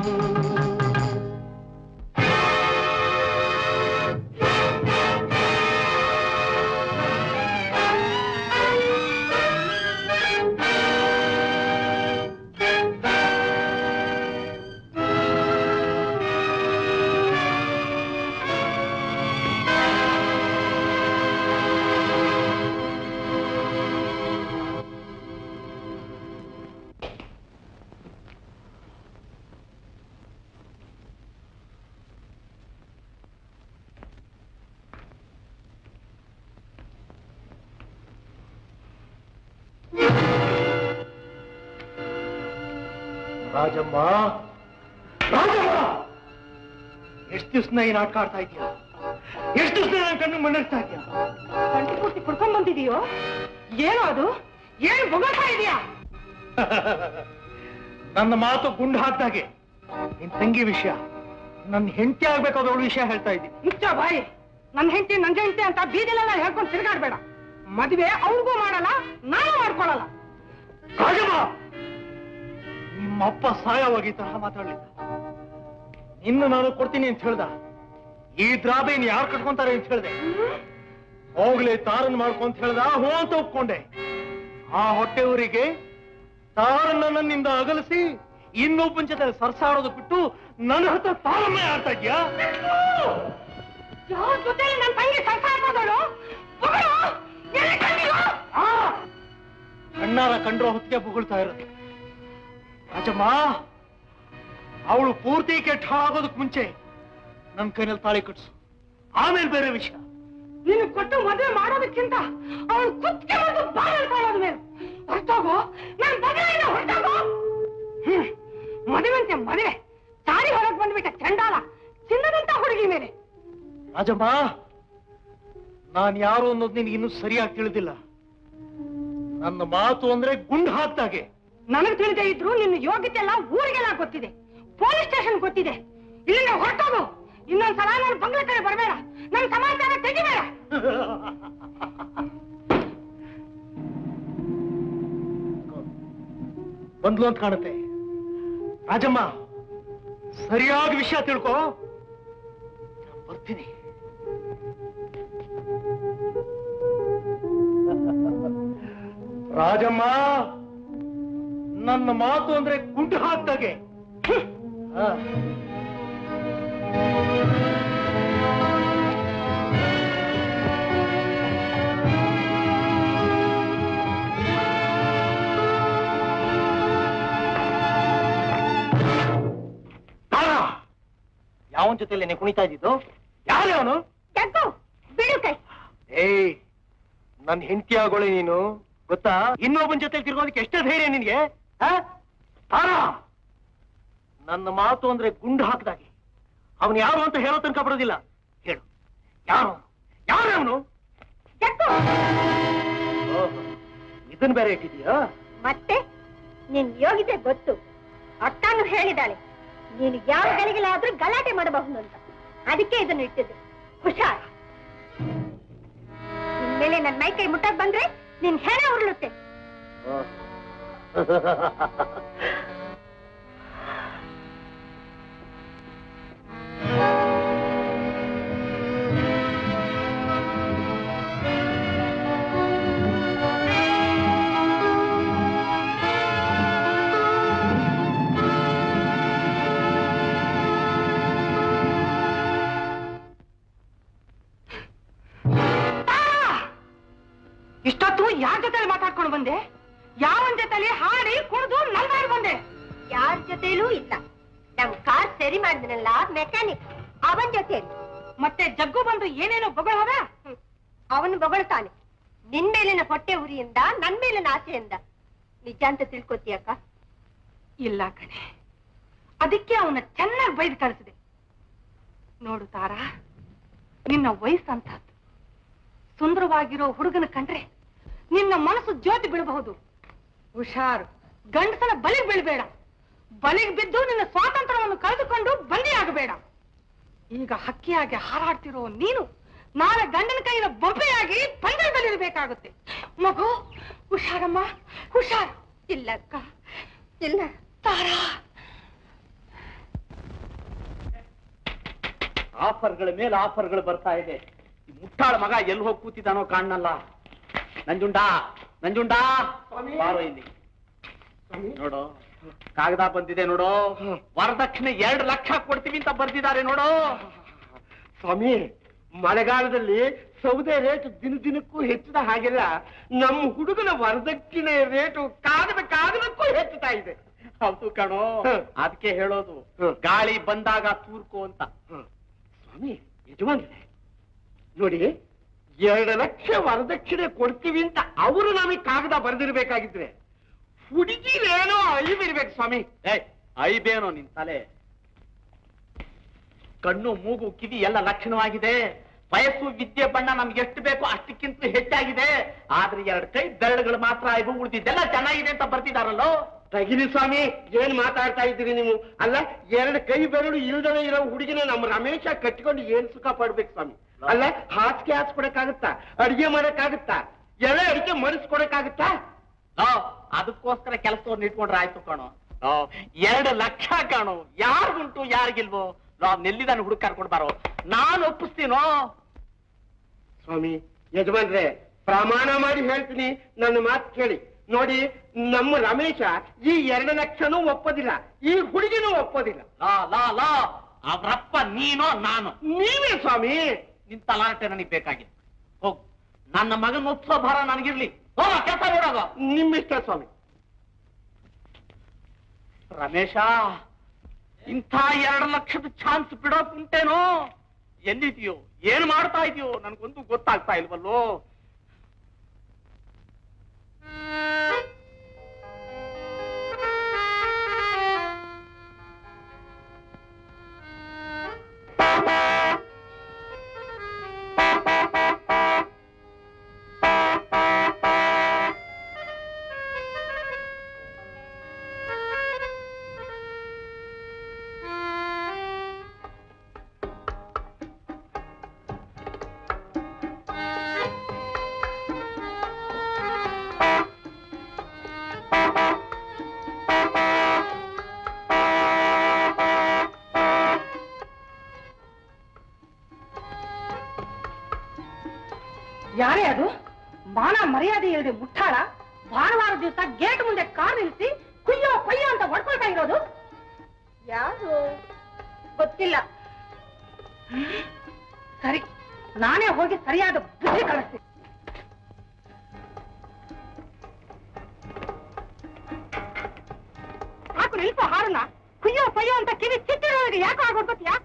ರಾಜಮ್ಮ ರಾಜಮ್ಮ ಎಷ್ಟು ದಿವ್ಸನ ಈ ನಾಟಕ ಆಡ್ತಾ ಇದೀಯ ಎಷ್ಟು ದಿವ್ಸ ನನ್ನ ಕಣ್ಣು ಮಣ್ಣಿಸ್ತಾ ಇದೀಯ ಕಂಟಿ ಪೂರ್ತಿ ಕುಡ್ಕೊಂಡ್ ಬಂದಿದೀಯೋ ಏನೋ ಅದು ಏನು ಬೊಗಳ್ತಾ ಇದೀಯಾ ನನ್ನ ಮಾತು ಗುಂಡು ಹಾಕ್ದಾಗೆ ನಿನ್ ತಂಗಿ ವಿಷಯ ನನ್ನ ಹೆಂಡತಿ ಆಗ್ಬೇಕಾದವಳ ವಿಷಯ ಹೇಳ್ತಾ ಇದ್ದೀನಿ ಮುಚ್ಚ ಬಾಯಿ ನನ್ನ ಹೆಂಡತಿ ನನ್ನ ಹೆಂಡತಿ ಅಂತ ಬೀದಿಲೆಲ್ಲ ಹೇಳ್ಕೊಂಡು ತಿರುಗಾಡ್ಬೇಡ ಮದುವೆ ಅವ್ರಿಗೂ ಮಾಡಲ್ಲ ನಾನು ಮಾಡ್ಕೊಳಲ್ಲ ರಾಜಮ್ಮ ನಿಮ್ಮಪ್ಪ ಸಾಯವಾಗಿ ಈ ತರಹ ಮಾತಾಡ್ಲಿಲ್ಲ ಇನ್ನು ನಾನು ಕೊಡ್ತೀನಿ ಅಂತ ಹೇಳ್ದ ಈ ದ್ರಾಬೇನ್ ಯಾರು ಕಟ್ಕೊಂತಾರೆ ಅಂತ ಹೇಳ್ದೆ ಹೋಗ್ಲಿ ತಾರನ್ ಮಾಡ್ಕೊಂತ ಹೇಳ್ದ ಹೋ ಅಂತ ಒಪ್ಕೊಂಡೆ ಆ ಹೊಟ್ಟೆಯವರಿಗೆ ತಾರನ್ನ ನನ್ನಿಂದ ಅಗಲಿಸಿ ಇನ್ನೊಬ್ಬನ ಜೊತೆ ಸರ್ಸಾಡೋದು ಬಿಟ್ಟು ನನ್ನ ಹತ್ರ ತಾರನ್ನೇ ಆಡ್ತಾ ಇದ್ಯಾ ಯಾರ ಜೊತೆ ನನ್ನ ತಂಗಿ ಸಂಸಾರ ಮಾಡೋಳು ಆ! ಕಣ್ಣಾರ ಕಂಡ್ರೋ ಹೊತ್ತಿಗೆ ಬುಗುಳ್ತಾ ಇರೋದು ರಾಜಮ್ಮ ಅವಳು ಪೂರ್ತಿ ಕೆಟ್ಟ ಆಗೋದಕ್ ಮುಂಚೆ ನನ್ ಕೈನಲ್ಲಿ ತಾಳಿ ಕಟ್ಸು ಆಮೇಲೆ ಬೇರೆ ವಿಷಯ ನೀನು ಕೊಟ್ಟು ಮದುವೆ ಮಾಡೋದಕ್ಕಿಂತ ಅವಳು ಕುತ್ತಿಗೆ ಒಂದು ಬಾಯಲ್ಲಿ ಕಾಣೋದು ಮೇಲೆ ಹೊರಟೋಗು ನನ್ನ ಮದುವೆಯಿಂದ ಹೊರಟೋಗು ಹ್ಮ್ ಮದುವೆಂತೆ ಮದುವೆ ಸಾರಿ ಹೊರಗೆ ಬಂದ್ಬಿಟ್ಟ ಚಂಡಾಲ ಚಿನ್ನದಂತ ಹುಡುಗಿ ಮೇಲೆ ರಾಜಮ್ಮ ನಾನ್ ಯಾರು ಅನ್ನೋದು ನಿನಗೆ ಇನ್ನೂ ಸರಿಯಾಗಿ ತಿಳಿದಿಲ್ಲ ನನ್ನ ಮಾತು ಅಂದ್ರೆ ಗುಂಡು ಹಾಕ್ದಾಗೆ ನನಗೆ ತಿಳಿದೇ ಇದ್ರು ನಿನ್ನ ಯೋಗ್ಯತೆ ಎಲ್ಲ ಊರಿಗೆಲ್ಲ ಗೊತ್ತಿದೆ ಪೊಲೀಸ್ ಸ್ಟೇಷನ್ ಗೊತ್ತಿದೆ ಇಲ್ಲಿಂದ ಹೊರಟೋಗು ಇನ್ನೊಂದ್ಸಲ ನನ್ನ ಬಂಗ್ಲೆ ಕಡೆ ಬರಬೇಡ ನನ್ನ ಸಮಾಚಾರ ತೆಗಿಬೇಡ ಬಂದ್ಲು ಅಂತ ಕಾಣುತ್ತೆ ರಾಜಮ್ಮ ಸರಿಯಾಗಿ ವಿಷಯ ತಿಳ್ಕೊ ನಾನ್ ಬರ್ತೀನಿ ರಾಜಮ್ಮ ನನ್ನ ಮಾತು ಅಂದ್ರೆ ಗುಂಡು ಹಾಕ್ದಾಗೆ ಆ. ತಾಳ! ಯಾವನ್ ಜೊತೆಲಿ ನೀ ಕುಣಿತಾ ಇದ್ದಿದ್ದು ಯಾರೇ ಅವನು ಜಗ್ಗು ಬಿಡು ಕೈ ಏಯ್ ನನ್ ಹೆಂಡತಿ ಆಗೋಳೆ ನೀನು ಗೊತ್ತಾ ಇನ್ನೊಬ್ಬನ ಜೊತೆ ತಿರ್ಗೋದಕ್ಕೆ ಎಷ್ಟೇ ಧೈರ್ಯ ನಿನ್ಗೆ ಆ? ತಾರ ನನ್ನ ಮಾತು ಅಂದ್ರೆ ಗುಂಡು ಹಾಕ್ದಾಗೆ ಅವನು ಯಾರು ಅಂತ ಹೇಳೋ ತನಕ ಬರೋದಿಲ್ಲ ಹೇಳು ಯಾರು ಯಾರು ಅವನು ಜಗ್ಗು ಇದನ್ ಬೇರೆ ಇಟ್ಟಿದ್ಯಾ ಮತ್ತೆ ನಿನ್ ಯೋಗ್ಯತೆ ಗೊತ್ತು ಅಕ್ಕನು ಹೇಳಿದಾಳೆ ನೀನು ಯಾವ ಗಳಿಗೆಲಾದ್ರೂ ಗಲಾಟೆ ಮಾಡಬಹುದು ಅಂತ ಅದಕ್ಕೆ ಇದನ್ನು ಇಟ್ಟಿದ್ದು ಹುಷಾರ್ ಇನ್ಮೇಲೆ ನನ್ ಮೈ ಕೈ ಮುಟ್ಟಕ್ ಬಂದ್ರೆ ನಿನ್ ಹೆಣ ಉರುಳುತ್ತೆ ಇಷ್ಟೊತ್ತು ಯಾರ ಜೊತೆ ಮಾತಾಡ್ಕೊಂಡು ಬಂದೆ ಯಾವನ್ ಜೊತೆಲಿ ಹಾಡಿ ಕುಣಿದು ನಲ್ಗಾಡ್ ಬಂದೆ ಯಾರ ಜೊತೆಲೂ ಇಲ್ಲ ನಮ್ ಕಾರ್ ಸರಿ ಮಾಡಿದ್ನಲ್ಲ ಮೆಕ್ಯಾನಿಕ್ ಅವನ್ ಜೊತೆ ಮತ್ತೆ ಜಗ್ಗು ಬಂದು ಏನೇನೋ ಬೊಗಳದ ಅವನು ಬೊಗಳ್ತಾನೆ ನಿನ್ ಮೇಲಿನ ಹೊಟ್ಟೆ ಉರಿಯಿಂದ ನನ್ ಮೇಲಿನ ಆಸೆಯಿಂದ ನಿಜ ಅಂತ ತಿಳ್ಕೊತೀಯಕ್ಕ ಇಲ್ಲ ಕಣೆ ಅದಕ್ಕೆ ಅವನ ಚೆನ್ನಾಗಿ ಬೈದು ಕಳಿಸಿದೆ ನೋಡು ತಾರಾ ನಿನ್ನ ವಯಸ್ಸಂತದ್ದು ಸುಂದರವಾಗಿರೋ ಹುಡುಗನ ಕಂಡ್ರೆ ನಿನ್ನ ಮನಸ್ಸು ಜ್ಯೋತಿ ಬಿಡಬಹುದು ಹುಷಾರು ಗಂಡಸನ ಬಲಿಗೆ ಬೀಳ್ಬೇಡ ಬಲಿಗೆ ಬಿದ್ದು ನಿನ್ನ ಸ್ವಾತಂತ್ರ್ಯವನ್ನು ಕಳೆದುಕೊಂಡು ಬಂದಿಯಾಗಬೇಡ ಈಗ ಹಕ್ಕಿಯಾಗಿ ಹಾರಾಡ್ತಿರೋ ನೀನು ನಾಳೆ ಗಂಡನ ಕೈಯಿಂದ ಬೊಬ್ಬೆಯಾಗಿ ಪಂಜರದಲ್ಲಿರ್ಬೇಕಾಗುತ್ತೆ ಮಗು ಹುಷಾರಮ್ಮ ಹುಷಾರು ಇಲ್ಲ ಅಕ್ಕ ಇಲ್ಲ ತಾರಾ ಆಫರ್ಗಳ ಮೇಲೆ ಆಫರ್ಗಳು ಬರ್ತಾ ಇದೆ ಈ ಮುಟ್ಟಾಳ ಮಗ ಎಲ್ಲಿ ಹೋಗಿ ಕೂತಿದ್ದಾನೋ ಕಾಣಲ್ಲ ನಂಜುಂಡ ನಂಜುಂಡ ಬಾರೋ ಇಲ್ಲಿ ನೋಡು ಕಾಗದ ಬಂದಿದೆ ನೋಡು ವರದಕ್ಷಿಣೆ ಎರಡು ಲಕ್ಷ ಕೊಡ್ತೀವಿ ಅಂತ ಬರ್ದಿದ್ದಾರೆ ನೋಡು ಸ್ವಾಮಿ ಮಳೆಗಾಲದಲ್ಲಿ ಸೌದೆ ರೇಟ್ ದಿನ ದಿನಕ್ಕೂ ಹೆಚ್ಚಿದ ಹಾಗೆಲ್ಲ ನಮ್ಮ ಹುಡುಗನ ವರದಕ್ಷಿಣೆ ರೇಟು ಕಾಗದ ಕಾಗದಕ್ಕೂ ಹೆಚ್ಚುತ್ತಾ ಇದೆ ಹೌದು ಕಣೋ ಹ. ಅದಕ್ಕೆ ಹೇಳೋದು ಹ. ಗಾಳಿ ಬಂದಾಗ ತೂರ್ಕು ಅಂತ ಸ್ವಾಮಿ ಯಜಮಾನ್ರೆ ನೋಡಿ ಎರಡು ಲಕ್ಷ ವರದಕ್ಷಿಣೆ ಕೊಡ್ತೀವಿ ಅಂತ ಅವರು ನಮಗೆ ಕಾಗದ ಬರೆದಿರ್ಬೇಕಾಗಿದ್ರೆ ಹುಡುಗಿರೇನೋ ಅಳಿವಿರ್ಬೇಕು ಸ್ವಾಮಿ ಏ ಐಬೇನೋ ನಿನ್ ತಲೆ ಕಣ್ಣು ಮೂಗು ಕಿವಿ ಎಲ್ಲ ಲಕ್ಷಣವಾಗಿದೆ ವಯಸ್ಸು ವಿದ್ಯೆ ಬಣ್ಣ ನಮ್ಗೆ ಎಷ್ಟು ಬೇಕೋ ಅಷ್ಟಕ್ಕಿಂತ ಹೆಚ್ಚಾಗಿದೆ ಆದ್ರೆ ಎರಡು ಕೈ ಬೆರಳುಗಳು ಮಾತ್ರ ಇವು ಉಳಿದಿದ್ದೆಲ್ಲ ಚೆನ್ನಾಗಿದೆ ಅಂತ ಬರ್ತಿದಾರಲ್ಲೋ ತಗಿರಿ ಸ್ವಾಮಿ ಏನ್ ಮಾತಾಡ್ತಾ ಇದ್ದೀರಿ ನೀವು ಅಲ್ಲ ಎರಡು ಕೈ ಬೆರಳು ಇಲ್ದವೆ ಇರೋ ಹುಡುಗಿನ ನಮ್ಮ ರಮೇಶ ಕಟ್ಕೊಂಡು ಏನ್ ಸುಖ ಪಡ್ಬೇಕು ಸ್ವಾಮಿ ಅಲ್ಲ ಹಾಸಿಗೆ ಹಾಸ್ಕೊಡಕ್ಕಾಗುತ್ತಾ ಅಡಿಗೆ ಮಾಡಕ್ಕಾಗುತ್ತಾ ಎಳೆ ಅಡಿಕೆ ಮರೆಸ್ಕೊಡಕ್ಕಾಗುತ್ತಾ ಲೋ, ಅದಕ್ಕೋಸ್ಕರ ಕೆಲಸವನ್ನು ಇಟ್ಕೊಂಡ್ರೆ ಆಯ್ತು ಕಣೋ ಲೋ, ಎರಡು ಲಕ್ಷ ಕಾಣು ಯಾರಿಗುಂಟು ಯಾರಿಗಿಲ್ವೋ ಲೋ ನೆಲ್ಲಿದಾನ ಹುಡುಗ ಕರ್ಕೊಂಡು ಬಾರೋ ನಾನು ಒಪ್ಪಿಸ್ತೀನೋ ಸ್ವಾಮಿ ಯಜಮಾನ್ರೆ ಪ್ರಮಾಣ ಮಾಡಿ ಹೇಳ್ತೀನಿ ನನ್ನ ಮಾತು ಕೇಳಿ ನೋಡಿ ನಮ್ಮ ರಮೇಶ ಈ ಎರಡು ಲಕ್ಷನೂ ಒಪ್ಪೋದಿಲ್ಲ ಈ ಹುಡುಗಿನೂ ಒಪ್ಪೋದಿಲ್ಲ ಲಾ ಲಾ ಲಾ ಅವ್ರಪ್ಪ ನೀನೋ ನಾನು ನೀವೇ ಸ್ವಾಮಿ ನಿನ್ ತಲಾಟೆ ನನಗೆ ಬೇಕಾಗಿದೆ ಹೋಗ್ ನನ್ನ ಮಗನ ಒಪ್ಸೋ ಭಾರ ನನಗಿರ್ಲಿ ಹೋಗ ಕೆಲಸ ನೋಡೋಗ ನಿಮ್ಮಿಷ್ಟ ಸ್ವಾಮಿ ರಮೇಶ ಇಂಥ ಎರಡು ಲಕ್ಷದ ಚಾನ್ಸ್ ಬಿಡೋಕ್ ಉಂಟೇನೋ ಎಲ್ಲಿದೆಯೋ ಏನ್ ಮಾಡ್ತಾ ಇದೆಯೋ ನನ್ಗೊಂದು ಗೊತ್ತಾಗ್ತಾ ಇಲ್ವಲ್ಲೋ ಯಾರೇ ಅದು ಮಾನ ಮರ್ಯಾದೆ ಇಲ್ಲದೆ ಮುಟ್ಟಾಳ ಭಾನುವಾರ ದಿವಸ ಗೇಟ್ ಮುಂದೆ ಕಾರ್ ನಿಲ್ಲಿಸಿ ಕುಯ್ಯೋ ಕೊಯ್ಯೋ ಅಂತ ಹೊಡ್ಕೊಳ್ತಾ ಇರೋದು ಯಾರು ಗೊತ್ತಿಲ್ಲ ಸರಿ ನಾನೇ ಹೋಗಿ ಸರಿಯಾದ ಬುದ್ಧಿ ಕಳಿಸ್ತೀನಿ ಹಾಕು ನಿಲ್ಸು ಹಾರನ್ನ ಕುಯ್ಯೋ ಕೊಯ್ಯೋ ಅಂತ ಕಿವಿ ಚಿತ್ತಿರೋರಿಗೆ ಯಾಕೋ ಆಗೋಗ್ತೀಯಾ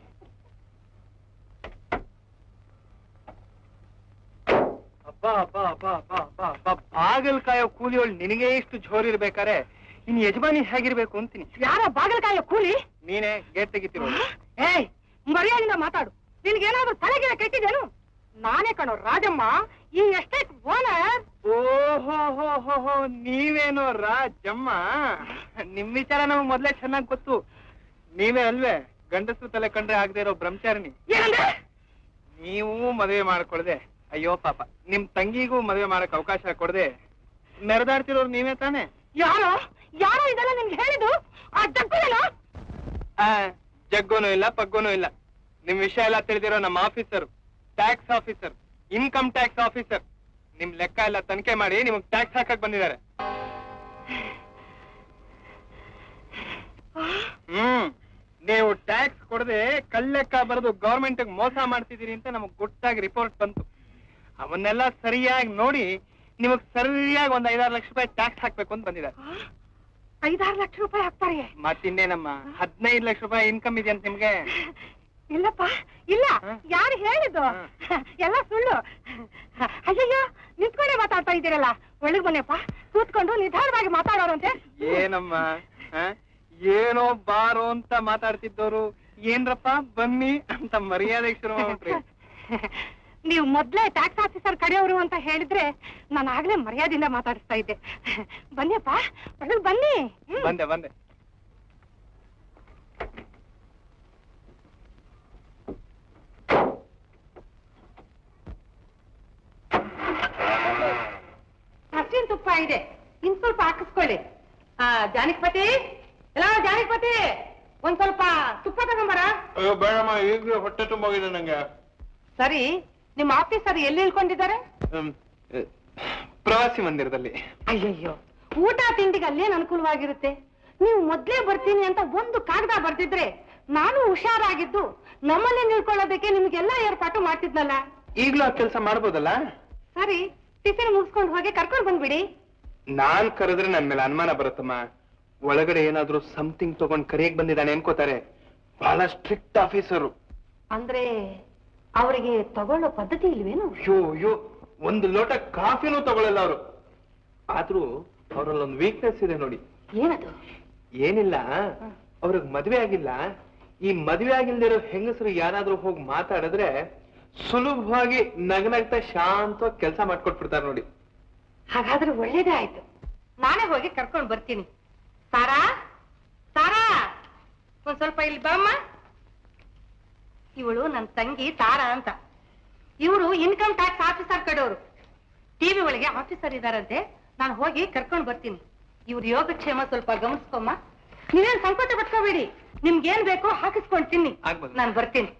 ಅಪ್ಪ ಅಪ್ಪ ಅಪ್ಪ ಅಪ್ಪ ಅಪ್ಪ ಅಪ್ಪ ಬಾಗಲ್ ಕಾಯೋ ಕೂಲಿಯೋಳು ನಿನಗೆ ಇಷ್ಟು ಜೋರಿರ್ಬೇಕಾರೆ ಇನ್ ಯಜಮಾನಿ ಹೇಗಿರ್ಬೇಕು ಅಂತೀನಿ ಯಾರ ಬಾಗಲಕಾಯ ಕೂಲಿ ನೀನೇ ಗೇಟ್ ತೆಗಿತಿರೋದು ಏಯ್ ಮರ್ಯಾದಿಂದ ಮಾತಾಡು ನಿನ್ಗೇನಾದ್ರೂ ತಲೆಗಿನ ಕೆಟ್ಟಿದ್ದೇನು ನಾನೇ ಕಣೋ ರಾಜಮ್ಮ ಈ ಎಸ್ಟೇಟ್ ಓನರ್ ಓಹೋ ಹೋ ಹೋ ಹೋ ನೀವೇನೋ ರಾಜಮ್ಮ ನಿಮ್ ವಿಚಾರ ನಮ್ಗೆ ಮೊದ್ಲೇ ಚೆನ್ನಾಗ್ ಗೊತ್ತು ನೀವೇ ಅಲ್ವೇ ಗಂಡಸರು ತಲೆ ಕಂಡ್ರೆ ಆಗದೆ ಇರೋ ಬ್ರಹ್ಮಚಾರಿಣಿ ಏನಂದ್ರೆ ನೀವು ಮದುವೆ ಮಾಡ್ಕೊಳ್ದೆ ಅಯ್ಯೋ ಪಾಪ ನಿಮ್ ತಂಗಿಗೂ ಮದುವೆ ಮಾಡಕ್ ಅವಕಾಶ ಕೊಡದೆ ಮೆರೆದಾಡ್ತಿರೋರು ನೀವೇ ತಾನೇ ಯಾರೋ ಯಾರೋ ಇದೆಲ್ಲ ನಿಮ್ಗೆ ಹೇಳಿದ್ದು ಆ ಜಗ್ಗುದೇನೋ ಆ, ಜಗ್ಗೋನೂ ಇಲ್ಲ ಪಗ್ಗೋನೂ ಇಲ್ಲ ನಿಮ್ ವಿಷಯ ಎಲ್ಲ ತಿಳಿದಿರೋ ನಮ್ಮ officer tax officer income tax officer ನಿಮ್ ಲೆಕ್ಕ ಎಲ್ಲ ತನಿಖೆ ಮಾಡಿ ನಿಮಗ್ ಟ್ಯಾಕ್ಸ್ ಹಾಕಕ್ ಬಂದಿದ್ದಾರೆ ಹ್ಮ್ ನೀವು ಟ್ಯಾಕ್ಸ್ ಕೊಡದೆ ಕಳ್ಳೆಕ್ಕ ಬರೆದು ಗವರ್ಮೆಂಟ್ ಮೋಸ ಮಾಡ್ತಿದ್ದೀರಿ ಅಂತ ನಮಗ್ ಗುಟ್ಟಾಗಿ ರಿಪೋರ್ಟ್ ಬಂತು ಅವನ್ನೆಲ್ಲ ಸರಿಯಾಗಿ ನೋಡಿ ನಿಮಗ್ ಸರಿಯಾಗಿ ಒಂದ್ ಐದಾರು ಲಕ್ಷ ರೂಪಾಯಿ ಟ್ಯಾಕ್ಸ್ ಹಾಕ್ಬೇಕು ಅಂತ ಬಂದಿದ್ದಾರೆ ಐದಾರು ಲಕ್ಷ ರೂಪಾಯಿ ಹಾಕ್ತಾರೆ ಮತ್ತಿನ್ನೇನಮ್ಮ ಹದಿನೈದು ಲಕ್ಷ ರೂಪಾಯಿ ಇನ್ಕಮ್ ಇದೆ ಅಂತ ನಿಮ್ಗೆ ಇಲ್ಲಪ್ಪ ಇಲ್ಲ ಹ? ಯಾರು ಹೇಳಿದ್ದು ಎಲ್ಲ ಸುಳ್ಳು ಅಯ್ಯಯ್ಯೋ ನಿಂತ್ಕೊಂಡೇ ಮಾತಾಡ್ತಾ ಇದ್ದೀರಲ್ಲ ಒಳಗ್ ಬನ್ನಿಯಪ್ಪ ಕೂತ್ಕೊಂಡು ನಿಧಾನವಾಗಿ ಮಾತಾಡೋರಂತೆ ಏನಮ್ಮ ಆ? ಏನೋ ಬಾರೋ ಅಂತ ಮಾತಾಡ್ತಿದ್ದವ್ರು ಏನ್ರಪ್ಪ ಬನ್ನಿ ಅಂತ ಮರ್ಯಾದೆಗೆ ಶುರು ಮಾಡ್ಬಿಟ್ರಿ ನೀವು ಮೊದ್ಲೇ ಟ್ಯಾಕ್ಸ್ ಆಫೀಸರ್ ಕಡೆಯವರು ಅಂತ ಹೇಳಿದ್ರೆ ನಾನು ಆಗ್ಲೇ ಮರ್ಯಾದೆಯಿಂದ ಮಾತಾಡಿಸ್ತಾ ಇದ್ದೆ ಬನ್ನಿಯಪ್ಪ ಒಳಗ್ ಬನ್ನಿ ಹ್ಮ್. ಬಂದೆ ಬಂದೆ ಹಸಿನ್ ತುಪ್ಪ ಇದೆ ಇನ್ ಸ್ವಲ್ಪ ಹಾಕಿಸ್ಕೊಳ್ಳಿ ಆ ಜಾನಕಿಪತಿ ಎಲ್ಲ ಜಾನಕಿಪತಿ ಒಂದ್ ಸ್ವಲ್ಪ ತುಪ್ಪ ತಗೊಂಬರ ಅಯ್ಯೋ ಬೇಡಮ್ಮ ಈಗಲೂ ಹೊಟ್ಟೆ ತುಂಬೋಗಿದೆ ನಂಗೆ ಸರಿ ನಿಮ್ಮ ಆಫೀಸರ್ ಎಲ್ಲಿ ಇಳ್ಕೊಂಡಿದ್ದಾರೆ ಹ್ಮ್. ಪ್ರವಾಸಿ ಮಂದಿರದಲ್ಲಿ ಅಯ್ಯಯ್ಯೋ ಊಟ ತಿಂಡಿಗೆ ಅಲ್ಲೇನ್ ಅನುಕೂಲವಾಗಿರುತ್ತೆ ನೀವು ಮೊದ್ಲೇ ಬರ್ತೀನಿ ಅಂತ ಒಂದು ಕಾಗದ ಬರ್ತಿದ್ರೆ ನಾನು ಹುಷಾರಾಗಿದ್ದು ನಮ್ಮನ್ನೇ ನಿಲ್ಕೊಳ್ಳೋದಕ್ಕೆ ನಿಮ್ಗೆಲ್ಲ ಏರ್ಪಾಟು ಮಾಡ್ತಿದ್ನಲ್ಲ ಈಗ್ಲೂ ಆ ಕೆಲಸ ಮಾಡ್ಬೋದಲ್ಲ ಸರಿ ಟಿಫಿನ್ ಮುಗಿಸ್ಕೊಂಡು ಹೋಗಿ ಕರ್ಕೊಂಡು ಬಂದ್ಬಿಡಿ ನಾನ್ ಕರೆದ್ರೆ ನನ್ ಮೇಲೆ ಅನುಮಾನ ಬರುತ್ತಮ್ಮ ಒಳಗಡೆ ಏನಾದ್ರೂ ಸಮಥಿಂಗ್ ತಗೊಂಡ್ ಕರಿಯಕ್ ಬಂದಿದ್ದಾನೆ ಅನ್ಕೋತಾರೆ ಬಹಳ ಸ್ಟ್ರಿಕ್ಟ್ ಆಫೀಸರು ಅಂದ್ರೆ ಅವರಿಗೆ ತಗೊಳ್ಳೋ ಪದ್ಧತಿ ಇಲ್ವೇನು ಅಯ್ಯೋ ಅಯ್ಯೋ ಒಂದು ಲೋಟ ಕಾಫಿನೂ ತಗೊಳ್ಳಲ್ಲ ಅವರು ಆದ್ರೂ ಅವರಲ್ಲೊಂದು ವೀಕ್ನೆಸ್ ಇದೆ ನೋಡಿ ಏನದು ಏನಿಲ್ಲ ಅವ್ರಿಗೆ ಮದ್ವೆ ಆಗಿಲ್ಲ ಈ ಮದ್ವೆ ಆಗಿಲ್ದಿರೋ ಹೆಂಗಸರು ಯಾರಾದ್ರೂ ಹೋಗಿ ಮಾತಾಡಿದ್ರೆ ಸುಲಭವಾಗಿ ನಗನಗ್ತಾ ಶಾಂತವಾಗಿ ಕೆಲಸ ಮಾಡ್ಕೊಟ್ಬಿಡ್ತಾರೆ ನೋಡಿ ಹಾಗಾದ್ರೆ ಒಳ್ಳೇದೇ ಆಯ್ತು ನಾನೇ ಹೋಗಿ ಕರ್ಕೊಂಡು ಬರ್ತೀನಿ ಸಾರಾ ಸಾರಾ ಒಂದ್ ಸ್ವಲ್ಪ ಇಲ್ಲಿ ಬಾಮ್ಮ ಇವಳು ನನ್ನ ತಂಗಿ ತಾರಾ ಅಂತ ಇವರು ಇನ್ಕಮ್ ಟ್ಯಾಕ್ಸ್ ಆಫೀಸರ್ ಕಡೆಯವರು ಟಿವಿ ಒಳಗೆ ಆಫೀಸರ್ ಇದಾರಂತೆ ನಾನು ಹೋಗಿ ಕರ್ಕೊಂಡು ಬರ್ತೀನಿ ಇವ್ರ ಯೋಗಕ್ಷೇಮ ಸ್ವಲ್ಪ ಗಮನಿಸ್ಕೊಮ್ಮ ನೀವೇನ್ ಸಂಕೋಚ ಪಟ್ಕೋಬೇಡಿ ನಿಮ್ಗೇನ್ ಬೇಕೋ ಹಾಕಿಸ್ಕೊಂಡು ತಿನ್ನಿ ಆಗ್ಬೋದು. ನಾನು ಬರ್ತೀನಿ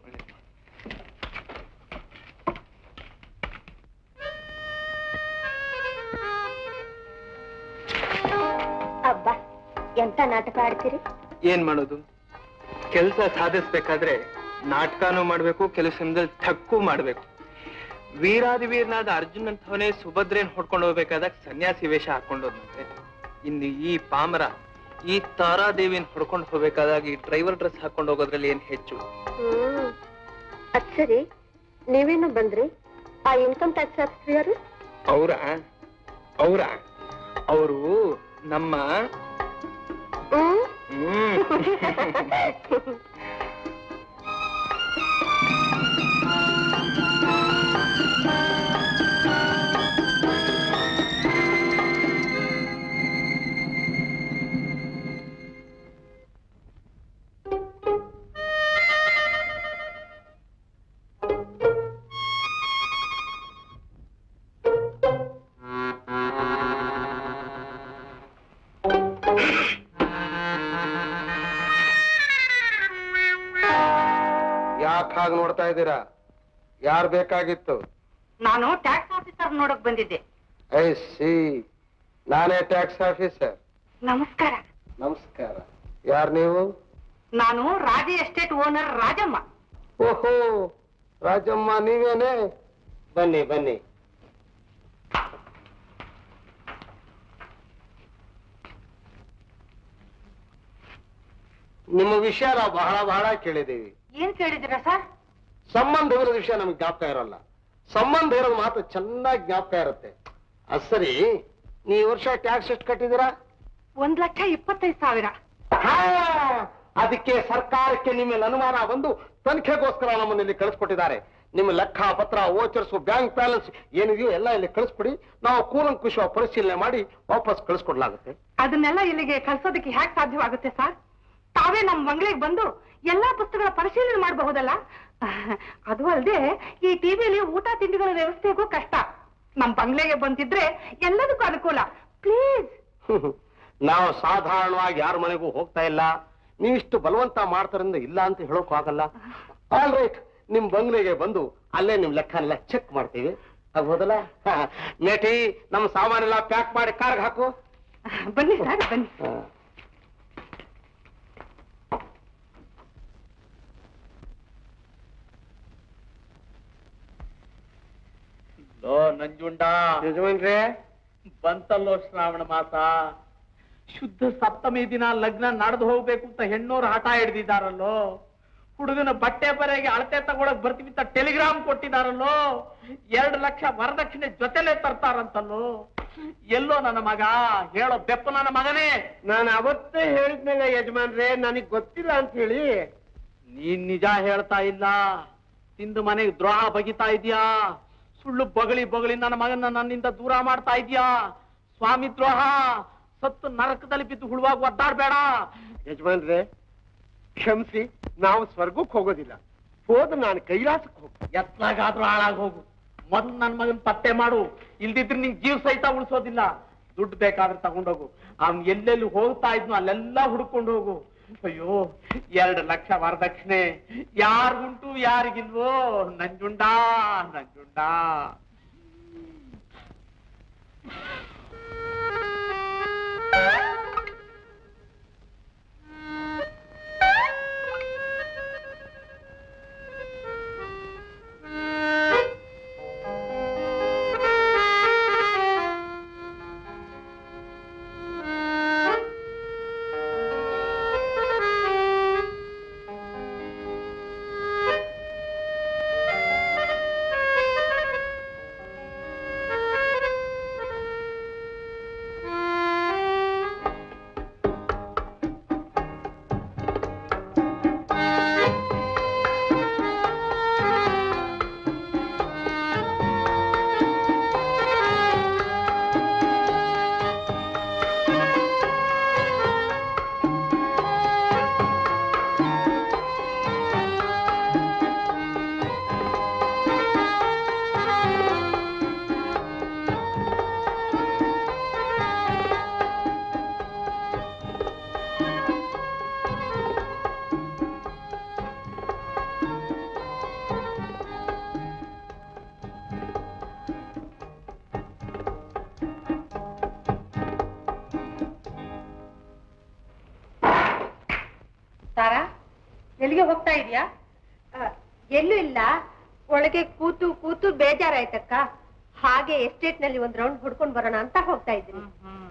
ಅಬ್ಬಾ ಎಂತ ನಾಟಕ ಆಡ್ತೀರಿ ಏನ್ ಮಾಡೋದು ಕೆಲಸ ಸಾಧಿಸ್ಬೇಕಾದ್ರೆ ನಾಟಕನೂ ಮಾಡ್ಬೇಕು ಕೆಲವು ಸಮಯದಲ್ಲಿ ಥಕ್ಕೂ ಮಾಡ್ಬೇಕು ವೀರಾದಿ ವೀರನಾದ ಅರ್ಜುನ್ ಅಂತವನೇ ಸುಭದ್ರೇನ್ ಹೊಡ್ಕೊಂಡು ಹೋಗ್ಬೇಕಾದಾಗ ಸನ್ಯಾಸಿ ವೇಷ ಹಾಕೊಂಡೋದಂತೆ ಇನ್ನು ಈ ಪಾಮರ ಈ ತಾರಾದೇವಿನ ಹೊಡ್ಕೊಂಡು ಹೋಗ್ಬೇಕಾದಾಗ ಈ ಡ್ರೈವರ್ ಡ್ರೆಸ್ ಹಾಕೊಂಡು ಹೋಗೋದ್ರಲ್ಲಿ ಏನ್ ಹೆಚ್ಚು ಹ್ಮ್ ಅದ್ ಸರಿ ನೀವೇನು ಬಂದ್ರಿ ಆ ಇನ್ಕಮ್ ಟ್ಯಾಕ್ಸ್ ಆಫೀಸರ್ ಯಾರು ಅವ್ರ ಅವ್ರ ಅವರು ನಮ್ಮ ಹ್ಮ್ ಹ್ಮ್ ಯಾಕೆ ಹಾಗೆ ನೋಡ್ತಾ ಇದ್ದೀರಾ ಯಾರು ಬೇಕಾಗಿತ್ತು ನಾನು ಟ್ಯಾಕ್ಸ್ ಆಫೀಸರ್ ನೋಡಕ್ ಬಂದಿದ್ದೆ ಐ ಸಿ ನಾನೇ ಟ್ಯಾಕ್ಸ್ ಆಫೀಸರ್ ನಮಸ್ಕಾರ ನಮಸ್ಕಾರ ಯಾರು ನೀವು ನಾನು ರಾಜಿ ಎಸ್ಟೇಟ್ ಓನರ್ ರಾಜಮ್ಮ ಓಹೋ ರಾಜಮ್ಮ ನೀವೇನೆ ಬನ್ನಿ ಬನ್ನಿ ನಿಮ್ಮ ವಿಷಯ ನಾವು ಬಹಳ ಬಹಳ ಕೇಳಿದ್ದೀವಿ ಏನ್ ಕೇಳಿದಿರ ಸರ್ ಸಂಬಂಧ ಇರೋದ ವಿಷಯ ನಮ್ಗೆ ಜ್ಞಾಪಕ ಇರೋಲ್ಲ ಸಂಬಂಧ ಇರೋದು ಮಾತ್ರ ಚೆನ್ನಾಗಿ ಜ್ಞಾಪಕ ಇರುತ್ತೆ ಅದ್ ಸರಿ ನೀ ಈ ವರ್ಷ ಟ್ಯಾಕ್ಸ್ ಎಷ್ಟು ಕಟ್ಟಿದ್ದೀರಾ ಒಂದ್ ಲಕ್ಷ ಇಪ್ಪತ್ತೈದು ಸಾವಿರ ಹಾ, ಅದಕ್ಕೆ ಸರ್ಕಾರಕ್ಕೆ ನಿಮ್ಮ ಮೇಲೆ ಅನುಮಾನ ಬಂದು ತನಿಖೆಗೋಸ್ಕರ ನಮ್ಮನ್ನು ಇಲ್ಲಿ ಕಳಿಸ್ಕೊಟ್ಟಿದ್ದಾರೆ ನಿಮ್ಮ ಲೆಕ್ಕ ಪತ್ರ ಓಚರ್ಸ್ ಬ್ಯಾಂಕ್ ಬ್ಯಾಲೆನ್ಸ್ ಏನಿದೆಯೋ ಎಲ್ಲ ಇಲ್ಲಿ ಕಳಿಸ್ಕೊಡಿ ನಾವು ಕೂಲಂಕುಷ ಪರಿಶೀಲನೆ ಮಾಡಿ ವಾಪಸ್ ಕಳಿಸ್ಕೊಡ್ಲಾಗುತ್ತೆ ಅದನ್ನೆಲ್ಲ ಇಲ್ಲಿಗೆ ಕಳ್ಸೋದಕ್ಕೆ ಹ್ಯಾಕ್ ಸಾಧ್ಯವಾಗುತ್ತೆ ಸರ್ ತಾವೇ ನಮ್ ಬಂಗ್ಲೆಗೆ ಬಂದು ಎಲ್ಲಾ ಪುಸ್ತಕಗಳ ಪರಿಶೀಲನೆ ಮಾಡಬಹುದಲ್ಲ ಅದು ಅಲ್ಲದೆ ಈ ಟಿವಿಲಿ ಊಟ ತಿಂಡಿಗಳ ವ್ಯವಸ್ಥೆಗೂ ಕಷ್ಟ ನಮ್ ಬಂಗ್ಲೆಗೆ ಬಂದಿದ್ರೆ ಎಲ್ಲದಕ್ಕೂ ಅನುಕೂಲ ಪ್ಲೀಸ್ ನಾವು ಸಾಧಾರಣವಾಗಿ ಯಾರ ಮನೆಗೂ ಹೋಗ್ತಾ ಇಲ್ಲ ನೀವಿಷ್ಟು ಬಲವಂತ ಮಾಡ್ತಾರಿಂದ ಇಲ್ಲ ಅಂತ ಹೇಳೋಕ್ ಆಗಲ್ಲ ಆಲ್ ರೈಟ್ ನಿಮ್ ಬಂಗ್ಲೆಗೆ ಬಂದು ಅಲ್ಲೇ ನಿಮ್ ಲೆಕ್ಕನೆಲ್ಲ ಚೆಕ್ ಮಾಡ್ತೀವಿ ಆಗ್ಬೋದಲ್ಲ ಹಾ, ಮೇಟಿ ನಮ್ಮ ಸಾಮಾನೆಲ್ಲ ಪ್ಯಾಕ್ ಮಾಡಿ ಕಾರ್ಗೆ ಹಾಕು ಬನ್ನಿ ಸರ್ ಬನ್ನಿ ಹಾ. ಲೋ ನಂಜುಂಡ ಯಜಮಾನ್ರೇ ಬಂತಲ್ಲೋ ಶ್ರಾವಣ ಮಾಸ ಶುದ್ಧ ಸಪ್ತಮಿ ದಿನ ಲಗ್ನ ನಡೆದು ಹೋಗ್ಬೇಕು ಅಂತ ಹೆಣ್ಣೋರು ಹಠ ಹಿಡ್ದಿದಾರಲ್ಲೋ ಹುಡುಗನ ಬಟ್ಟೆ ಬರೆಗೆ ಅಳತೆ ತಗೊಳಕ್ ಬರ್ತೀವಿ ಅಂತ ಟೆಲಿಗ್ರಾಮ್ ಕೊಟ್ಟಿದಾರಲ್ಲೋ ಎರಡು ಲಕ್ಷ ವರದಕ್ಷಿಣೆ ಜೊತೆಲೆ ತರ್ತಾರಂತಲ್ಲೋ ಎಲ್ಲೋ ನನ್ನ ಮಗ ಹೇಳೋ ಬೆಪ್ಪ ನನ್ನ ಮಗನೇ ನಾನು ಅವತ್ತೇ ಹೇಳಿದ್ಮೇಲೆ ಯಜಮಾನ್ರೇ ನನಗ್ ಗೊತ್ತಿಲ್ಲ ಅಂತ ಹೇಳಿ ನೀನ್ ನಿಜ ಹೇಳ್ತಾ ಇಲ್ಲ ತಿಂದು ಮನೆಗೆ ದ್ರೋಹ ಬಗಿತಾ ಇದೀಯಾ ಸುಳ್ಳು ಬಗಳಿ ಬಗಳಿ ನನ್ನ ಮಗನ ನನ್ನಿಂದ ದೂರ ಮಾಡ್ತಾ ಇದೀಯಾ ಸ್ವಾಮಿ ದ್ರೋಹ ಸತ್ತು ನರಕದಲ್ಲಿ ಬಿದ್ದು ಹುಳುವಾಗಿ ಒದ್ದಾಡ್ಬೇಡ ಯಜಮಾನ್ರೇ ಕ್ಷಮಿಸಿ ನಾವು ಸ್ವರ್ಗಕ್ಕೆ ಹೋಗೋದಿಲ್ಲ ಹೋದ ನಾನು ಕೈಲಾಸಕ್ಕೆ ಹೋಗ್ತೀನಿ ಎತ್ಲಾಗಾದ್ರೂ ಹಾಳಾಗ್ ಹೋಗು ಮೊದ್ಲು ನನ್ ಮಗನ್ ಪತ್ತೆ ಮಾಡು ಇಲ್ದಿದ್ರೆ ನಿಂಗ್ ಜೀವ ಸಹಿತ ಉಳಿಸೋದಿಲ್ಲ ದುಡ್ಡು ಬೇಕಾದ್ರೆ ತಗೊಂಡೋಗು ಅವ್ನ್ ಎಲ್ಲೆಲ್ಲಿ ಹೋಗ್ತಾ ಇದ್ನು ಅಲ್ಲೆಲ್ಲ ಹುಡ್ಕೊಂಡು ಹೋಗು ಅಯ್ಯೋ ಎರಡು ಲಕ್ಷ ವರದಕ್ಷಿಣೆ ಯಾರಿಗುಂಟು ಯಾರಿಗಿಲ್ವೋ ನಂಜುಂಡ ನಂಜುಂಡ ತಾರಾ ಎಲ್ಲಿಗೆ ಹೋಗ್ತಾ ಇದೀಯಾ ಆ, ಎಲ್ಲೂ ಇಲ್ಲ ಒಳಗೆ ಕೂತು ಕೂತು ಬೇಜಾರಾಯ್ತಕ್ಕ ಹಾಗೆ ಎಸ್ಟೇಟ್ ನಲ್ಲಿ ಒಂದ್ ರೌಂಡ್ ಹೊಡ್ಕೊಂಡ್ ಬರೋಣ ಅಂತ ಹೋಗ್ತಾ ಇದ್ದೀನಿ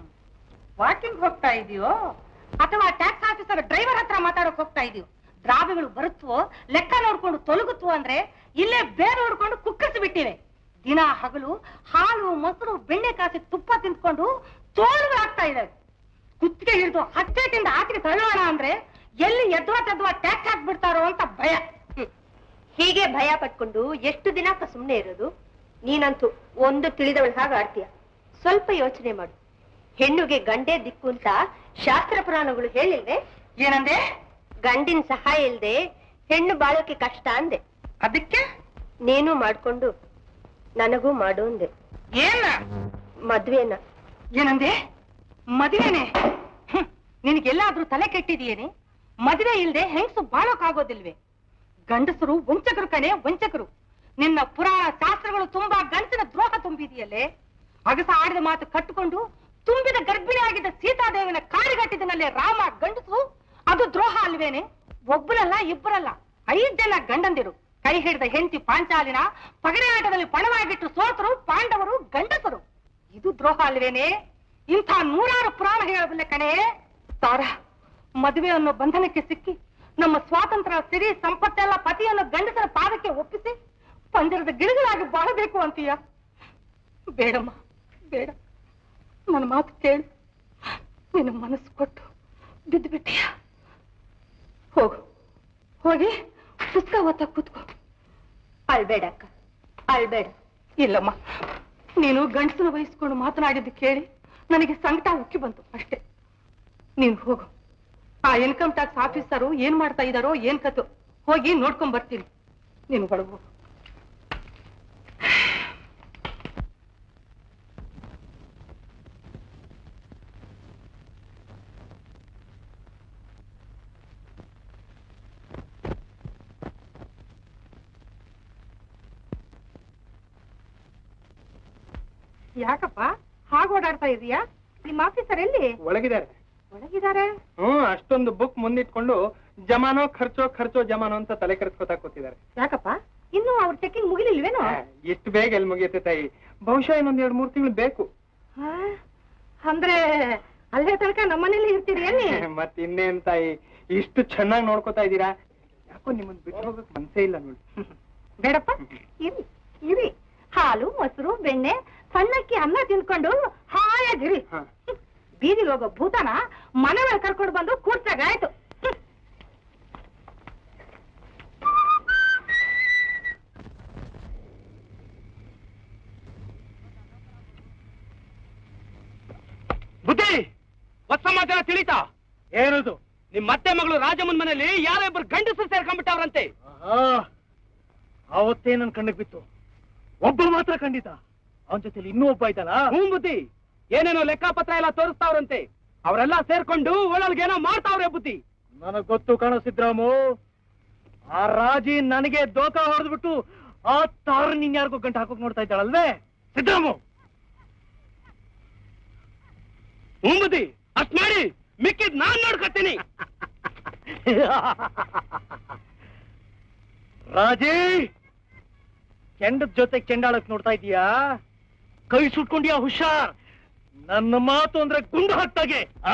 ವಾಕಿಂಗ್ ಹೋಗ್ತಾ ಇದೆಯೋ ಅಥವಾ ಟ್ಯಾಕ್ಸ್ ಆಫೀಸರ್ ಡ್ರೈವರ್ ಹತ್ರ ಮಾತಾಡಕ್ ಹೋಗ್ತಾ ಇದೀಯೋ ದ್ರಾವಿಗಳು ಬರುತ್ತವೋ ಲೆಕ್ಕ ನೋಡ್ಕೊಂಡು ತೊಲಗುತ್ತವೋ ಅಂದ್ರೆ ಇಲ್ಲೇ ಬೇರೆ ನೋಡ್ಕೊಂಡು ಕುಕ್ಕರಿಸಿ ಬಿಟ್ಟಿವೆ ದಿನ ಹಗಲು ಹಾಲು ಮೊಸರು ಬೆಣ್ಣೆ ಕಾಸಿ ತುಪ್ಪ ತಿಂದ್ಕೊಂಡು ತೋಳುಗಳಾಗ್ತಾ ಇದಾವೆ ಕುತ್ತಿಗೆ ಹಿಡಿದು ಹಚ್ಚೇಟಿಂದ ಆಚೆಗೆ ತಳ್ಳೋಣ ಅಂದ್ರೆ ಎಲ್ಲಿ ಎದ್ವಾ ತೆದ್ವಾ ಟ್ಯಾಕ್ಸ್ ಹಾಕ್ಬಿಡ್ತಾರೋ ಅಂತ ಭಯ ಹ್ಮ್. ಹೀಗೆ ಭಯ ಪಟ್ಕೊಂಡು ಎಷ್ಟು ದಿನ ಸುಮ್ನೆ ಇರೋದು ನೀನಂತೂ ಒಂದು ತಿಳಿದವಳ ಹಾಗೆ ಆಡ್ತೀಯ ಸ್ವಲ್ಪ ಯೋಚನೆ ಮಾಡು ಹೆಣ್ಣುಗೆ ಗಂಡೇ ದಿಕ್ಕು ಅಂತ ಶಾಸ್ತ್ರ ಪುರಾಣಗಳು ಹೇಳಿಲ್ವೇ ಏನಂದೆ ಗಂಡಿನ ಸಹಾಯ ಇಲ್ದೆ ಹೆಣ್ಣು ಬಾಳೋಕೆ ಕಷ್ಟ ಅಂದೆ ಅದಕ್ಕೆ ನೀನು ಮಾಡ್ಕೊಂಡು ನನಗೂ ಮಾಡು ಅಂದೆ ಏನ ಮದ್ವೆನ ಏನಂದೆ ಮದುವೆನೆ ನಿನಗೆಲ್ಲಾದ್ರೂ ತಲೆ ಕೆಟ್ಟಿದೆಯೇನೆ ಮದುವೆ ಇಲ್ದೆ ಹೆಂಗಸು ಬಾಳೋಕಾಗೋದಿಲ್ವೇ ಗಂಡಸರು ವಂಚಕರು ಕಣೆ ವಂಚಕರು ನಿನ್ನ ಪುರಾಣ ಶಾಸ್ತ್ರಗಳು ತುಂಬಾ ಗಂಡಸಿನ ದ್ರೋಹ ತುಂಬಿದೆಯಲ್ಲೇ ಅಗಸ ಆಡಿದ ಮಾತು ಕಟ್ಟಿಕೊಂಡು ತುಂಬಿದ ಗರ್ಭಿಣಿಯಾಗಿದ್ದ ಸೀತಾದೇವಿನ ಕಾಡಿಗಟ್ಟಿದನಲ್ಲಿ ರಾಮ ಗಂಡಸು ಅದು ದ್ರೋಹ ಅಲ್ವೇನೆ ಒಬ್ಬರಲ್ಲ ಇಬ್ಬರಲ್ಲ ಐದ್ ಜನ ಗಂಡಂದಿರು ಕೈ ಹಿಡಿದ ಹೆಂಡತಿ ಪಾಂಚಾಲಿನ ಪಗಡೆ ಆಟದಲ್ಲಿ ಪಣವಾಗಿಟ್ಟು ಸೋತರು ಪಾಂಡವರು ಗಂಡಸರು ಇದು ದ್ರೋಹ ಅಲ್ವೇನೆ ಇಂಥ ನೂರಾರು ಪುರಾಣ ಹೇಳಬಲ್ಲೆ ಕಣೆ ತಾರ ಮದುವೆ ಅನ್ನೋ ಬಂಧನಕ್ಕೆ ಸಿಕ್ಕಿ ನಮ್ಮ ಸ್ವಾತಂತ್ರ್ಯ ಸಿರಿ ಸಂಪತ್ತೆಲ್ಲ ಪತಿಯನ್ನು ಗಂಡಸರ ಪಾದಕ್ಕೆ ಒಪ್ಪಿಸಿ ಪಂಜರದ ಗಿಡಗಳಾಗಿ ಬಾಳಬೇಕು ಅಂತೀಯ ಬೇಡಮ್ಮ ಬೇಡ ನನ್ನ ಮಾತು ಕೇಳು ನಿನ್ನ ಮನಸ್ಸು ಕೊಟ್ಟು ಬಿದ್ದು ಬಿಟ್ಟಿಯ ಹೋಗು ಹೋಗಿ ಪುಸ್ತಕ ಓದ್ತಾ ಕೂತ್ಕೋ ಅಳ್ಬೇಡ ಅಕ್ಕ ಅಳ್ಬೇಡ ಇಲ್ಲಮ್ಮ ನೀನು ಗಂಡಸನ ವಹಿಸ್ಕೊಂಡು ಮಾತನಾಡಿದ್ದು ಕೇಳಿ ನನಗೆ ಸಂಕಟ ಉಕ್ಕಿ ಬಂತು ಅಷ್ಟೇ ನೀನು ಹೋಗು ಆ ಇನ್ಕಮ್ ಟ್ಯಾಕ್ಸ್ ಆಫೀಸರು ಏನ್ ಮಾಡ್ತಾ ಇದಾರೋ ಏನ್ ಕತು ಹೋಗಿ ನೋಡ್ಕೊಂಡ್ ಬರ್ತೀನಿ ನೀನು ಒಳಗೆ ಹೋಗು ಯಾಕಪ್ಪ ಹಾಗೆ ಓಡಾಡ್ತಾ ಇದೀಯಾ ನಿಮ್ಮ ಆಫೀಸರ್ ಎಲ್ಲಿ ಒಳಗಿದ್ದಾರೆ ಒಳಗಿದ್ದಾರೆ ಹ್ಮ್ ಅಷ್ಟೊಂದು ಬುಕ್ ಮುಂದಿಟ್ಕೊಂಡು ಜಮಾನೋ ಖರ್ಚೋ ಖರ್ಚೋ ಜಮಾನೋ ಅಂತ ತಲೆ ಕೆರೆಸ್ಕೊತಾ ಕೂತಿದ್ದಾರೆ ಯಾಕಪ್ಪ ಇನ್ನು ಅವ್ರ ಚೆಕಿಂಗ್ ಮುಗಿಲಿಲ್ವೇನೋ ಎಷ್ಟು ಬೇಗ ಎಲ್ಲಿ ಮುಗಿಯುತ್ತೆ ತಾಯಿ ಬಹುಶಃ ಇನ್ನೊಂದ್ ಎರಡ್ ಮೂರ್ ತಿಂಗಳು ಬೇಕು ಹಾ? ಅಂದ್ರೆ ಅಲ್ಲೇ ತನಕ ನಮ್ಮನೇಲಿ ಇರ್ತೀರಿ ಎಲ್ಲಿ ಮತ್ ಇನ್ನೇನ್ ತಾಯಿ ಇಷ್ಟು ಚೆನ್ನಾಗಿ ನೋಡ್ಕೊತಾ ಇದ್ದೀರಾ ಯಾಕೋ ನಿಮ್ಮನ್ ಬಿಟ್ಟು ಹೋಗಕ್ ಮನ್ಸೇ ಇಲ್ಲ ನೋಡಿ ಬೇಡಪ್ಪ ಇರಿ ಇರಿ ಹಾಲು ಮೊಸರು ಬೆಣ್ಣೆ ಸಣ್ಣಕ್ಕಿ ಅನ್ನ ತಿನ್ಕೊಂಡು ಹಾಯಾಗಿರಿ ಹ. ಬೀದಿಗೆ ಹೋಗೋ ಭೂತನ ಮನೆ ಮೇಲೆ ಕರ್ಕೊಂಡು ಬಂದು ಕೂರ್ಸಾಗಾಯ್ತು ಬುದ್ಧಿ ಹೊಸ ಸಮಾಚಾರ ತಿಳಿತಾ ಏನದು ನಿಮ್ ಮತ್ತೆ ಮಗಳು ರಾಜಮ್ಮನ್ ಮನೇಲಿ ಯಾರೋ ಇಬ್ಬರು ಗಂಡಸರು ಸೇರ್ಕೊಂಡ್ಬಿಟ್ಟವ್ರಂತೆ ಅವತ್ತೇ ನನ್ ಕಣ್ಣಿಗೆ ಬಿತ್ತು ಒಬ್ಬ ಮಾತ್ರ ಖಂಡಿತ ಅವನ ಜೊತೆಲಿ ಇನ್ನೂ ಒಬ್ಬ ಆಯ್ತಲ್ಲ ಹ್ಞೂ ಬುದ್ಧಿ ಏನೇನೋ ಲೆಕ್ಕಪತ್ರ ಎಲ್ಲ ತೋರಿಸ್ತಾವ್ರಂತೆ ಅವರೆಲ್ಲ ಸೇರ್ಕೊಂಡು ಒಳಗೇನೋ ಮಾಡ್ತಾವ್ರೆ ಬುದ್ಧಿ ನನಗ್ ಗೊತ್ತು ಕಾಣೋ ಸಿದ್ರಾಮು ಆ ರಾಜಿ ನನಗೆ ದೋಖ ಹೊಡೆದ್ಬಿಟ್ಟು ಆ ತಾರ ನಿನ್ ಯಾರಿಗೂ ಗಂಟು ಹಾಕೋಕ್ ನೋಡ್ತಾ ಇದ್ದಾಳಲ್ವೇ ಸಿದ್ರಾಮು ಹ್ಞೂ ಬುದ್ಧಿ ಅಷ್ಟ್ ಮಾಡಿ ಮಿಕ್ಕಿದ್ ನಾನ್ ನೋಡ್ಕೊತೀನಿ ರಾಜಿ ಕೆಂಡದ ಜೊತೆ ಕೆಂಡಾಳಕ್ ನೋಡ್ತಾ ಇದೀಯಾ ಕೈ ಸುಟ್ಕೊಂಡ್ಯಾ ಹುಷಾರ್ ನನ್ನ ಮಾತು ಅಂದ್ರೆ ಗುಂಡು ಹಾಕ್ತಾಗೆ ಆ!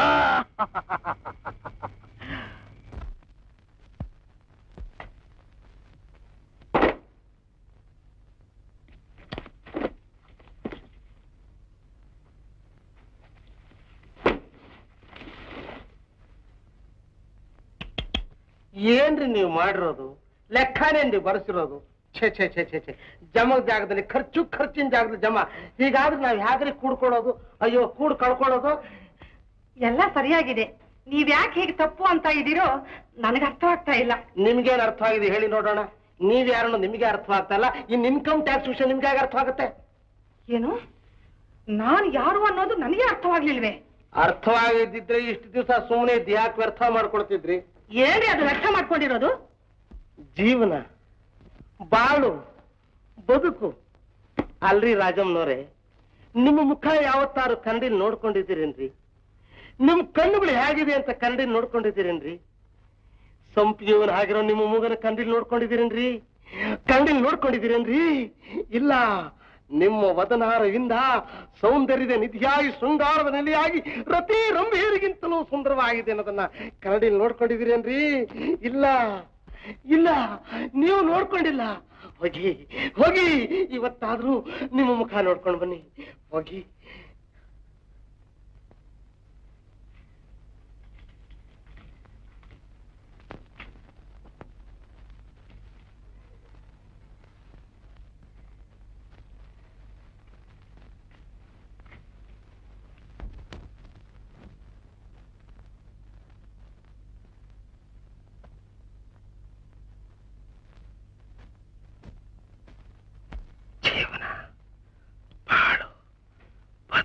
ಏನ್ರಿ ನೀವು ಮಾಡಿರೋದು ಲೆಕ್ಕನೇನ್ರಿ ಬರ್ಸಿರೋದು ಛೇ ಛೇ ಛೇ ಛೇ ಛೇ ಜಮದ ಜಾಗದಲ್ಲಿ ಖರ್ಚು ಖರ್ಚಿನ ಜಾಗದಲ್ಲಿ ಜಮ ಹೀಗಾದ್ರೆ ನಾವ್ ಹೇಗ್ರಿ ಕೂಡ್ಕೊಳ್ಳೋದು ಅಯ್ಯೋ ಕೂಡ್ ಕಳ್ಕೊಳ್ಳೋದು ಎಲ್ಲ ಸರಿಯಾಗಿದೆ ನೀವ್ ಯಾಕೆ ಹೀಗೆ ತಪ್ಪು ಅಂತ ಇದೀರೋ ನನಗೆ ಅರ್ಥ ಆಗ್ತಾ ಇಲ್ಲ ನಿಮ್ಗೇನ್ ಅರ್ಥ ಆಗಿದೆ ಹೇಳಿ ನೋಡೋಣ ನೀವ್ ಯಾರನ್ನು ನಿಮ್ಗೆ ಅರ್ಥ ಆಗ್ತಾ ಇಲ್ಲ ಇನ್ ಇನ್ಕಮ್ ಟ್ಯಾಕ್ಸ್ ವಿಷಯ ನಿಮ್ಗೆ ಹೇಗೆ ಅರ್ಥ ಆಗುತ್ತೆ ಏನು ನಾನು ಯಾರು ಅನ್ನೋದು ನನಗೆ ಅರ್ಥವಾಗ್ಲಿಲ್ವೇ ಅರ್ಥವಾಗಿದ್ದಿದ್ರೆ ಇಷ್ಟು ದಿವಸ ಸುಮ್ಮನೆ ಯಾಕೆ ವ್ಯರ್ಥ ಮಾಡ್ಕೊಳ್ತಿದ್ರಿ ಏನ್ರಿ ಅದು ವ್ಯರ್ಥ ಮಾಡ್ಕೊಂಡಿರೋದು ಜೀವನ ಬಾಳು ಬದುಕು ಅಲ್ರಿ ರಾಜಮ್ಮನವ್ರೆ ನಿಮ್ಮ ಮುಖ ಯಾವತ್ತಾರು ಕನ್ನಡಿಲ್ ನೋಡ್ಕೊಂಡಿದ್ದೀರೇನ್ರಿ ನಿಮ್ ಕಣ್ಣುಗಳು ಹೇಗಿದೆ ಅಂತ ಕನ್ನಡಿಲ್ ನೋಡ್ಕೊಂಡಿದ್ದೀರೇನ್ರಿ ಸಂಪಿಯವನ್ ಆಗಿರೋ ನಿಮ್ಮ ಮೂಗನ ಕಂಡಿಲ್ ನೋಡ್ಕೊಂಡಿದ್ದೀರೇನ್ರಿ ಕಂಡಿಲ್ ನೋಡ್ಕೊಂಡಿದ್ದೀರೇನ್ರಿ ಇಲ್ಲ ನಿಮ್ಮ ವದನಾರವಿಂದ ಸೌಂದರ್ಯದ ನಿಧಿಯಾಗಿ ಶೃಂಗಾರದ ನೆಲೆಯಾಗಿ ರತಿ ರಂಭೇರಿಗಿಂತಲೂ ಸುಂದರವಾಗಿದೆ ಅನ್ನೋದನ್ನ ಕನ್ನಡಿಲ್ ನೋಡ್ಕೊಂಡಿದ್ದೀರೇನ್ರಿ ಇಲ್ಲ ಇಲ್ಲ ನೀವು ನೋಡ್ಕೊಂಡಿಲ್ಲ ಹೋಗಿ ಹೋಗಿ ಇವತ್ತಾದ್ರೂ ನಿಮ್ಮ ಮುಖ ನೋಡ್ಕೊಂಡು ಬನ್ನಿ ಹೋಗಿ ಜೀವನ ಬಾಳು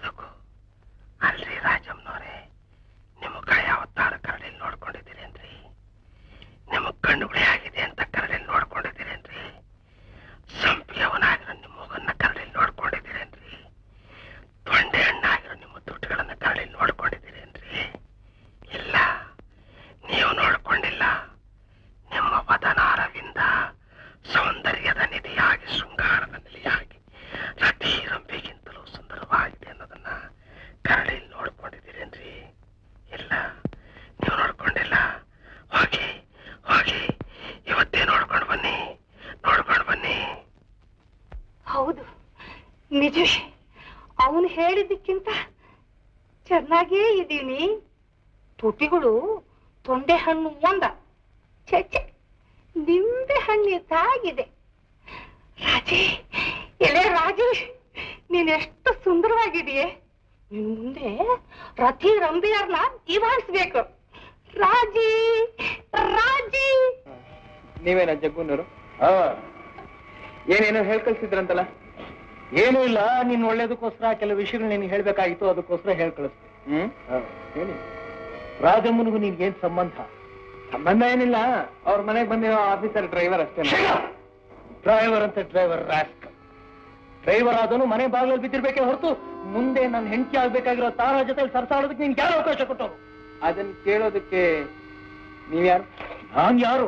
ನಿಜವೇ ಅವನು ಹೇಳಿದ್ದಕ್ಕಿಂತ ಚೆನ್ನಾಗೇ ಇದ್ದೀನಿ ತುಟಿಗಳು ತೊಂಡೆ ಹಣ್ಣು ಒಂದ ಛೆ ಛೆ, ನಿಂಬೆ ಹಣ್ಣಿದ್ದಾಗಿದೆ ರಾಜಿ ಎಲೆ ರಾಜಿ ನೀನ್ ಎಷ್ಟು ಸುಂದರವಾಗಿದೆಯೇ ನಿನ್ ಮುಂದೆ ರಥಿ ರಂಬಿಯಾರ್ನ ನಿವಾರಿಸ್ಬೇಕು ರಾಜಿ ರಾಜಿ ನೀವೇನ ಜಗ್ಗುನವರು ಹಾ ಏನೇನೋ ಹೇಳ್ ಕಳ್ಸಿದ್ರಂತಲ್ಲ ಏನೂ ಇಲ್ಲ ನಿನ್ ಒಳ್ಳೇದಕ್ಕೋಸ್ಕರ ಕೆಲವು ವಿಷಯಗಳು ನಿನಗೆ ಹೇಳ್ಬೇಕಾಗಿತ್ತು ಅದಕ್ಕೋಸ್ಕರ ಹೇಳ್ ಕಳಿಸ್ತೆ ಹ್ಮ್ ಹೇಳಿ ರಾಜಮ್ಮನಿಗೂ ನಿನ್ಗೇನ್ ಸಂಬಂಧ ಸಂಬಂಧ ಏನಿಲ್ಲ ಅವ್ರ ಮನೆಗೆ ಬಂದಿರೋ ಆಫೀಸರ್ ಡ್ರೈವರ್ ಅಷ್ಟೇ ಡ್ರೈವರ್ ಅಂತ ಡ್ರೈವರ್ ರಾಸ್ಕ್ ಡ್ರೈವರ್ ಆದನು ಮನೆ ಬಾಗಿಲಲ್ಲಿ ಬಿದ್ದಿರ್ಬೇಕೇ ಹೊರತು ಮುಂದೆ ನನ್ನ ಹೆಂಡತಿ ಆಗ್ಬೇಕಾಗಿರೋ ತಾರ ಜೊತೆ ಸರ್ಸಾಡೋದಕ್ಕೆ ನಿನ್ಗೆ ಯಾರು ಅವಕಾಶ ಕೊಟ್ಟರು ಅದನ್ನ ಕೇಳೋದಕ್ಕೆ ನೀವ್ಯಾರು ನಾನ್ ಯಾರು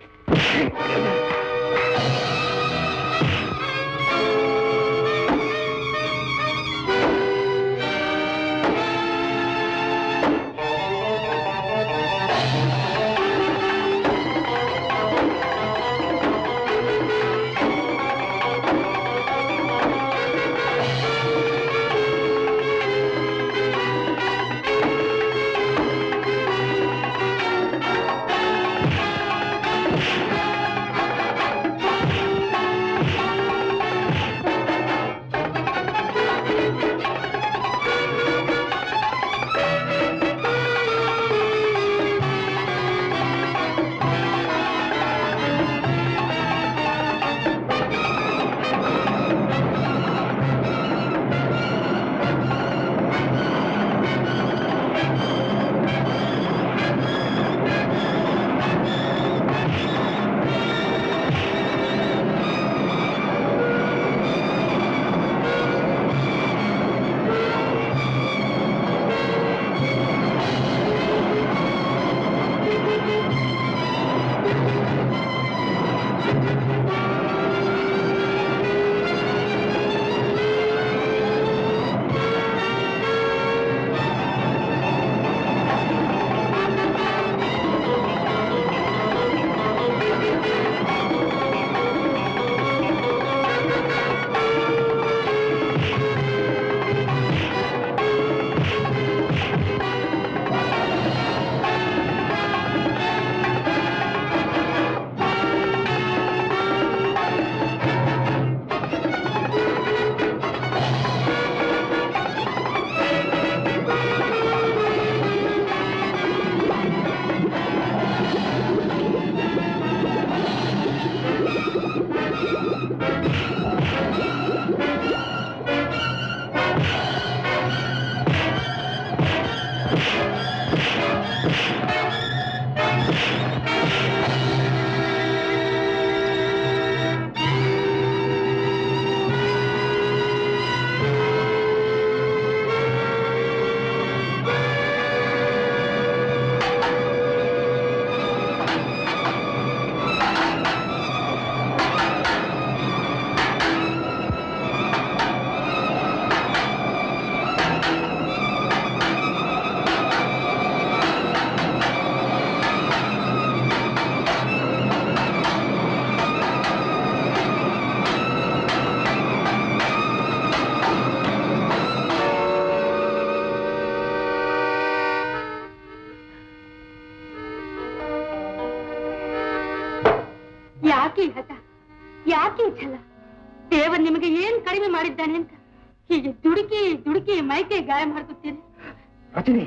ಯಾಕೆ ಈ ಹಠ ಯಾಕೆ ಈ ಛಲ ದೇವರು ನಿಮಗೆ ಏನ್ ಕಡಿಮೆ ಮಾಡಿದ್ದಾನೆ ಅಂತ ಹೀಗೆ ದುಡುಕಿ ದುಡುಕಿ ಮೈಕೆ ಗಾಯ ಮಾಡ್ಕೊತೀರಿ ರಜನಿ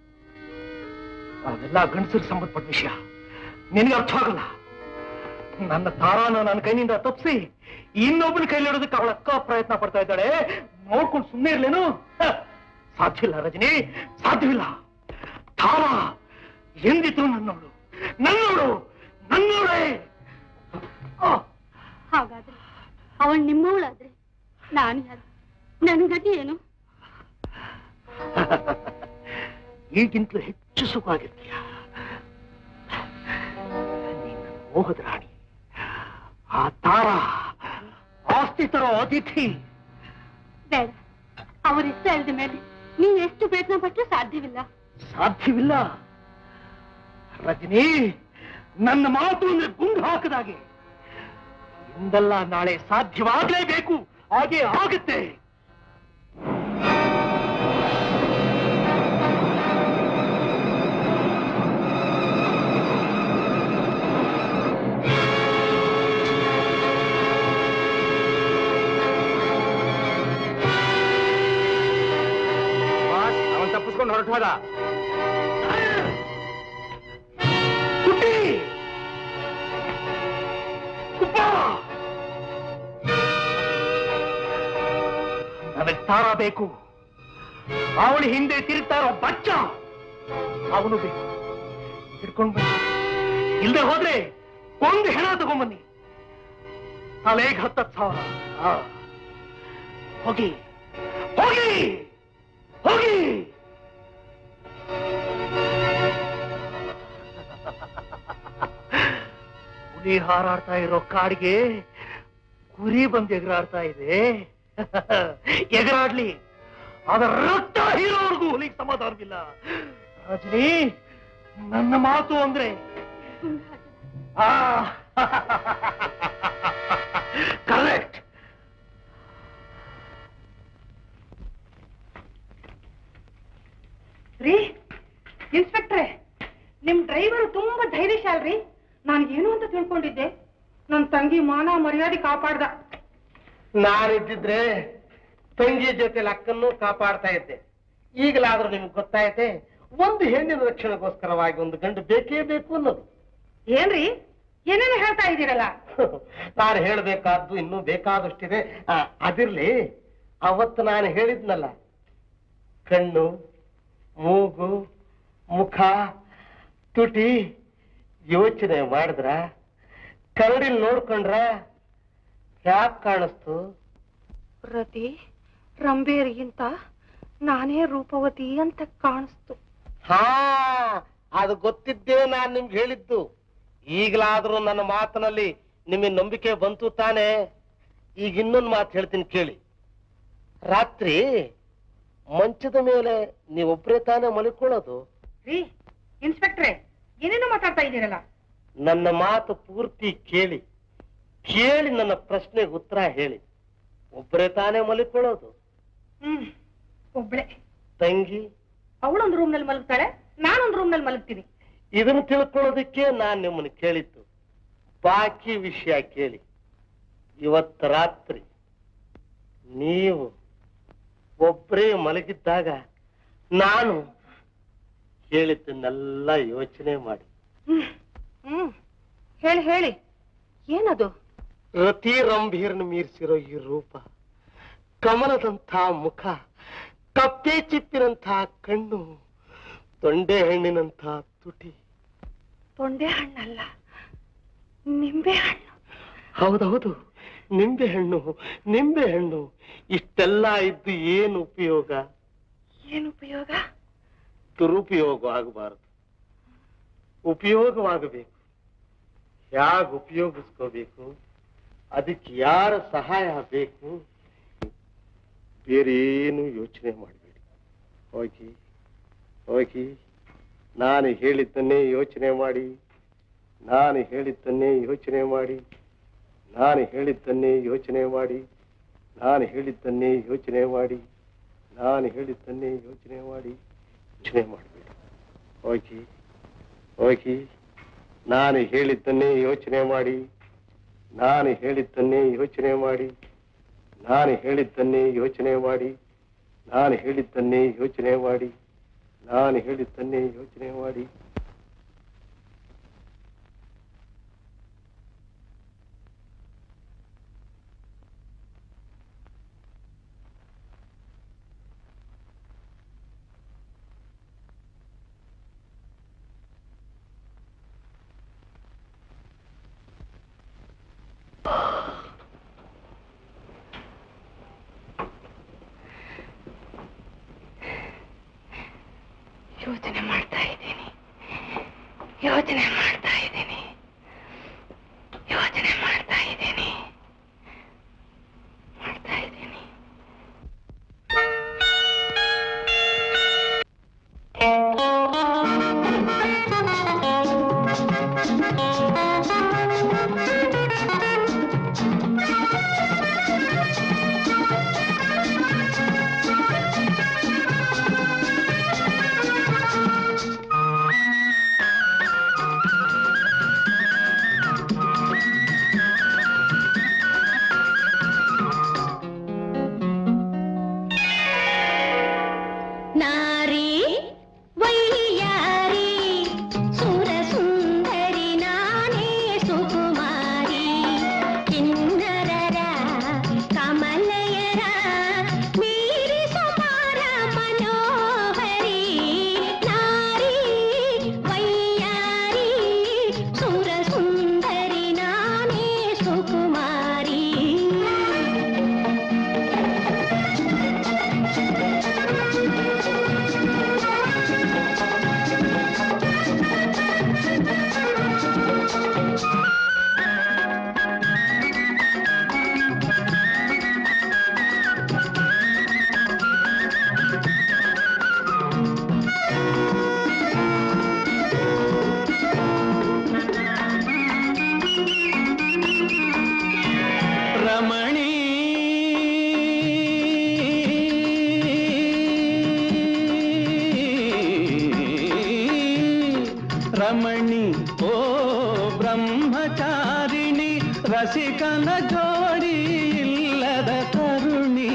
ಅವೆಲ್ಲ ಗಂಡಸರಿಗೆ ಸಂಬಂಧಪಟ್ಟ ವಿಷಯ ನಿನಗೆ ಅರ್ಥ ಆಗಲ್ಲ ನನ್ನ ತಾರಾನ ನನ್ನ ಕೈನಿಂದ ತಪ್ಪಿಸಿ ಇನ್ನೊಬ್ಬನ ಕೈಲಿಡೋದಕ್ಕೆ ಅವಳ ಅಕ್ಕ ಪ್ರಯತ್ನ ಪಡ್ತಾ ಇದ್ದಾಳೆ ನೋಡ್ಕೊಂಡು ಸುಮ್ಮನೆ ಇರ್ಲೇನು ಹ, ಸಾಧ್ಯ ಇಲ್ಲ ರಜನಿ ಸಾಧ್ಯವಿಲ್ಲ ತಾರಾ ಎಂದಿದ್ರು ನನ್ನವಳು ನನ್ನವಳು ನನ್ನವಳೇ ಆ, ಹಾಗಾದ್ರೆ ಅವಳು ನಿಮ್ಮವಳಾದ್ರೆ ನಾನು ಯಾರು ನನ್ನ ಗತಿ ಏನು ಈಗಿಂತಲೂ ಹೆಚ್ಚು ಸುಖವಾಗಿರ್ತೀಯ ನೀನು ಮೋಹದ ರಾಣಿ ಆ ತಾರ ಆಸ್ತಿ ತರೋ ಅತಿಥಿ ಬೇಡ ಅವ್ರ ಇಷ್ಟ ಇಲ್ಲದ ಮೇಲೆ ನೀವು ಎಷ್ಟು ಪ್ರಯತ್ನ ಪಟ್ಟರೂ ಸಾಧ್ಯವಿಲ್ಲ ಸಾಧ್ಯವಿಲ್ಲ ರಜನಿ ನನ್ನ ಮಾತು ಅಂದ್ರೆ ಗುಂಡು ಹಾಕದಾಗೆ ಇಂದಲ್ಲ ನಾಳೆ ಸಾಧ್ಯವಾಗಲೇಬೇಕು ಹಾಗೆ ಆಗುತ್ತೆ ಎತ್ಕೊಂಡು ಹೊರಟೋದ ನಮಗೆ ತಾರ ಬೇಕು ಅವಳು ಹಿಂದೆ ತಿರುಗ್ತಾ ಇರೋ ಬಚ್ಚ ಅವನು ಬೇಕು ಹಿಡ್ಕೊಂಡು ಬನ್ನಿ ಇಲ್ದೆ ಹೋದ್ರೆ ಒಂದು ಹೆಣ ತಗೊಂಬನ್ನಿ ತಲೆಗೆ ಹತ್ತತ್ತು ಸಾವಿರ ಆ. ಹೋಗಿ ಹೋಗಿ ಹೋಗಿ ಹುಲಿ ಹಾರಾಡ್ತಾ ಇರೋ ಕಾಡಿಗೆ ಕುರಿ ಬಂದು ಎಗರಾಡ್ತಾ ಇದೆ ಎಗರಾಡ್ಲಿ ಅದರ ರಕ್ತ ಹೀರೋರ್ಗೂ ಹುಲಿಗೆ ಸಮಾಧಾನವಿಲ್ಲ ರಜನಿ ನನ್ನ ಮಾತು ಅಂದ್ರೆ ಕರೆಕ್ಟ್ ರೀ ಇನ್ಸ್ಪೆಕ್ಟ್ರೆ ನಿಮ್ ಡ್ರೈವರ್ ತುಂಬಾ ಧೈರ್ಯಶಾಲ್ರಿ ನಾನು ಏನು ಅಂತ ತಿಳ್ಕೊಂಡಿದ್ದೆ ನನ್ ತಂಗಿ ಮಾನ ಮರ್ಯಾದೆ ಕಾಪಾಡ್ದ ನಾನಿದ್ದಿದ್ರೆ ತಂಗಿ ಜೊತೆ ಅಕ್ಕನ್ನು ಕಾಪಾಡ್ತಾ ಇದ್ದೆ ಈಗಲಾದ್ರೂ ನಿಮ್ಗೆ ಗೊತ್ತಾಯ್ತೆ ಒಂದು ಹೆಣ್ಣಿನ ರಕ್ಷಣೆಗೋಸ್ಕರವಾಗಿ ಒಂದು ಗಂಡು ಬೇಕೇ ಬೇಕು ಅನ್ನೋದು ಏನ್ರಿ ಏನೇನು ಹೇಳ್ತಾ ಇದ್ದೀರಲ್ಲ ನಾನು ಹೇಳಬೇಕಾದ್ದು ಇನ್ನೂ ಬೇಕಾದಷ್ಟಿದೆ ಆ, ಅದಿರ್ಲಿ ಅವತ್ತು ನಾನು ಹೇಳಿದ್ನಲ್ಲ ಕಣ್ಣು ಮೂಗು ಮುಖ ತುಟಿ ಯೋಚನೆ ಮಾಡಿದ್ರ ಕರಡಿಲ್ ನೋಡ್ಕೊಂಡ್ರ ಯಾಕೆ ಕಾಣಿಸ್ತು ರತಿ ರಂಬೇರಿಗಿಂತ ನಾನೇ ರೂಪವತಿ ಅಂತ ಕಾಣಿಸ್ತು ಹಾ ಅದು ಗೊತ್ತಿದ್ದೇ ನಾನ್ ನಿಮ್ಗೆ ಹೇಳಿದ್ದು ಈಗಲಾದ್ರೂ ನನ್ನ ಮಾತಿನಲ್ಲಿ ನಿಮಗೆ ನಂಬಿಕೆ ಬಂತು ತಾನೇ ಈಗ ಇನ್ನೊಂದು ಮಾತು ಹೇಳ್ತೀನಿ ಕೇಳಿ ರಾತ್ರಿ ಮಂಚದ ಮೇಲೆ ನೀವೊಬ್ರೇ ತಾನೇ ಮಲ್ಕೊಳ್ಳೋದು ರೀ ಇನ್ಸ್ಪೆಕ್ಟ್ರೆ ಏನೇನು ಮಾತಾಡ್ತಾ ಇದ್ದೀರಲ್ಲ ನನ್ನ ಮಾತು ಪೂರ್ತಿ ಕೇಳಿ ಕೇಳಿ ನನ್ನ ಪ್ರಶ್ನೆಗೆ ಉತ್ತರ ಹೇಳಿ ಒಬ್ಬರೇ ತಾನೇ ಮಲ್ಕೊಳ್ಳೋದು ಹ್ಮ್ ಒಬ್ಳೆ ತಂಗಿ ಅವಳೊಂದು ರೂಮ್ ನಲ್ಲಿ ಮಲಗ್ತಾಳೆ ನಾನೊಂದು ರೂಮ್ ನಲ್ಲಿ ಮಲಗ್ತೀನಿ ಇದನ್ನು ತಿಳ್ಕೊಳ್ಳೋದಕ್ಕೆ ನಾನು ನಿಮ್ಮನ್ನು ಕೇಳಿದ್ದು ಬಾಕಿ ವಿಷಯ ಕೇಳಿ ಇವತ್ತು ರಾತ್ರಿ ನೀವು ಒಬ್ಬರೇ ಮಲಗಿದ್ದಾಗ ನಾನು ಹೇಳಿದ್ದನ್ನೆಲ್ಲ ಯೋಚನೆ ಮಾಡಿ ಹ್ಮ್ ಹ್ಮ್ ಹೇಳಿ ಹೇಳಿ ಏನದು ರತಿ ರಂಭೀರ್ನ ಮೀರಿಸಿರೋ ಈ ರೂಪ ಕಮಲದಂಥ ಮುಖ ಕಪ್ಪೆ ಚಿಪ್ಪಿನಂಥ ಕಣ್ಣು ತೊಂಡೆ ಹಣ್ಣಿನಂಥ ತುಟಿ ತೊಂಡೆ ಹಣ್ಣಲ್ಲ ನಿಂಬೆ ಹಣ್ಣು ಹೌದೌದು ನಿಂಬೆ ಹಣ್ಣು ನಿಂಬೆ ಹಣ್ಣು ಇಷ್ಟೆಲ್ಲ ಇದ್ದು ಏನು ಉಪಯೋಗ ಏನು ಉಪಯೋಗ ದುರುಪಯೋಗ ಆಗಬಾರದು ಉಪಯೋಗವಾಗಬೇಕು ಹೇಗೆ ಉಪಯೋಗಿಸ್ಕೋಬೇಕು ಅದಕ್ಕೆ ಯಾರ ಸಹಾಯ ಬೇಕು ಬೇರೇನು ಯೋಚನೆ ಮಾಡಬೇಡಿ ಹೋಗಿ ಹೋಗಿ ನಾನು ಹೇಳಿದ್ದನ್ನೇ ಯೋಚನೆ ಮಾಡಿ ನಾನು ಹೇಳಿದ್ದನ್ನೇ ಯೋಚನೆ ಮಾಡಿ ನಾನು ಹೇಳಿದ್ದನ್ನೇ ಯೋಚನೆ ಮಾಡಿ ನಾನು ಹೇಳಿದ್ದನ್ನೇ ಯೋಚನೆ ಮಾಡಿ ನಾನು ಹೇಳಿದ್ದನ್ನೇ ಯೋಚನೆ ಮಾಡಿ ಯೋಚನೆ ಮಾಡಬೇಡಿ ಹೋಗಿ ಹೋಗಿ ನಾನು ಹೇಳಿದ್ದನ್ನೇ ಯೋಚನೆ ಮಾಡಿ ನಾನು ಹೇಳಿದ್ದನ್ನೇ ಯೋಚನೆ ಮಾಡಿ ನಾನು ಹೇಳಿದ್ದನ್ನೇ ಯೋಚನೆ ಮಾಡಿ ನಾನು ಹೇಳಿದ್ದನ್ನೇ ಯೋಚನೆ ಮಾಡಿ ನಾನು ಹೇಳಿದ್ದನ್ನೇ ಯೋಚನೆ ಮಾಡಿ ಯೋಚನೆ ಮಾಡ್ತಾ ಇದ್ದೀನಿ ಯೋಚನೆ ಮಾಡ್ತಾ ಇದ್ದೀನಿ ಯೋಚನೆ ಮಾಡ್ತಾ ಇದ್ದೀನಿ ಮಾಡ್ತಾ ಇದ್ದೀನಿ ನಾರಿ ರಮಣಿ ಓ ಬ್ರಹ್ಮಚಾರಿಣಿ ರಸಿಕನ ಜೋಡಿ ಇಲ್ಲದ ತರುಣಿ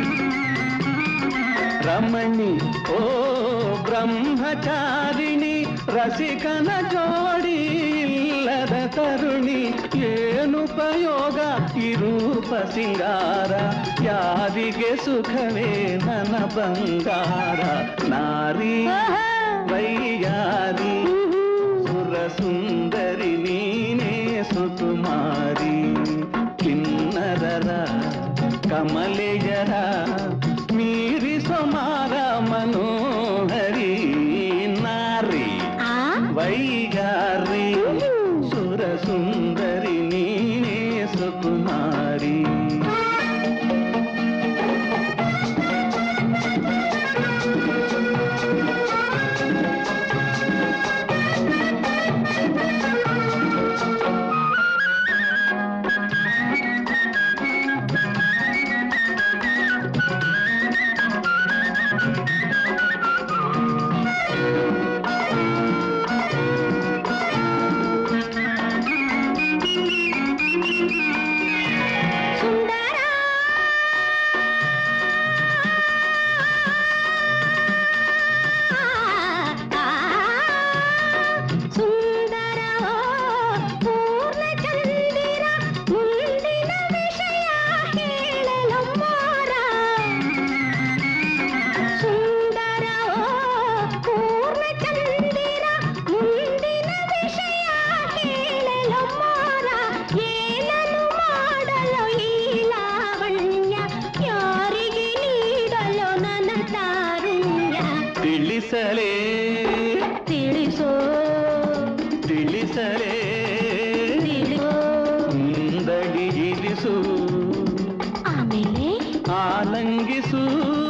ರಮಣಿ ಓ ಬ್ರಹ್ಮಚಾರಿಣಿ ರಸಿಕನ ಜೋಡಿ ಇಲ್ಲದ ತರುಣಿ ಏನುಪಯೋಗ ಈ ರೂಪ ಸಿಂಗಾರ ಯಾರಿಗೆ ಸುಖವೇ ನನ್ನ ಬಂಗಾರ ನಾರಿ ವೈಯಾರಿ ಸುರ ಸುಂದರಿ ನೀನೇ ಸುಕುಮಾರಿ ಕಿನ್ನರರ ಕಮಲೆಯರ ಮೀರಿಸೋ ಮಾರ ಮನೋಹರಿ ನಾರಿ ವೈಗಾರಿ ಸುರ ಸುಂದರಿ ನೀನೇ ಸುಕುಮಾರಿ ಸುಂದರವೋ ಪೂರ್ಣಚಂದಿರ ಮುಂದಿನ ವಿಷಯ ಹೇಳಲು ಮಾರ ಸುಂದರವೋ ಪೂರ್ಣಚಂದಿರ ಮುಂದಿನ ವಿಷಯ ಹೇಳಲು ಮಾರ ಏನನ್ನು ಮಾಡಲು ಈ ಲಾವಣ್ಯ ಯಾರಿಗೆ ನೀಡಲು ನನ್ನ ತಾರುಣ್ಯ ತಿಳಿಸಲೇ ತಿಳಿಸೋ ತಿಳಿಸಲೇ ತಿಳಿಸೋ ಮುಂದಡಿ ಇರಿಸು ಆಮೇಲೆ ಆಲಂಗಿಸು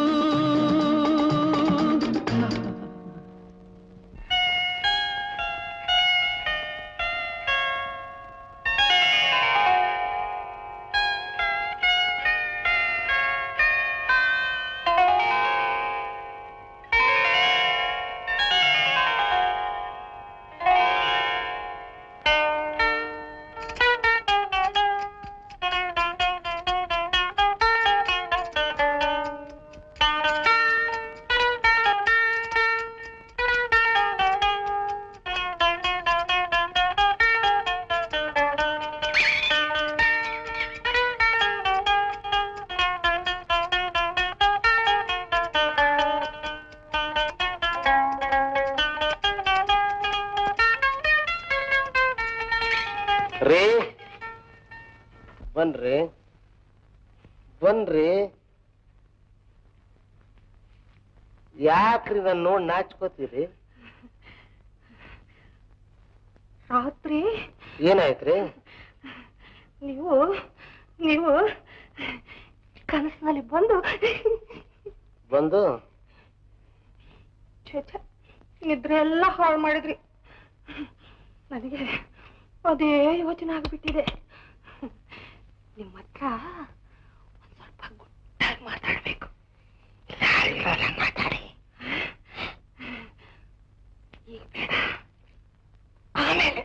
ರೇ ಬನ್ರಿ ಬನ್ರಿ ಯಾಕ್ರಿ ನನ್ ನೋಡ್ ನಾಚ್ಕೋತೀರಿ ರಾತ್ರಿ ಏನಾಯ್ತ್ರಿ ನೀವು ನೀವು ಕನಸಿನಲ್ಲಿ ಬಂದು ಬಂದು ಛೆ, ಛೆ, ನಿದ್ರೆ ಎಲ್ಲ ಹಾಳು ಮಾಡಿದ್ರಿ ನನಗೆ ಅದೇ ಯೋಚನೆ ಆಗ್ಬಿಟ್ಟಿದೆ ನಿಮ್ಮ ಹತ್ರ ಒಂದ್ ಸ್ವಲ್ಪ ಗುಟ್ಟಾಗಿ ಮಾತಾಡ್ಬೇಕು ಯಾರಿರೋಲ್ಲ ಮಾತಾಡಿ ಈಗ ಬೇಡ ಆಮೇಲೆ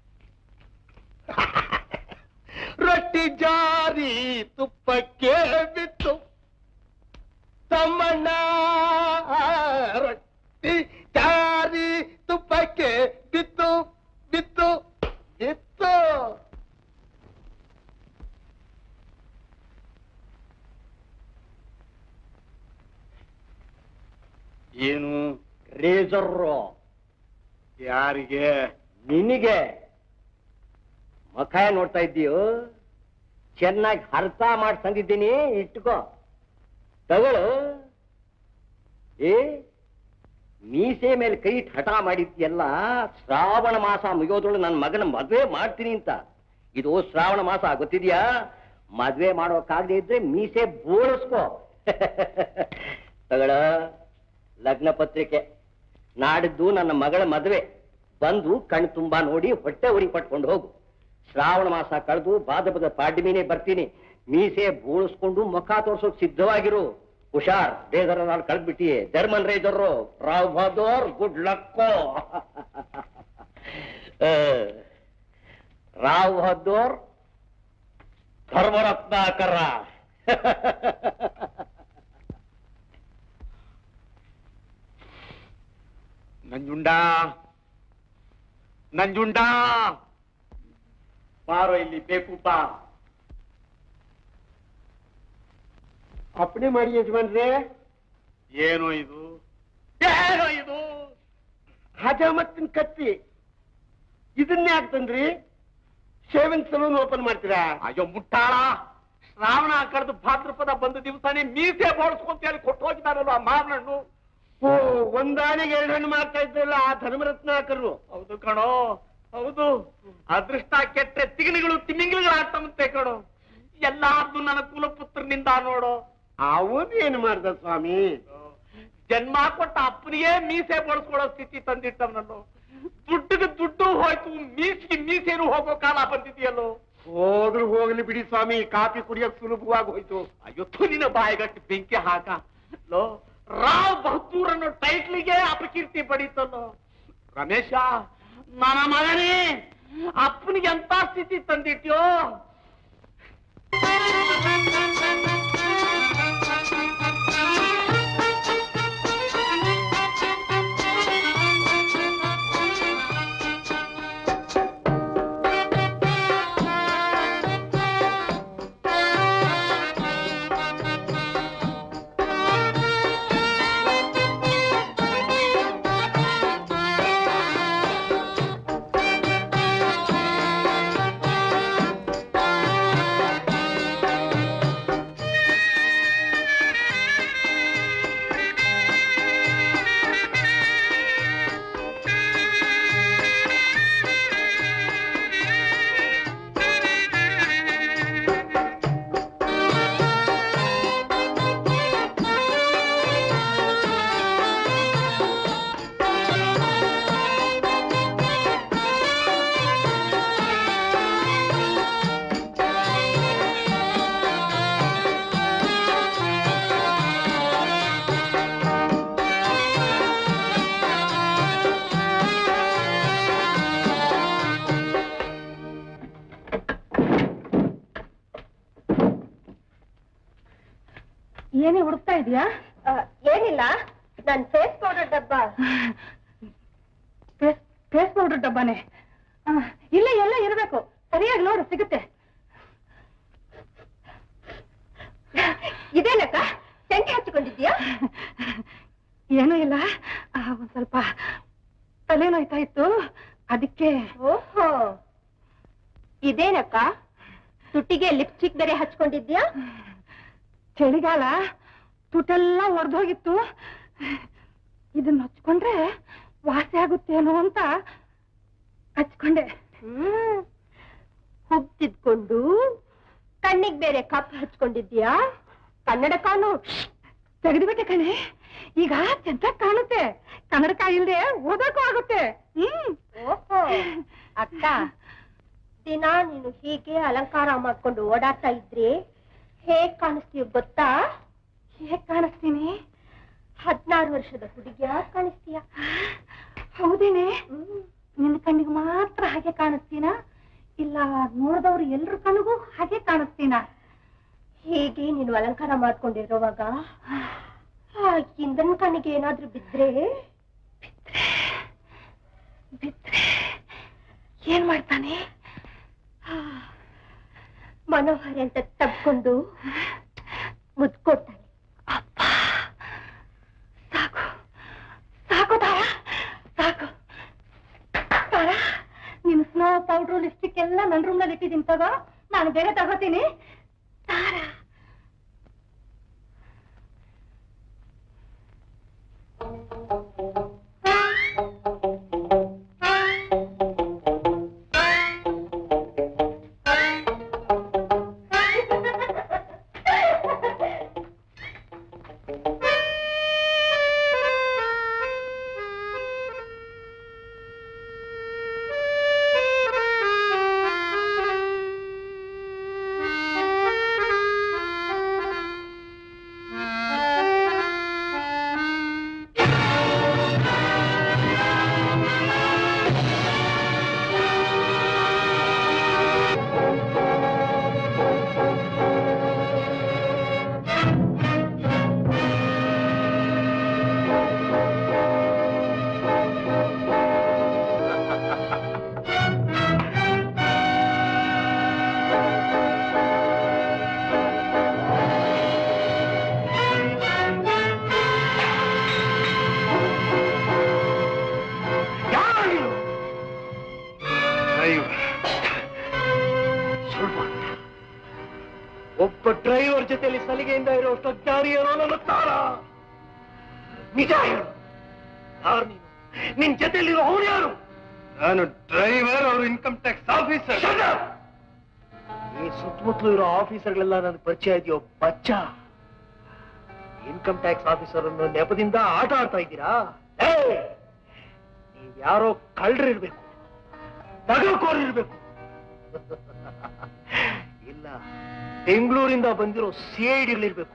ರೊಟ್ಟಿ ಜಾರಿ ತುಪ್ಪಕ್ಕೆ ಬಿತ್ತು ತಮ್ಮಣ್ಣ ರೊಟ್ಟಿ ಜಾರಿ ತುಪ್ಪಕ್ಕೆ ಬಿತ್ತು ಬಿತ್ತು ಬಿತ್ತು ಏನು ರೇಜರ್ರು ಯಾರಿಗೆ ನಿನಗೆ ಮಖ ನೋಡ್ತಾ ಇದ್ದೀಯೋ ಚೆನ್ನಾಗಿ ಹರ್ತ ಮಾಡಿ ತಂದಿದ್ದೀನಿ ಇಟ್ಕೋ ತಗೊಳು ಏ ಮೀಸೆ ಮೇಲೆ ಕೈ ಇಟ್ಟು ಹಠ ಮಾಡಿದ್ಯಲ್ಲ ಶ್ರಾವಣ ಮಾಸ ಮುಗಿಯೋದ್ರೊಳಗೆ ನನ್ನ ಮಗನ ಮದುವೆ ಮಾಡ್ತೀನಿ ಅಂತ ಇದು ಶ್ರಾವಣ ಮಾಸ ಗೊತ್ತಿದ್ಯಾ ಮದ್ವೆ ಮಾಡೋಕ್ಕಾಗದೆ ಇದ್ರೆ ಮೀಸೆ ಬೋಳಿಸ್ಕೋ ತಗಳ ಲಗ್ನ ಪತ್ರಿಕೆ ನಾಡಿದ್ದು ನನ್ನ ಮಗಳ ಮದುವೆ ಬಂದು ಕಣ್ ತುಂಬಾ ನೋಡಿ ಹೊಟ್ಟೆ ಉರಿ ಪಟ್ಕೊಂಡು ಹೋಗು ಶ್ರಾವಣ ಮಾಸ ಕಳೆದು ಭಾದ್ರಪದ ಪಾಡ್ಯಮಿನೇ ಬರ್ತೀನಿ ಮೀಸೆ ಬೋಳಿಸ್ಕೊಂಡು ಮುಖ ತೋರ್ಸೋಕ್ ಸಿದ್ಧವಾಗಿರು ಹುಷಾರ್ ಬೇದರ ನಾನು ಕಳ್ದ್ಬಿಟ್ಟಿಯೇ ಧರ್ಮನ್ ರೇಜರ್ರು ರಾವ್ ಬಹದ್ದೂರ್ ಗುಡ್ ಲಕ್ಕೋ ರಾವ್ ಬಹದ್ದೂರ್ ಧರ್ಮರತ್ನಾಕರ ನಂಜುಂಡ ನಂಜುಂಡ ಬಾರೋ ಇಲ್ಲಿ ಬೇಕು ಬಾ ಅಪ್ಪಣೆ ಮಾಡಿ ಯಜಮಾನ್ರೆ ಏನು ಇದು ಏನು ಇದು ಹಜಾಮತ್ತಿನ ಕತ್ತಿ ಇದನ್ನೇ ಯಾಕೆ ತಂದ್ರಿ ಶೇವಿಂಗ್ ಸಲೂನ್ ಓಪನ್ ಮಾಡ್ತೀರಾ ಅಯ್ಯೋ ಮುಟ್ಟಾಳ ಶ್ರಾವಣ ಕಳೆದು ಭಾದ್ರಪದ ಬಂದ ದಿವಸನೇ ಮೀಸೆ ಬೋಳಿಸ್ಕೊಂತ ಹೇಳಿ ಕೊಟ್ಟು ಹೋಗಿದ್ದಾರಲ್ವ ಆ ಮಾವನಣ್ಣು ಓ ಒಂದಾನೆಗೆ ಎರಡು ಹಣ್ಣು ಮಾಡ್ತಾ ಇದ್ದಲ್ಲ ಆ ಧರ್ಮರತ್ನಾಕರು ಹೌದು ಕಣೋ ಹೌದು ಅದೃಷ್ಟ ಕೆಟ್ರೆ ತಿಗಣಿಗಳು ತಿಮಿಂಗಿಳುಗಳಾಗ್ತವಂತೆ ಕಣೋ ಎಲ್ಲಾರ್ದು ನನ್ನ ಕುಲಪುತ್ರನಿಂದ ನೋಡೋ ಅವನು ಏನು ಮಾಡ್ದ ಸ್ವಾಮಿ ಜನ್ಮ ಕೊಟ್ಟ ಅಪ್ಪನಿಗೆ ಮೀಸೆ ಬಳಸ್ಕೊಳ್ಳೋ ಸ್ಥಿತಿ ತಂದಿಟ್ಟವನಲ್ಲೋ ದುಡ್ಡಿಗೆ ದುಡ್ಡು ಹೋಯ್ತು ಮೀಸಿಗೆ ಮೀಸೇನು ಹೋಗೋ ಕಾಲ ಬಂದಿದೆಯಲ್ಲೋ ಹೋದ್ರು ಹೋಗ್ಲಿ ಬಿಡಿ ಸ್ವಾಮಿ ಕಾಫಿ ಕುಡಿಯೋಕ್ ಸುಲಭವಾಗಿ ಹೋಯ್ತು ಅಯ್ಯೋ ತುನಿನ ಬಾಯಿಗಟ್ಟು ಬೆಂಕಿ ಹಾಕ ಲೋ ರಾವ್ ಬಹದ್ದೂರ್ ಅನ್ನೋ ಟೈಟ್ಲಿಗೆ ಅಪಕೀರ್ತಿ ಪಡೀತಲ್ಲೋ ರಮೇಶ ನನ್ನ ಮಗನೇ ಅಪ್ಪನಿಗೆ ಎಂತ ಸ್ಥಿತಿ ತಂದಿಟ್ಯೋ ಏನೇ ಹುಡುಕ್ತಾ ಇದೀಯಾ ಏನಿಲ್ಲ ನನ್ ಫೇಸ್ ಪೌಡರ್ ಡಬ್ಬ ಫೇಸ್ ಪೌಡರ್ ಡಬ್ಬಾನೆ ಆ, ಇಲ್ಲ ಎಲ್ಲ ಇರಬೇಕು ಸರಿಯಾಗಿ ನೋಡು ಸಿಗುತ್ತೆ ಇದೇನಕ್ಕ ಸೆಂಟೆ ಹಚ್ಕೊಂಡಿದ್ಯಾ ಏನೂ ಇಲ್ಲ ಆ, ಒಂದ್ ಸ್ವಲ್ಪ ತಲೆ ನೋಯ್ತಾ ಇತ್ತು ಅದಕ್ಕೆ ಓಹೋ ಇದೇನಕ್ಕ ತುಟಿಗೆ ಲಿಪ್ಸ್ಟಿಕ್ ಬೇರೆ ಹಚ್ಕೊಂಡಿದ್ಯಾ ಚಳಿಗಾಲ ತುಟೆಲ್ಲ ಒಡೆದೋಗಿತ್ತು ಇದನ್ನ ಹಚ್ಕೊಂಡ್ರೆ ವಾಸಿ ಆಗುತ್ತೇನೋ ಅಂತ ಹಚ್ಕೊಂಡೆ ಹ್ಮ್ ಹುಬ್ತಿದ್ಕೊಂಡು ಕಣ್ಣಿಗ್ ಬೇರೆ ಕಪ್ ಹಚ್ಕೊಂಡಿದ್ಯಾ ಕನ್ನಡ ಕಾನು ತೆಗೆದುಬಿಟ್ಟೆ ಕಣೆ ಈಗ ಚೆನ್ನಾಗ್ ಕಾಣುತ್ತೆ ಕನ್ನಡಕ ಇಲ್ದೆ ಓದಕ್ಕೂ ಆಗುತ್ತೆ ಹ್ಮ್ ಓಹೋ ಅಕ್ಕ ದಿನ ನೀನು ಹೀಗೆ ಅಲಂಕಾರ ಮಾಡ್ಕೊಂಡು ಓಡಾಡ್ತಾ ಇದ್ರೆ ಹೇಗ್ ಕಾಣಿಸ್ತೀವಿ ಗೊತ್ತಾ ಹೇಗ್ ಕಾಣಿಸ್ತೀನಿ ಹದ್ನಾರು ವರ್ಷದ ಹುಡುಗಿಯ ಕಾಣಿಸ್ತೀಯ ಹೌದೇನೆ ನಿನ್ನ ಕಣ್ಣಿಗೆ ಮಾತ್ರ ಹಾಗೆ ಕಾಣಿಸ್ತೀನ ಇಲ್ಲ ನೋಡಿದವ್ರು ಎಲ್ರ ಕಣ್ಣಿಗೂ ಹಾಗೆ ಕಾಣಿಸ್ತೀನ ಹೀಗೆ ನೀನು ಅಲಂಕಾರ ಮಾಡ್ಕೊಂಡಿರುವಾಗ ಆ ಇಂದನ್ ಕಣ್ಣಿಗೆ ಏನಾದ್ರೂ ಬಿದ್ರೆ ಬಿದ್ರೆ ಏನ್ ಮಾಡ್ತಾನೆ ಮನೋಹರ ಅಂತ ತಬ್ಕೊಂಡು ಮುದ್ಕೊಡ್ತಾನೆ ಅಪ್ಪ ಸಾಕು ಸಾಕು ತಾರ ಸಾಕು ತಾರ ನಿನ್ ಸ್ನೋ ಪೌಡ್ರು ಲಿಪ್ಸ್ಟಿಕ್ ಎಲ್ಲ ನನ್ನ ರೂಮ್ನಲ್ಲಿ ಇಟ್ಟಿದ್ದೀನಿ ತಗೋ ನಾನು ಬೇರೆ ತಗೋತೀನಿ ತಾರ ಆ ಜೊತೆಲಿ ಸಲಿಗೆಯಿಂದ ಇರುವಷ್ಟು ಅಜ್ಞಾನಿ ಏನೋ ನನ್ನ ತಾರ ನಿಜ ಹೇಳು ಯಾರು ನೀನು ನಿನ್ ಜೊತೆಲಿರೋ ಅವನು ಯಾರು ನಾನು ಡ್ರೈವರ್ ಅವರು ಇನ್ಕಮ್ ಟ್ಯಾಕ್ಸ್ ಆಫೀಸರ್ ಈ ಸುತ್ತಮುತ್ತಲು ಇರೋ ಆಫೀಸರ್ಗಳೆಲ್ಲ ನನಗೆ ಪರಿಚಯ ಇದೆಯೋ ಬಚ್ಚ ಇನ್ಕಮ್ ಟ್ಯಾಕ್ಸ್ ಆಫೀಸರ್ ಅನ್ನೋ ನೆಪದಿಂದ ಆಟ ಆಡ್ತಾ ಇದ್ದೀರಾ ಏಯ್! ನೀವ್ ಯಾರೋ ಕಳ್ಳರಿರ್ಬೇಕು ನಗರಕೋರಿರ್ಬೇಕು ಇಲ್ಲ ಬೆಂಗಳೂರಿಂದ ಬಂದಿರೋ ಸಿ ಐ ಡಿಗಳಿರ್ಬೇಕು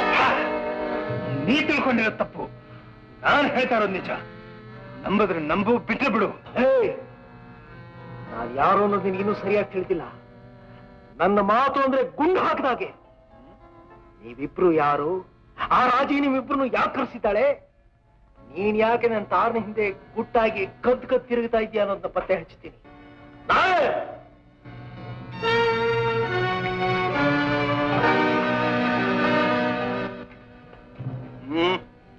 ನೀ ತಿಳ್ಕೊಂಡಿರೋ ತಪ್ಪು ನಾನು ಹೇಳ್ತಾ ಇರೋದು ನಿಜ ನಂಬುದ್ರೆ ನಂಬು ಬಿಟ್ಟೆ ಬಿಡು ಏಯ್! ನಾನ್ ಯಾರು ಅನ್ನೋದು ನಿನಗಿನ್ನೂ ಸರಿಯಾಗಿ ತಿಳಿದಿಲ್ಲ ನನ್ನ ಮಾತು ಅಂದ್ರೆ ಗುಂಡು ಹಾಕಿದಾಗೆ ನೀವಿಬ್ರು ಯಾರು ಆ ರಾಜಿ ನಿಮ್ಮಿಬ್ರು ಯಾಕೆ ಕರೆಸಿದ್ದಾಳೆ ನೀನ್ ಯಾಕೆ ನನ್ನ ತಾರನ ಹಿಂದೆ ಗುಟ್ಟಾಗಿ ಕದ್ ಕದ್ ತಿರುಗ್ತಾ ಇದೀಯ ಅನ್ನೋದನ್ನ ಪತ್ತೆ ಹಚ್ತೀನಿ ನಾಳೆ ಹ್ಮ್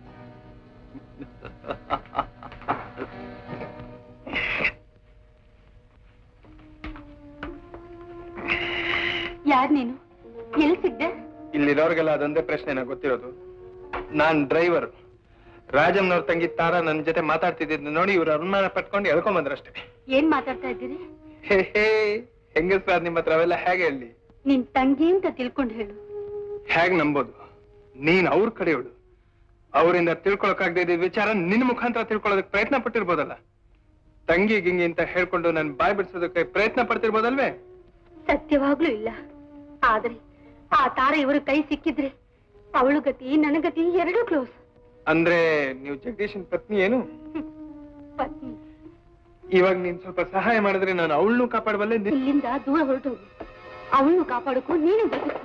ಯಾರ್ ನೀನು ಎಲ್ಲಿ ಸಿಗ್ದೆ ಇಲ್ಲಿರೋರ್ಗೆಲ್ಲ ಅದೊಂದೇ ಪ್ರಶ್ನೆ ನನಗೆ ಗೊತ್ತಿರೋದು ನಾನ್ ಡ್ರೈವರ್ ರಾಜಮ್ನವ್ರ ತಂಗಿ ತಾರಾ ನನ್ನ ಜೊತೆ ಮಾತಾಡ್ತಿದ್ದಿದ್ದು ನೋಡಿ ಇವ್ರು ಅನುಮಾನ ಪಟ್ಕೊಂಡು ಎಳ್ಕೊಂಡ್ ಬಂದ್ರಷ್ಟೇ ಏನ್ ಮಾತಾಡ್ತಾ ಇದ್ದೀರಿ ಹೇ ಹೇ ಹೆಂಗಸ್ರಾದ್ ನಿಮ್ಮ ಹತ್ರ ಅವೆಲ್ಲ ಹೇಗೆ ಹೇಳಿ ನಿನ್ ತಂಗಿ ಅಂತ ತಿಳ್ಕೊಂಡು ಹೇಳು ಹೇಗ್ ನಂಬೋದು ನೀನ್ ಅವ್ರ ಕಡೆಯವಳು ಅವರಿಂದ ತಿಳ್ಕೊಳಕ್ಕಾಗದೇ ಇದ್ದ ವಿಚಾರ ನಿನ್ ಮುಖಾಂತರ ತಿಳ್ಕೊಳ್ಳೋದಕ್ಕೆ ಪ್ರಯತ್ನ ಪಟ್ಟಿರ್ಬೋದಲ್ಲ ತಂಗಿ ಗಿಂಗಿ ಅಂತ ಹೇಳ್ಕೊಂಡು ನನ್ ಬಾಯ್ ಬಿಡಿಸೋದಕ್ಕೆ ಪ್ರಯತ್ನ ಪಡ್ತಿರ್ಬೋದಲ್ವೇ ಸತ್ಯವಾಗ್ಲೂ ಇಲ್ಲ ಆದ್ರೆ ಆ ತಾರ ಇವರು ಕೈ ಸಿಕ್ಕಿದ್ರೆ ಅವಳು ಗತಿ ನನ್ನ ಗತಿ ಎರಡೂ ಕ್ಲೋಸ್ ಅಂದ್ರೆ ನೀವು ಜಗದೀಶನ್ ಪತ್ನಿ ಏನು ಪತ್ನಿ ಇವಾಗ ನೀನ್ ಸ್ವಲ್ಪ ಸಹಾಯ ಮಾಡಿದ್ರೆ ನಾನು ಅವಳನ್ನು ಕಾಪಾಡಬಲ್ಲೆ ನಿನ್- ಇಲ್ಲಿಂದ ದೂರ ಹೊರಟು ಹೋಗು ಅವಳನ್ನು ಕಾಪಾಡಕ್ಕೂ ನೀನು ಬದುಕು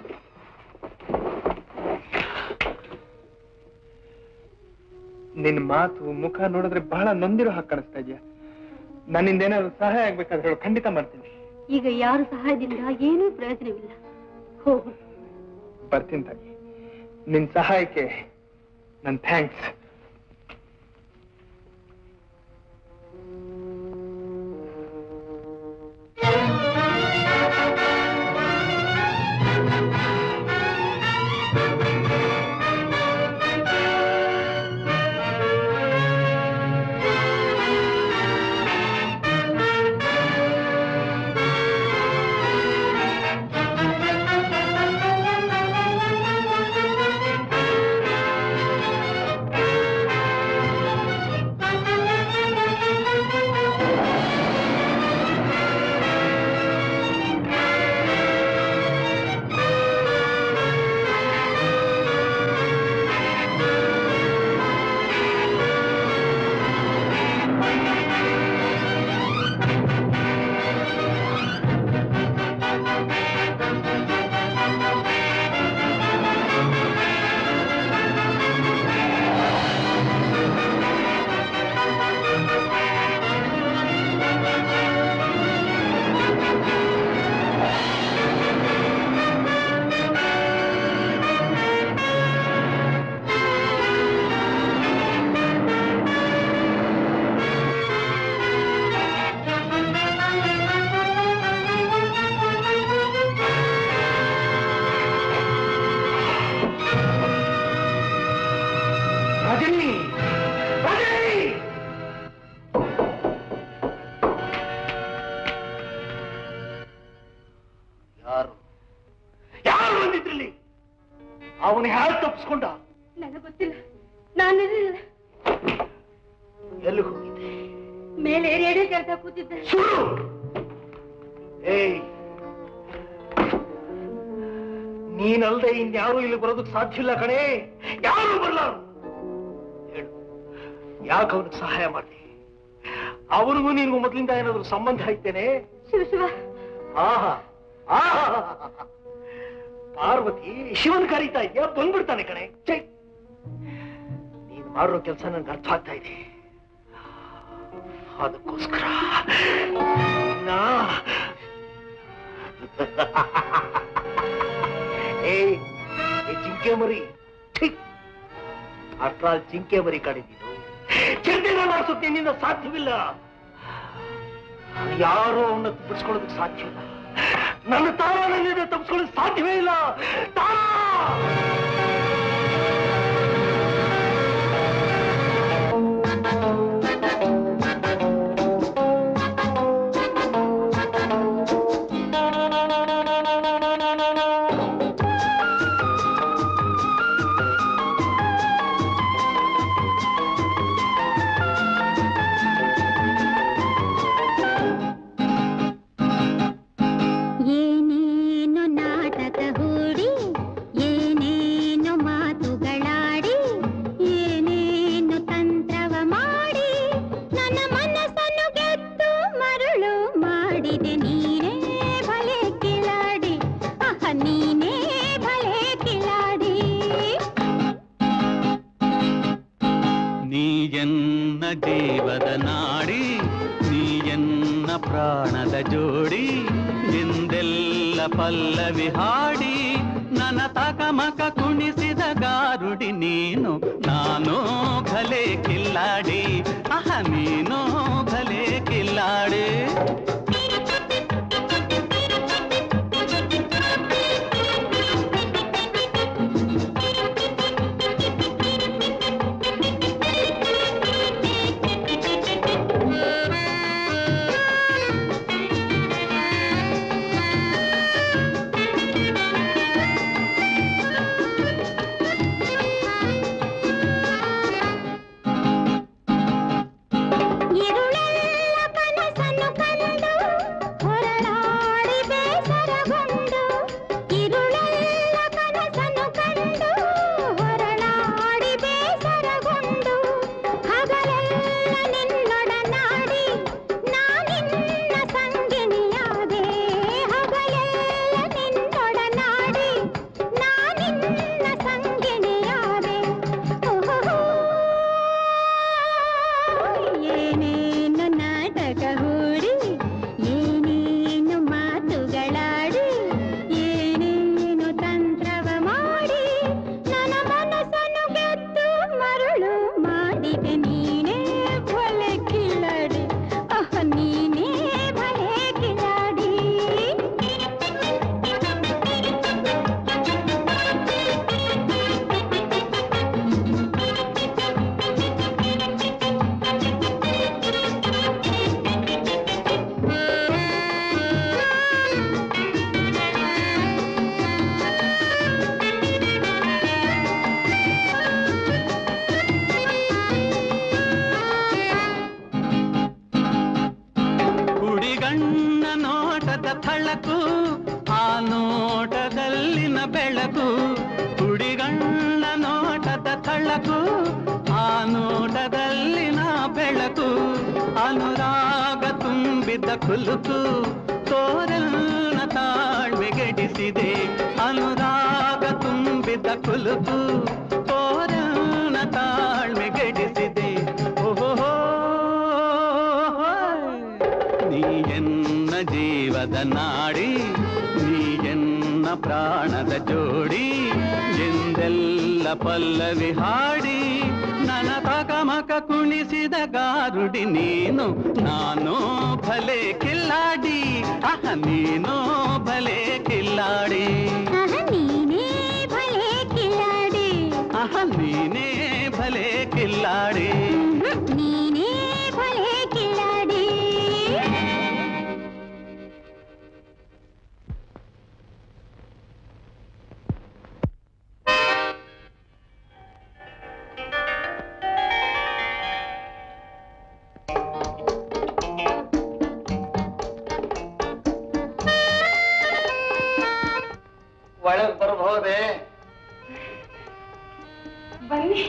ನಿನ್ ಮಾತು ಮುಖ ನೋಡಿದ್ರೆ ಬಹಳ ನೊಂದಿರೋ ಹಾಗೆ ಕಾಣಿಸ್ತಾ ಇದೆಯಾ ನನ್ನಿಂದ ಏನಾದ್ರು ಸಹಾಯ ಆಗ್ಬೇಕಾದ್ರೆ ಹೇಳು ಖಂಡಿತ ಮಾಡ್ತೀನಿ ಈಗ ಯಾರ ಸಹಾಯದಿಂದ ಏನೂ ಪ್ರಯೋಜನವಿಲ್ಲ ಹೋಗು ಬರ್ತೀನಿ ತಾಯಿ ನಿನ್ ಸಹಾಯಕ್ಕೆ ನನ್ ಥ್ಯಾಂಕ್ಸ್ ರಜನಿ ರಜನಿ ಯಾರು ಯಾರು ಬಂದಿದ್ರಲ್ಲಿ ಅವನು ಯಾರು ತಪ್ಪಿಸ್ಕೊಂಡ ನನಗೆ ಗೊತ್ತಿಲ್ಲ ನಾನಿರಲಿಲ್ಲ ಎಲ್ಲಿ ಹೋಗಿದ್ದೆ ಮೇಲೆ ರೇಡಿಯೋ ಕೇಳ್ತಾ ಕೂತಿದ್ದೆ ಸುಳ್ಳು ಏಯ್ ನೀನಲ್ದೆ ಇನ್ಯಾರು ಇಲ್ಲಿ ಬರೋದಕ್ಕೆ ಸಾಧ್ಯ ಇಲ್ಲ ಕಣೆ ಯಾರು ಬರಲ್ಲ ಹೇಳು ಯಾಕೆ ಅವನಿಗೆ ಸಹಾಯ ಮಾಡಿ ಅವನಿಗೂ ನಿನ್ಗೂ ಮೊದಲಿಂದ ಏನಾದ್ರು ಸಂಬಂಧ ಐತೇನೆ ಶಿವ ಶಿವ ಆಹಾ ಆಹಾ ಪಾರ್ವತಿ ಶಿವನ್ ಕರೀತಾ ಇದೆಯಾ ಬಂದ್ಬಿಡ್ತಾನೆ ಕಣೆ ಚೈ ನೀನ್ ಮಾಡಿರೋ ಕೆಲಸ ನನ್ಗೆ ಅರ್ಥ ಆಗ್ತಾ ಇದೆ ಅದಕ್ಕೋಸ್ಕರ ನಾ ಏಯ್ ಏ ಜಿಂಕೆ ಮರಿ ಅಷ್ಟ್ರಾಲ್ ಜಿಂಕೆ ಮರಿ ಕಡಿದೀನು ಚಿಂತೆನ ಮಾಡಿಸೋಕೆ ನಿನ್ನಿಂದ ಸಾಧ್ಯವಿಲ್ಲ ಯಾರು ಅವನ್ನ ಬಿಡಿಸ್ಕೊಳ್ಳೋದಕ್ಕೆ ಸಾಧ್ಯ ಇಲ್ಲ ನನ್ನ ತಾರನ ನೀನು ತಪ್ಪಿಸ್ಕೊಳ್ಳೋದು ಸಾಧ್ಯವೇ ಇಲ್ಲ ತಾರ ಏನೇನು ನಾಟಕ ಹೂಡಿ ಏನೇನು ಮಾತುಗಳಾಡಿ ಏನೇನು ತಂತ್ರವ ಮಾಡಿ ನನ್ನ ಮನಸ್ಸನ್ನು ಗೆದ್ದು ಮರಳು ಮಾಡಿದೆ ನೀನೇ ಭಲೆ ಕಿಲಾಡಿ ಅಹ ನೀನೇ ಭಲೆ ಕಿಲಾಡಿ ನೀ ಎನ್ನ ಜೀವದ ನಾಡಿ ನೀ ಎನ್ನ ಪ್ರಾಣದ ಜೋಡಿ ಎಂದೆಲ್ಲ ಪಲ್ಲವಿ ಹಾಡಿ ನನ್ನ ತಕಮಕ ಕುಣಿಸಿದ ಗಾರುಡಿ ನೀನು ನಾನು ಭಲೆ ಕಿಲ್ಲಾಡಿ ಅಹ ನೀನು ಭಲೆ ಕಿಲ್ಲಾಡಿ ഇരുളെല്ല കനസന്നു കണ്ടു ಹೊರಳಾಡಿ ಬೇಸರಗೊಂಡು ഇരുളೆಲ್ಲ ಕನಸನ್ನು ಕಂಡು ಹೊರಳಾಡಿ ಬೇಸರಗೊಂಡು ಹಗಲೆಲ್ಲ ನಿನ್ನೊಡನಾಡಿ ನಾನಿನ್ನ ಸಂಗಿನಿಯಾದೆ ಹಗಲೆಲ್ಲ ನಿನ್ನೊಡನಾಡಿ ನಾನಿನ್ನ ಸಂಗಿನಿಯಾದೆ ಓಹೋ ಏನೇನು ನಾಟಕ ಹೂಡಿ ಏನೇನು ಮಾತುಗಳಾಡಿ ಏನೇನು ತಂತ್ರವ ಮಾಡಿ ನನ್ನ ಮನಸ್ಸನ್ನು ಗೆದ್ದು ಮರಳು ಮಾಡಿದೆ ನೀನೇ ಭಲೆ ಕಿಲಾಡಿ ಅಹ ನೀನೇ ಭಲೆ ಕಿಲಾಡಿ ಹುಡಿಗಣ್ಣ ನೋಟದ ಥಳಕು ಆ ನೋಟದಲ್ಲಿನ ಬೆಳಕು ಹುಡಿಗಣ್ಣ ನೋಟದ ಥಳಕು ಆ ನೋಟದಲ್ಲಿನ ಬೆಳಕು ಅನುರಾಗ ತುಂಬಿದ ಕುಲುಕು ತೋರನ್ನ ತಾಳ್ಮೆಗೆಡಿಸಿದೆ ಅನುರಾಗ ತುಂಬಿದ ಕುಲುಕು ತೋರನ್ನ ತಾಳ್ಮೆಗೆಡಿಸಿದೆ ಓಹೋ ನೀ ಎನ್ನ ಜೀವದ ನಾಡಿ ನೀ ಎನ್ನ ಪ್ರಾಣದ ಜೋಡಿ ಎಂದೆಲ್ಲ ಪಲ್ಲವಿ ಹಾಡಿ ನನ್ನ ತಕಮಕ ಕುಣಿಸಿದ ಗಾರುಡಿ ನೀನು ನಾನು ಭಲೆ ಕಿಲ್ಲಾಡಿ ಅಹ ನೀನು ಭಲೆ ಕಿಲ್ಲಾಡಿ ಅಹ ನೀನೇ ಭಲೆ ಕಿಲಾಡಿ ಅಹ ನೀನೇ ಭಲೆ ಕಿಲ್ಲಾಡಿ ನೀನೇ ಭಲೆ ಕಿಲಾಡಿ ಒಳಗ್ ಬರಬಹುದೇ ಬನ್ನಿ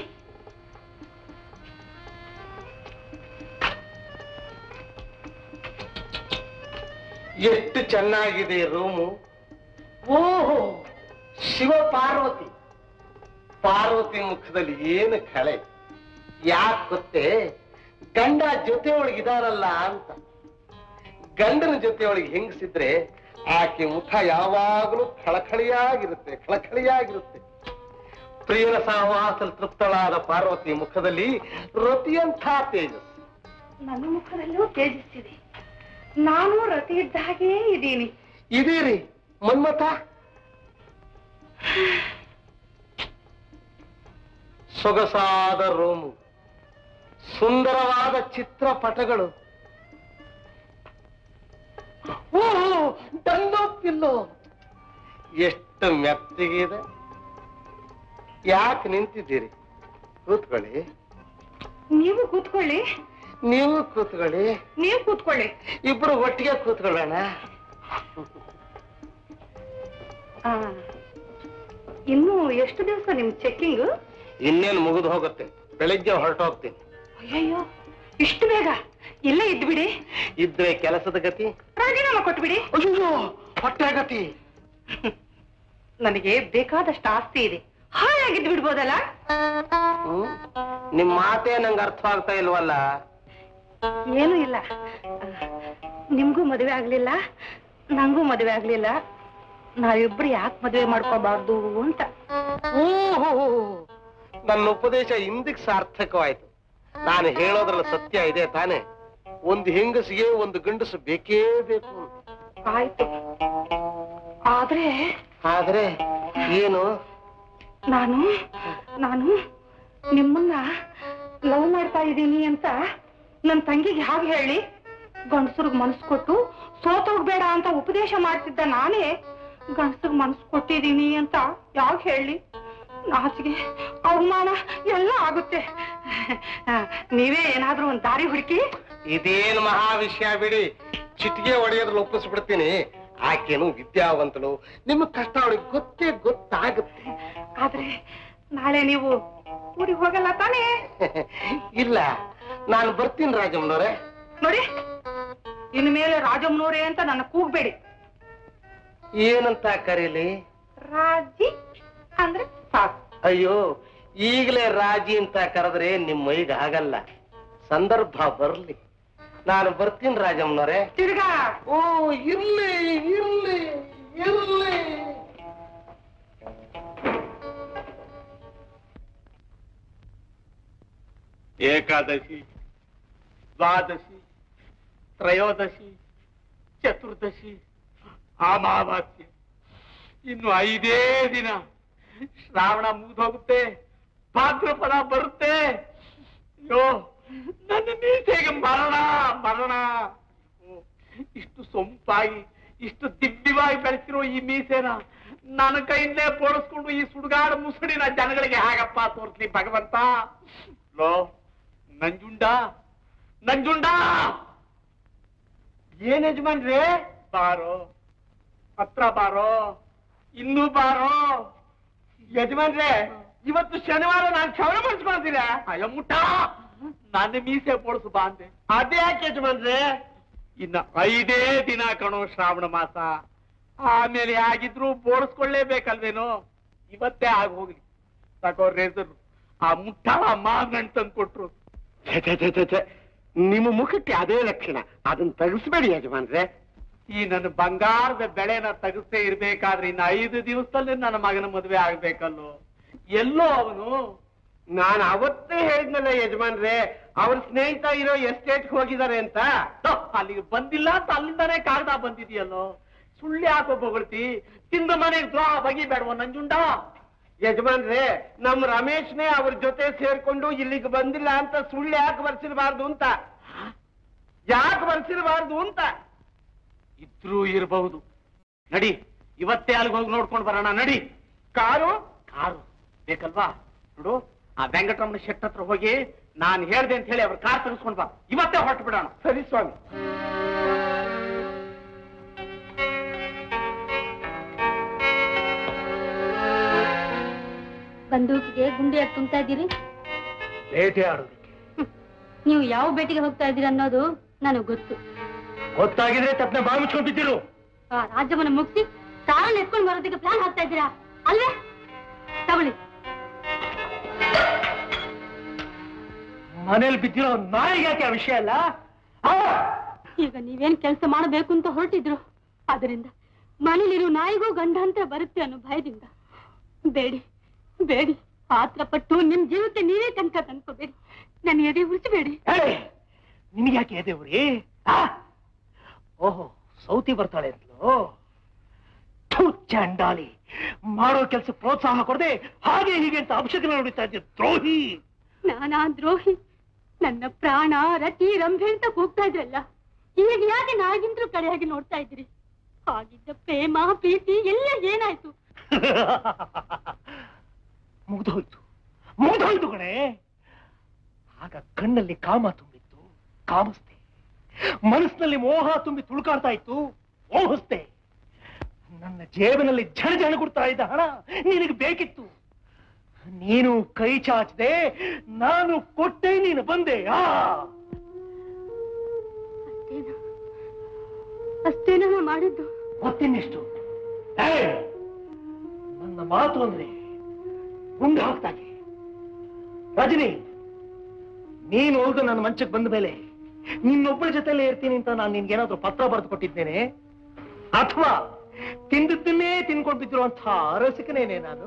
ಎಷ್ಟು ಚೆನ್ನಾಗಿದೆ ರೂಮು ಓಹೋ ಶಿವ ಪಾರ್ವತಿ ಪಾರ್ವತಿ ಮುಖದಲ್ಲಿ ಏನು ಕಳೆ ಯಾಕೆ ಗೊತ್ತೇ ಗಂಡ ಜೊತೆ ಒಳಗಿದಾರಲ್ಲ ಅಂತ ಗಂಡನ ಜೊತೆ ಒಳಗೆ ಹೆಂಗಸಿದ್ರೆ ಆಕೆ ಮುಖ ಯಾವಾಗಲೂ ಖಳಖಳಿಯಾಗಿರುತ್ತೆ ಖಳಖಳಿಯಾಗಿರುತ್ತೆ ಪ್ರಿಯನ ಸಹವಾಸದಲ್ಲಿ ತೃಪ್ತಳಾದ ಪಾರ್ವತಿ ಮುಖದಲ್ಲಿ ರತಿಯಂಥ ತೇಜಸ್ ನನ್ನ ಮುಖದಲ್ಲೂ ತೇಜಸ್ಸಿದೆ ನಾನು ರತಿ ಇದ್ದ ಹಾಗೇ ಇದ್ದೀನಿ ಇದೀರಿ ಮನ್ಮಥ ಸೊಗಸಾದ ರೋಮು ಸುಂದರವಾದ ಚಿತ್ರಪಟಗಳು ಓ ಪಿಲ್ಲೋ ಎಷ್ಟು ಮೆತ್ತಗಿದೆ ಯಾಕೆ ನಿಂತಿದ್ದೀರಿ ಕೂತ್ಕೊಳ್ಳಿ ನೀವು ಕೂತ್ಕೊಳ್ಳಿ ನೀವು ಕೂತ್ಕೊಳ್ಳಿ ನೀವು ಕೂತ್ಕೊಳ್ಳಿ ಇಬ್ರು ಒಟ್ಟಿಗೆ ಕೂತ್ಕೊಳ್ಳೋಣ ಆ, ಇನ್ನು ಎಷ್ಟು ದಿವಸ ನಿಮ್ ಚೆಕ್ಕಿಂಗ್ ಇನ್ನೇನು ಮುಗಿದು ಹೋಗುತ್ತೆ ಬೆಳಿಗ್ಗೆ ಹೊರಟೋಗ್ತೀನಿ ಅಯ್ಯಯ್ಯೋ ಇಷ್ಟು ಬೇಗ ಇಲ್ಲೇ ಇದ್ಬಿಡಿ ಇದ್ರೆ ಕೆಲಸದ ಗತಿ ರಾಜೀನಾಮೆ ಕೊಟ್ಬಿಡಿ ಅಯ್ಯೋ ಹೊಟ್ಟೆ ಗತಿ ನನಗೆ ಬೇಕಾದಷ್ಟು ಆಸ್ತಿ ಇದೆ ಹಾಳಾಗಿದ್ದು ಬಿಡ್ಬೋದಲ್ಲ ಹ್ಮ್? ನಿಮ್ ಮಾತೇ ನಂಗೆ ಅರ್ಥ ಆಗ್ತಾ ಇಲ್ವಲ್ಲ ಏನೂ ಇಲ್ಲ ನಿಮ್ಗೂ ಮದುವೆ ಆಗ್ಲಿಲ್ಲ ನಂಗೂ ಮದುವೆ ಆಗ್ಲಿಲ್ಲ ನಾವಿಬ್ರು ಯಾಕೆ ಮದುವೆ ಮಾಡ್ಕೋಬಾರ್ದು ಅಂತ ಓಹೋ ನನ್ನ ಉಪದೇಶ ಇಂದಿಗೆ ಸಾರ್ಥಕವಾಯ್ತು ನಾನು ಹೇಳೋದ್ರಲ್ಲಿ ಸತ್ಯ ಇದೆ ತಾನೆ ಒಂದು ಹೆಂಗಸಿಗೆ ಒಂದು ಗಂಡಸು ಬೇಕೇ ಬೇಕು ಅಂತ. ಆಯ್ತು ಆದ್ರೆ ಆದ್ರೆ ಏನು ನಾನು ನಾನು ನಿಮ್ಮನ್ನ ಲವ್ ಮಾಡ್ತಾ ಇದ್ದೀನಿ ಅಂತ ನನ್ನ ತಂಗಿಗೆ ಹಾಗೆ ಹೇಳಿ ಗಂಡಸರಿಗೆ ಮನಸ್ಸು ಕೊಟ್ಟು ಸೋತೋಗ್ಬೇಡ ಅಂತ ಉಪದೇಶ ಮಾಡ್ತಿದ್ದ ನಾನೇ ಗಂಡಸರಿಗೆ ಮನಸ್ಸು ಕೊಟ್ಟಿದ್ದೀನಿ ಅಂತ ಯಾಕೆ ಹೇಳಿ ನಾಚಿಗೆ ಅವಮಾನ ಎಲ್ಲ ಆಗುತ್ತೆ ಆ, ನೀವೇ ಏನಾದ್ರೂ ಒಂದು ದಾರಿ ಹುಡುಕಿ ಇದೇನ್ ಮಹಾ ವಿಷಯ ಬಿಡಿ ಚಿಟಿಗೆ ಹೊಡೆಯೋದ್ರಲ್ಲಿ ಒಪ್ಪಿಸ್ಬಿಡ್ತೀನಿ ಆಕೆನು ವಿದ್ಯಾವಂತಳು ನಿಮ್ಮ ಕಷ್ಟ ಅವಳಿಗೆ ಗೊತ್ತೇ ಗೊತ್ತಾಗುತ್ತೆ ಆದ್ರೆ ನಾಳೆ ನೀವು ಊರಿಗೆ ಹೋಗಲ್ಲ ತಾನೇ ಇಲ್ಲ ನಾನು ಬರ್ತೀನಿ ರಾಜಮ್ಮನವ್ರೆ ನೋಡಿ ಇನ್ಮೇಲೆ ರಾಜಮ್ಮನವರೇ ಅಂತ ನನ್ನ ಕೂಗ್ಬೇಡಿ ಏನಂತ ಕರೀಲಿ ರಾಜಿ ಅಂದ್ರೆ ಸಾಕು ಅಯ್ಯೋ ಈಗಲೇ ರಾಜಿ ಅಂತ ಕರೆದ್ರೆ ನಿಮ್ ಮೈಗೆ ಆಗಲ್ಲ ಸಂದರ್ಭ ಬರ್ಲಿ ನಾನು ಬರ್ತೀನಿ ರಾಜಮ್ಮನವ್ರೆ ತಿರ್ಗಾ ಓ ಇರ್ಲಿ ಇರ್ಲಿ ಇರ್ಲಿ ಏಕಾದಶಿ ದ್ವಾದಶಿ ತ್ರಯೋದಶಿ ಚತುರ್ದಶಿ ಅಮಾವಾಸ್ಯೆ ಇನ್ನು ಐದೇ ದಿನ ಶ್ರಾವಣ ಮುಗಿದೋಗುತ್ತೆ ಭಾದ್ರಪದ ಬರುತ್ತೆ ಅಯ್ಯೋ ನನ್ನ ಮೀಸೆಗೆ ಮರಣ ಮರಣ ಓ, ಇಷ್ಟು ಸೊಂಪಾಗಿ ಇಷ್ಟು ದಿವ್ಯವಾಗಿ ಬೆಳೆಸಿರೋ ಈ ಮೀಸೆನ ನನ್ನ ಕೈಯಿಂದಲೇ ಬೋಳಿಸ್ಕೊಂಡು ಈ ಸುಡುಗಾಡು ಮುಸುಡಿನ ಜನಗಳಿಗೆ ಹಾಗಪ್ಪ ತೋರಿಸ್ಲಿ ಭಗವಂತ ಲೋ ನಂಜುಂಡ ನಂಜುಂಡ ಏನ್ ಯಜಮಾನ್ರಿ ಬಾರೋ ಹತ್ರ ಬಾರೋ ಇನ್ನೂ ಬಾರೋ ಯಜಮಾನ್ರೆ ಇವತ್ತು ಶನಿವಾರ ನಾನು ಕ್ಷವರ ಮಾಡಿಸ್ಕೊಳ್ತೀರಾ ಅಯ್ಯೋ ಮುಟ್ಟ ನನ್ನ ಮೀಸೆ ಬೋಳಿಸು ಬಾ ಅಂದೆ ಅದೇ ಯಾಕೆ ಯಜಮಾನ್ರೆ ಇನ್ನ ಐದೇ ದಿನ ಕಣೋ ಶ್ರಾವಣ ಮಾಸ ಆಮೇಲೆ ಆಗಿದ್ರು ಬೋಳಿಸ್ಕೊಳ್ಳೇಬೇಕಲ್ವೇನೋ ಇವತ್ತೇ ಆಗ ಹೋಗ್ಲಿ ತಗೋ ರೇಸರ್ ಆ ಮುಟ್ಟಾಳ ಮಾಗಂಟ್ ತಂದು ಕೊಟ್ರು ಛೆ, ಛೆ, ಛೆ, ಛೆ, ಛೆ. ನಿಮ್ಮ ಮುಖಕ್ಕೆ ಅದೇ ಲಕ್ಷಣ ಅದನ್ನ ತೆಗಿಸ್ಬೇಡಿ ಯಜಮಾನ್ರೆ ಈ ನನ್ನ ಬಂಗಾರದ ಬೆಳೆನ ತೆಗಿಸ್ತೇ ಇರ್ಬೇಕಾದ್ರೆ ಇನ್ನು ಐದು ದಿವಸದಲ್ಲಿ ನನ್ನ ಮಗನ ಮದುವೆ ಆಗ್ಬೇಕಲ್ಲೋ ಎಲ್ಲೋ ಅವನು ನಾನು ಅವತ್ತೇ ಹೇಳಿದ್ನಲ್ಲ ಯಜಮಾನ್ರೆ ಅವ್ರ ಸ್ನೇಹಿತ ಇರೋ ಎಸ್ಟೇಟ್ ಹೋಗಿದ್ದಾರೆ ಅಂತ ಹ, ಅಲ್ಲಿಗೆ ಬಂದಿಲ್ಲ ಅಂತ ಅಲ್ಲಿಂದಾನೇ ಕಾಗದ ಬಂದಿದೆಯಲ್ಲೋ ಸುಳ್ಳು ಯಾಕೋ ಬೊಗಳ್ತಿ ತಿಂದ ಮನೆಗೆ ದ್ರೋಹ ಬಗಿಬೇಡವ ನಂಜುಂಡ ಯಜಮಾನ್ರೆ ನಮ್ ರಮೇಶ್ನೇ ಅವ್ರ ಜೊತೆ ಸೇರ್ಕೊಂಡು ಇಲ್ಲಿಗೆ ಬಂದಿಲ್ಲ ಅಂತ ಸುಳ್ಳು ಯಾಕೆ ಬರ್ಸಿರಬಾರ್ದು ಅಂತ ಯಾಕೆ ಬರ್ಸಿರಬಾರ್ದು ಅಂತ ಇದ್ರೂ ಇರಬಹುದು ನಡಿ ಇವತ್ತೇ ಅಲ್ಲಿಗೆ ಹೋಗಿ ನೋಡ್ಕೊಂಡು ಬರೋಣ ನಡಿ ಕಾರು ಕಾರು ಬೇಕಲ್ವಾ ನೋಡು ಆ ವೆಂಕಟರಮಣ ಶೆಟ್ ಹತ್ರ ಹೋಗಿ ನಾನು ಹೇಳ್ದೆ ಅಂತ ಹೇಳಿ ಅವ್ರ ಕಾರ್ ತೆಗೆಸ್ಕೊಂಡ್ ಬಾ ಇವತ್ತೇ ಹೊರಟು ಬಿಡೋಣ ಸರಿ ಸ್ವಾಮಿ ಬಂದೂಕಿಗೆ ಗುಂಡಿ ತುಂಬ್ತಾ ಇದ್ದೀರಿ ಬೇಟೆ ಆಡೋದಕ್ಕೆ ನೀವು ಯಾವ ಬೇಟೆಗೆ ಹೋಗ್ತಾ ಇದ್ದೀರಿ ಅನ್ನೋದು ನನಗೆ ಗೊತ್ತು ಗೊತ್ತಾಗಿದ್ರೆ ತಪ್ಪನೆ ಬಾಯಿ ಮುಚ್ಕೊಂಡು ಬಿದ್ದಿರು ಆ ರಾಜ್ಯವನ್ನ ಮುಗಿಸಿ ಕಾರನ್ನ ಎತ್ಕೊಂಡು ಬರೋದಕ್ಕೆ ಪ್ಲಾನ್ ಹಾಕ್ತಾ ಇದ್ದೀರಾ ಅಲ್ವೇ ತಗೊಳ್ಳಿ ಮನೇಲಿ ಬಿದ್ದಿರೋ ನಾಯಿಗೆ ಯಾಕೆ ಆ ವಿಷಯ ಅಲ್ಲ ಆ! ಈಗ ನೀವೇನ್ ಕೆಲಸ ಮಾಡಬೇಕು ಅಂತ ಹೊರಟಿದ್ರು ಅದರಿಂದ ಮನೇಲಿರೋ ನಾಯಿಗೂ ಗಂಡಾಂತರ ಬರುತ್ತೆ ಅನ್ನೋ ಭಯದಿಂದ ಬೇಡಿ ಬೇಡಿ ಪಾತ್ರ ಪಟ್ಟು ನಿಮ್ ಜೀವಕ್ಕೆ ನೀವೇ ಕನಕ ತಂದ್ಕೋಬೇಡಿ ನನ್ನ ಎದೆ ಉಳಿಸಬೇಡಿ ಏಯ್! ನಿನ್ಗೆ ಯಾಕೆ ಎದೆ ಉರಿ ಆ? ಓಹೋ ಸೌತಿ ಬರ್ತಾಳೆ ಅಂತಲೋ ಥು, ಚಂಡಾಲಿ ಮಾಡೋ ಕೆಲಸ ಪ್ರೋತ್ಸಾಹ ಕೊಡದೆ ಹಾಗೆ ಹೀಗೆ ಅಂತ ಅಪಶಕನ ನೋಡುತ್ತಾ ಇದ್ದೆ ದ್ರೋಹಿ ನಾನಾ ದ್ರೋಹಿ ನನ್ನ ಪ್ರಾಣ ರತಿ ರಂಭೆ ಅಂತ ಕೂಗ್ತಾ ಇದ್ರಲ್ಲ ಈಗ ಯಾಕೆ ನಾಗಿಂದ್ರು ಕಡೆಯಾಗಿ ನೋಡ್ತಾ ಇದ್ರಿ ಆಗಿದ್ದ ಪ್ರೇಮ ಪ್ರೀತಿ ಎಲ್ಲ ಏನಾಯ್ತು ಮುಗ್ದೋಯ್ತು ಮುಗ್ದೋಯ್ತು ಕಣೆ ಆಗ ಕಣ್ಣಲ್ಲಿ ಕಾಮ ತುಂಬಿತ್ತು ಕಾಮಿಸ್ತೆ ಮನಸ್ಸಿನಲ್ಲಿ ಮೋಹ ತುಂಬಿ ತುಳುಕಾಡ್ತಾ ಇತ್ತು ಮೋಹಿಸ್ತೆ ನನ್ನ ಜೇಬಿನಲ್ಲಿ ಜನ ಜನ ಕೊಡ್ತಾ ಇದ್ದ ಹಣ ನಿನಗೆ ಬೇಕಿತ್ತು ನೀನು ಕೈ ಚಾಚದೆ ನಾನು ಕೊಟ್ಟೆ ನೀನು ಬಂದೆ ಆ ಅಷ್ಟೇನಾ ಅಷ್ಟೇನಾ ನಾ ಮಾಡಿದ್ದು ಮತ್ತಿನ್ನೆಷ್ಟು ಏಯ್! ನನ್ನ ಮಾತು ಅಂದ್ರೆ ಗುಂಡು ಹಾಕ್ತಾಗೆ ರಜನಿ ನೀನು ಹೋದು ನನ್ನ ಮಂಚಕ್ಕೆ ಬಂದ ಮೇಲೆ ನಿನ್ನೊಬ್ಬಳ ಜೊತೆಲೇ ಇರ್ತೀನಿ ಅಂತ ನಾನು ನಿನ್ಗೇನಾದ್ರೂ ಪತ್ರ ಬರೆದು ಕೊಟ್ಟಿದ್ದೇನೆ ಅಥವಾ ತಿಂದದ್ದನ್ನೇ ತಿನ್ಕೊಂಡು ಬಿದ್ದಿರುವಂಥ ಅರಸಿಕನೇನೆ ನಾನು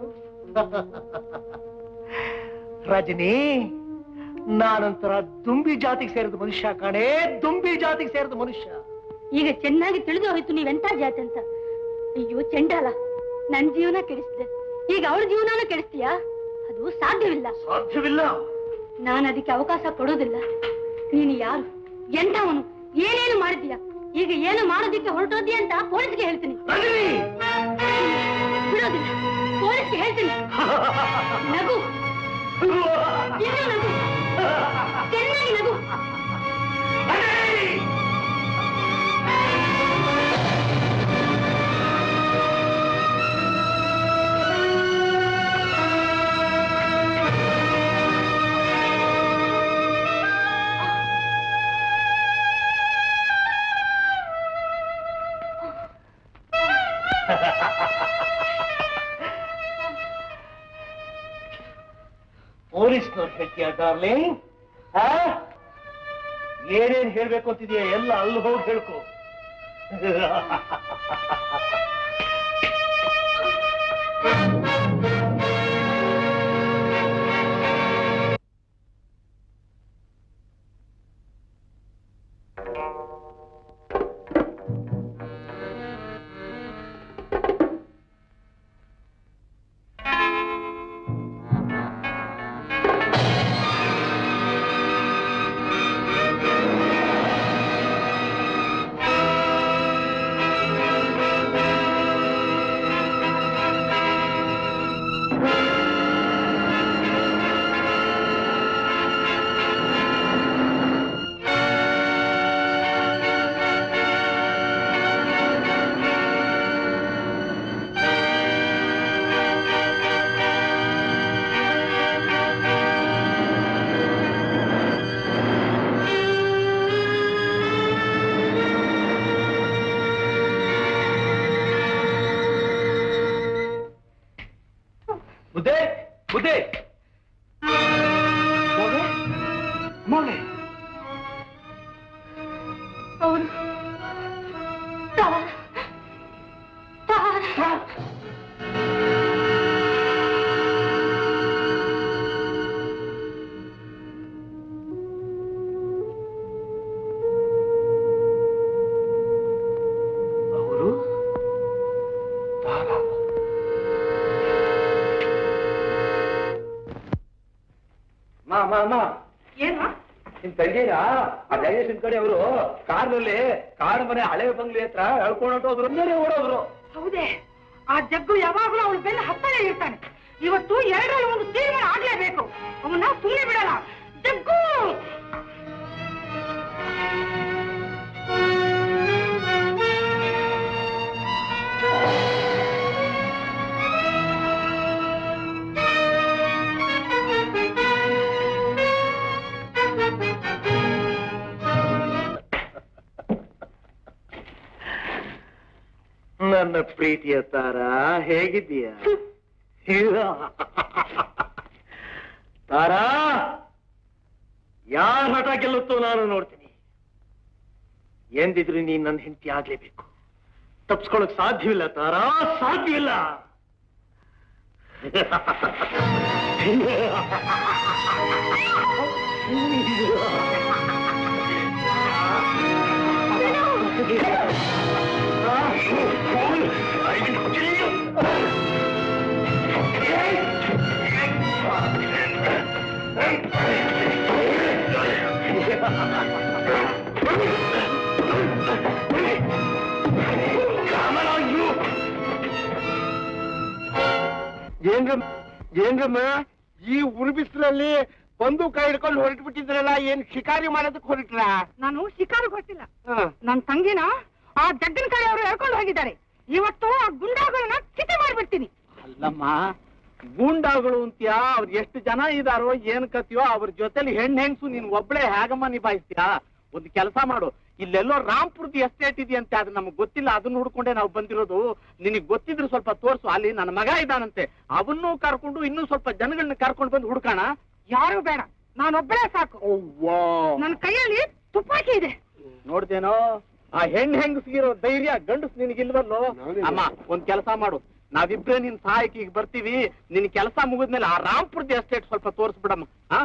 ರಜನಿ ನಾನೊಂಥರ ದುಂಬಿ ಜಾತಿಗೆ ಸೇರಿದ ಮನುಷ್ಯ ಕಣೇ ದುಂಬಿ ಜಾತಿಗೆ ಸೇರಿದ ಮನುಷ್ಯ ಈಗ ಚೆನ್ನಾಗಿ ತಿಳಿದು ಹೋಯ್ತು ನೀವೆಂತ ಜಾತಿ ಅಂತ ಅಯ್ಯೋ ಚೆಂಡಾಲ ನನ್ ಜೀವನ ಕೆಡಿಸಿದೆ ಈಗ ಅವಳ ಜೀವನನೂ ಕೆಡಿಸ್ತೀಯಾ ಅದು ಸಾಧ್ಯವಿಲ್ಲ ಸಾಧ್ಯವಿಲ್ಲ ನಾನು ಅದಕ್ಕೆ ಅವಕಾಶ ಕೊಡೋದಿಲ್ಲ ನೀನು ಯಾರು ಎಂಥವನು ಏನೇನು ಮಾಡಿದ್ಯಾ ಈಗ ಏನು ಮಾಡೋದಿಕ್ಕೆ ಹೊರಟೋದ್ಯಾ ಅಂತ ಪೊಲೀಸ್ಗೆ ಹೇಳ್ತೀನಿ ರಜನಿ ಬಿಡೋದಿಲ್ಲ ಪೊಲೀಸ್ಗೆ ಹೇಳ್ತೀನಿ ನಗು ಇನ್ನೂ ನಗು ಚೆನ್ನಾಗಿ ನಗು ಪೊಲೀಸ್ನವ್ರು ಹೇಳ್ತೀಯ ಡಾರ್ಲಿಂಗ್ ಆ? ಏನೇನ್ ಹೇಳ್ಬೇಕು ಅಂತಿದೀಯ ಎಲ್ಲ ಅಲ್ಲಿ ಹೋಗಿ ಹೇಳ್ಕೊ ಬುದ್ಧೆ ಬುದ್ಧೆ ಮೋಗೆ ಮೋಗೆ ಅವರು ಅವರು ತಾರಾ ಮಾ ಮಾ ಮಾ ಏನು ನಿಮ್ ತಂಗಿನ ಆ ಜಯೇಶನ್ ಕಡೆ ಅವರು ಕಾರ್ನಲ್ಲಿ ಕಾಡು ಮನೆ ಹಳೆ ಬಂಗ್ಲೆ ಹತ್ರ ಎಳ್ಕೊಂಡು ಹೊರಟೋದ್ರು ಮೇಲೆ ಓಡೋದ್ರು ಹೌದೇ ಆ ಜಗ್ಗು ಯಾವಾಗಲೂ ಅವಳು ಬೆನ್ನ ಹತ್ತಲೇ ಇರ್ತಾನೆ ಇವತ್ತು ಎರಡರಲ್ಲಿ ಒಂದು ತೀರ್ಮಾನ ಆಗ್ಲೇಬೇಕು ಅವನ್ನ ಸುಮ್ಮನೆ ಬಿಡಲ್ಲ ಜಗ್ಗು ನನ್ನ ಪ್ರೀತಿಯ ತಾರ ಹೇಗಿದ್ದೀಯ ತಾರಾ ಯಾರ ಹಠ ಗೆಲ್ಲುತ್ತೋ ನಾನು ನೋಡ್ತೀನಿ ಎಂದಿದ್ರು ನೀನ್ ನನ್ನ ಹೆಂಡತಿ ಆಗ್ಲೇಬೇಕು ತಪ್ಸ್ಕೊಳಕ್ ಸಾಧ್ಯವಿಲ್ಲ ತಾರಾ ಸಾಧ್ಯವಿಲ್ಲ ಏನ್ರಮ್ಮ ಏನ್ರಮ್ಮ ಈ ಉರುಬಿಸಿಲಲ್ಲಿ ಬಂದೂಕ ಹಿಡ್ಕೊಂಡು ಹೊರಟು ಬಿಟ್ಟಿದ್ರಲ್ಲ ಏನ್ ಶಿಕಾರಿ ಮಾಡೋದಕ್ಕೆ ಹೊರಟ್ರ ನಾನು ಶಿಕಾರಿಗೆ ಹೊರಟಿಲ್ಲ ನನ್ ತಂಗಿನ ಆ ಜಗ್ಗನ ಕಡೆ ಅವರು ಎಳ್ಕೊಂಡು ಹೋಗಿದ್ದಾರೆ ಇವತ್ತು ಆ ಗುಂಡಾಗಳನ್ನ ಚಿತೆ ಮಾಡ್ಬಿಡ್ತೀನಿ ಅಲ್ಲಮ್ಮ ಗೂಂಡಾಗಳು ಅಂತ್ಯಾ ಅವ್ರು ಎಷ್ಟು ಜನ ಇದಾರೋ ಏನ್ ಕತಿಯೋ ಅವ್ರ ಜೊತೆಲಿ ಹೆಣ್ ಹೆಂಗ್ಸು ನೀನ್ ಒಬ್ಳೆ ಹೇಗಮ್ಮ ನಿಭಾಯಿಸ್ತೀಯಾ ಒಂದು ಕೆಲಸ ಮಾಡು ಇಲ್ಲೆಲ್ಲೋ ರಾಮ್ಪುರದ ಎಸ್ಟೇಟ್ ಇದೆಯಂತೆ ಅದು ನಮ್ಗೆ ಗೊತ್ತಿಲ್ಲ ಅದನ್ನ ಹುಡ್ಕೊಂಡೆ ನಾವು ಬಂದಿರೋದು ನಿನಗ್ ಗೊತ್ತಿದ್ರೆ ಸ್ವಲ್ಪ ತೋರ್ಸು ಅಲ್ಲಿ ನನ್ನ ಮಗ ಇದ್ದಾನಂತೆ ಅವನ್ನೂ ಕರ್ಕೊಂಡು ಇನ್ನೂ ಸ್ವಲ್ಪ ಜನಗಳನ್ನ ಕರ್ಕೊಂಡು ಬಂದು ಹುಡ್ಕೋಣ ಯಾರು ಬೇಡ ನಾನೊಬ್ಬಳೇ ಸಾಕು ನನ್ನ ಕೈಯಲ್ಲಿ ತುಪಾಕಿ ಇದೆ ನೋಡ್ದೇನೋ ಆ ಹೆಣ್ ಹೆಂಗಸ್ಗಿರೋ ಧೈರ್ಯ ಗಂಡಸ್ ನಿನಗಿಲ್ವಲ್ಲೋ ಅಮ್ಮ ಒಂದ್ ಕೆಲಸ ಮಾಡು ನಾವಿಬ್ರೇ ನಿನ್ ಸಹಾಯಕ್ಕೆ ಈಗ ಬರ್ತೀವಿ ನಿನ್ ಕೆಲಸ ಮುಗಿದ್ಮೇಲೆ ಆ ರಾಮ್ಪುರದ ಎಸ್ಟೇಟ್ ಸ್ವಲ್ಪ ತೋರಿಸ್ಬಿಡಮ್ಮ ಆ?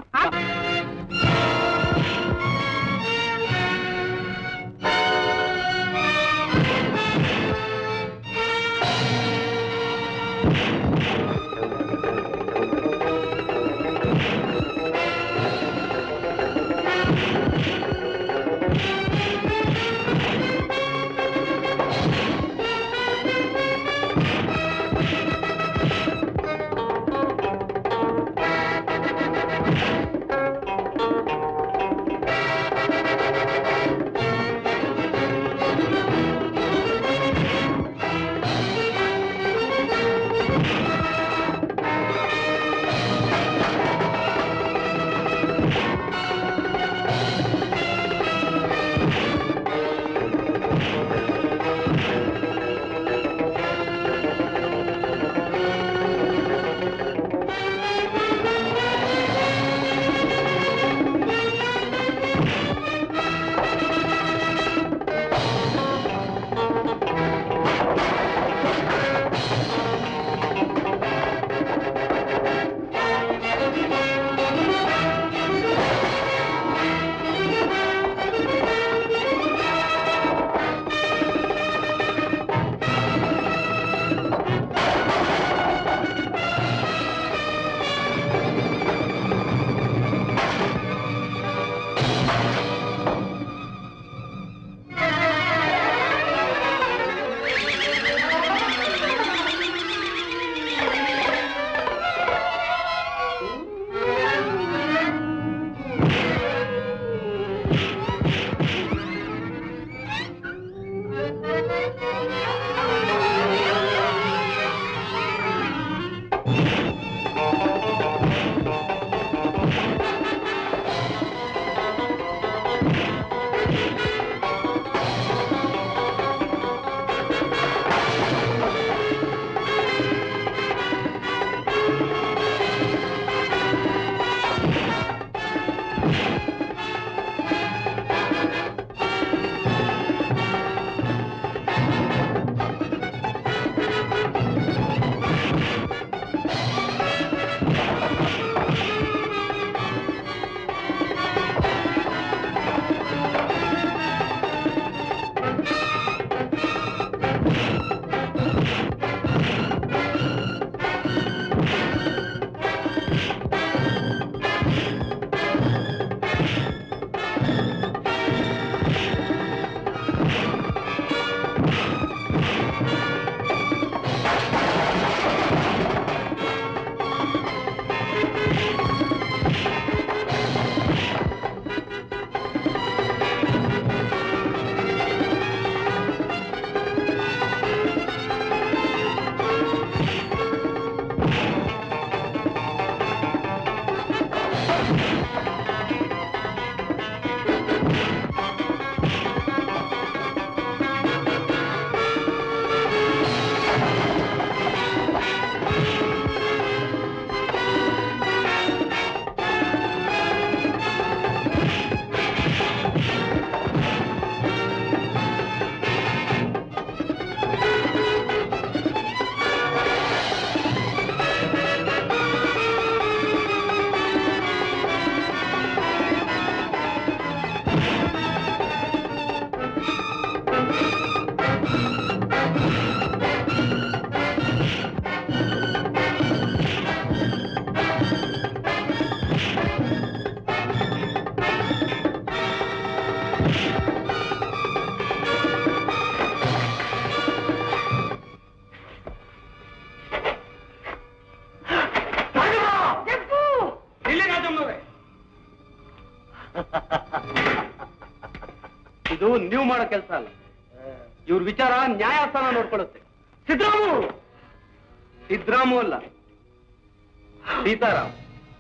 ಇದು ನೀವು ಮಾಡೋ ಕೆಲಸ ಅಲ್ಲ ಇವ್ರ ವಿಚಾರ ನ್ಯಾಯಸ್ಥಾನ ನೋಡ್ಕೊಳ್ಳುತ್ತೆ ಸಿದ್ದರಾಮು ಸಿದ್ದರಾಮು ಅಲ್ಲ ಸೀತಾರಾಮ್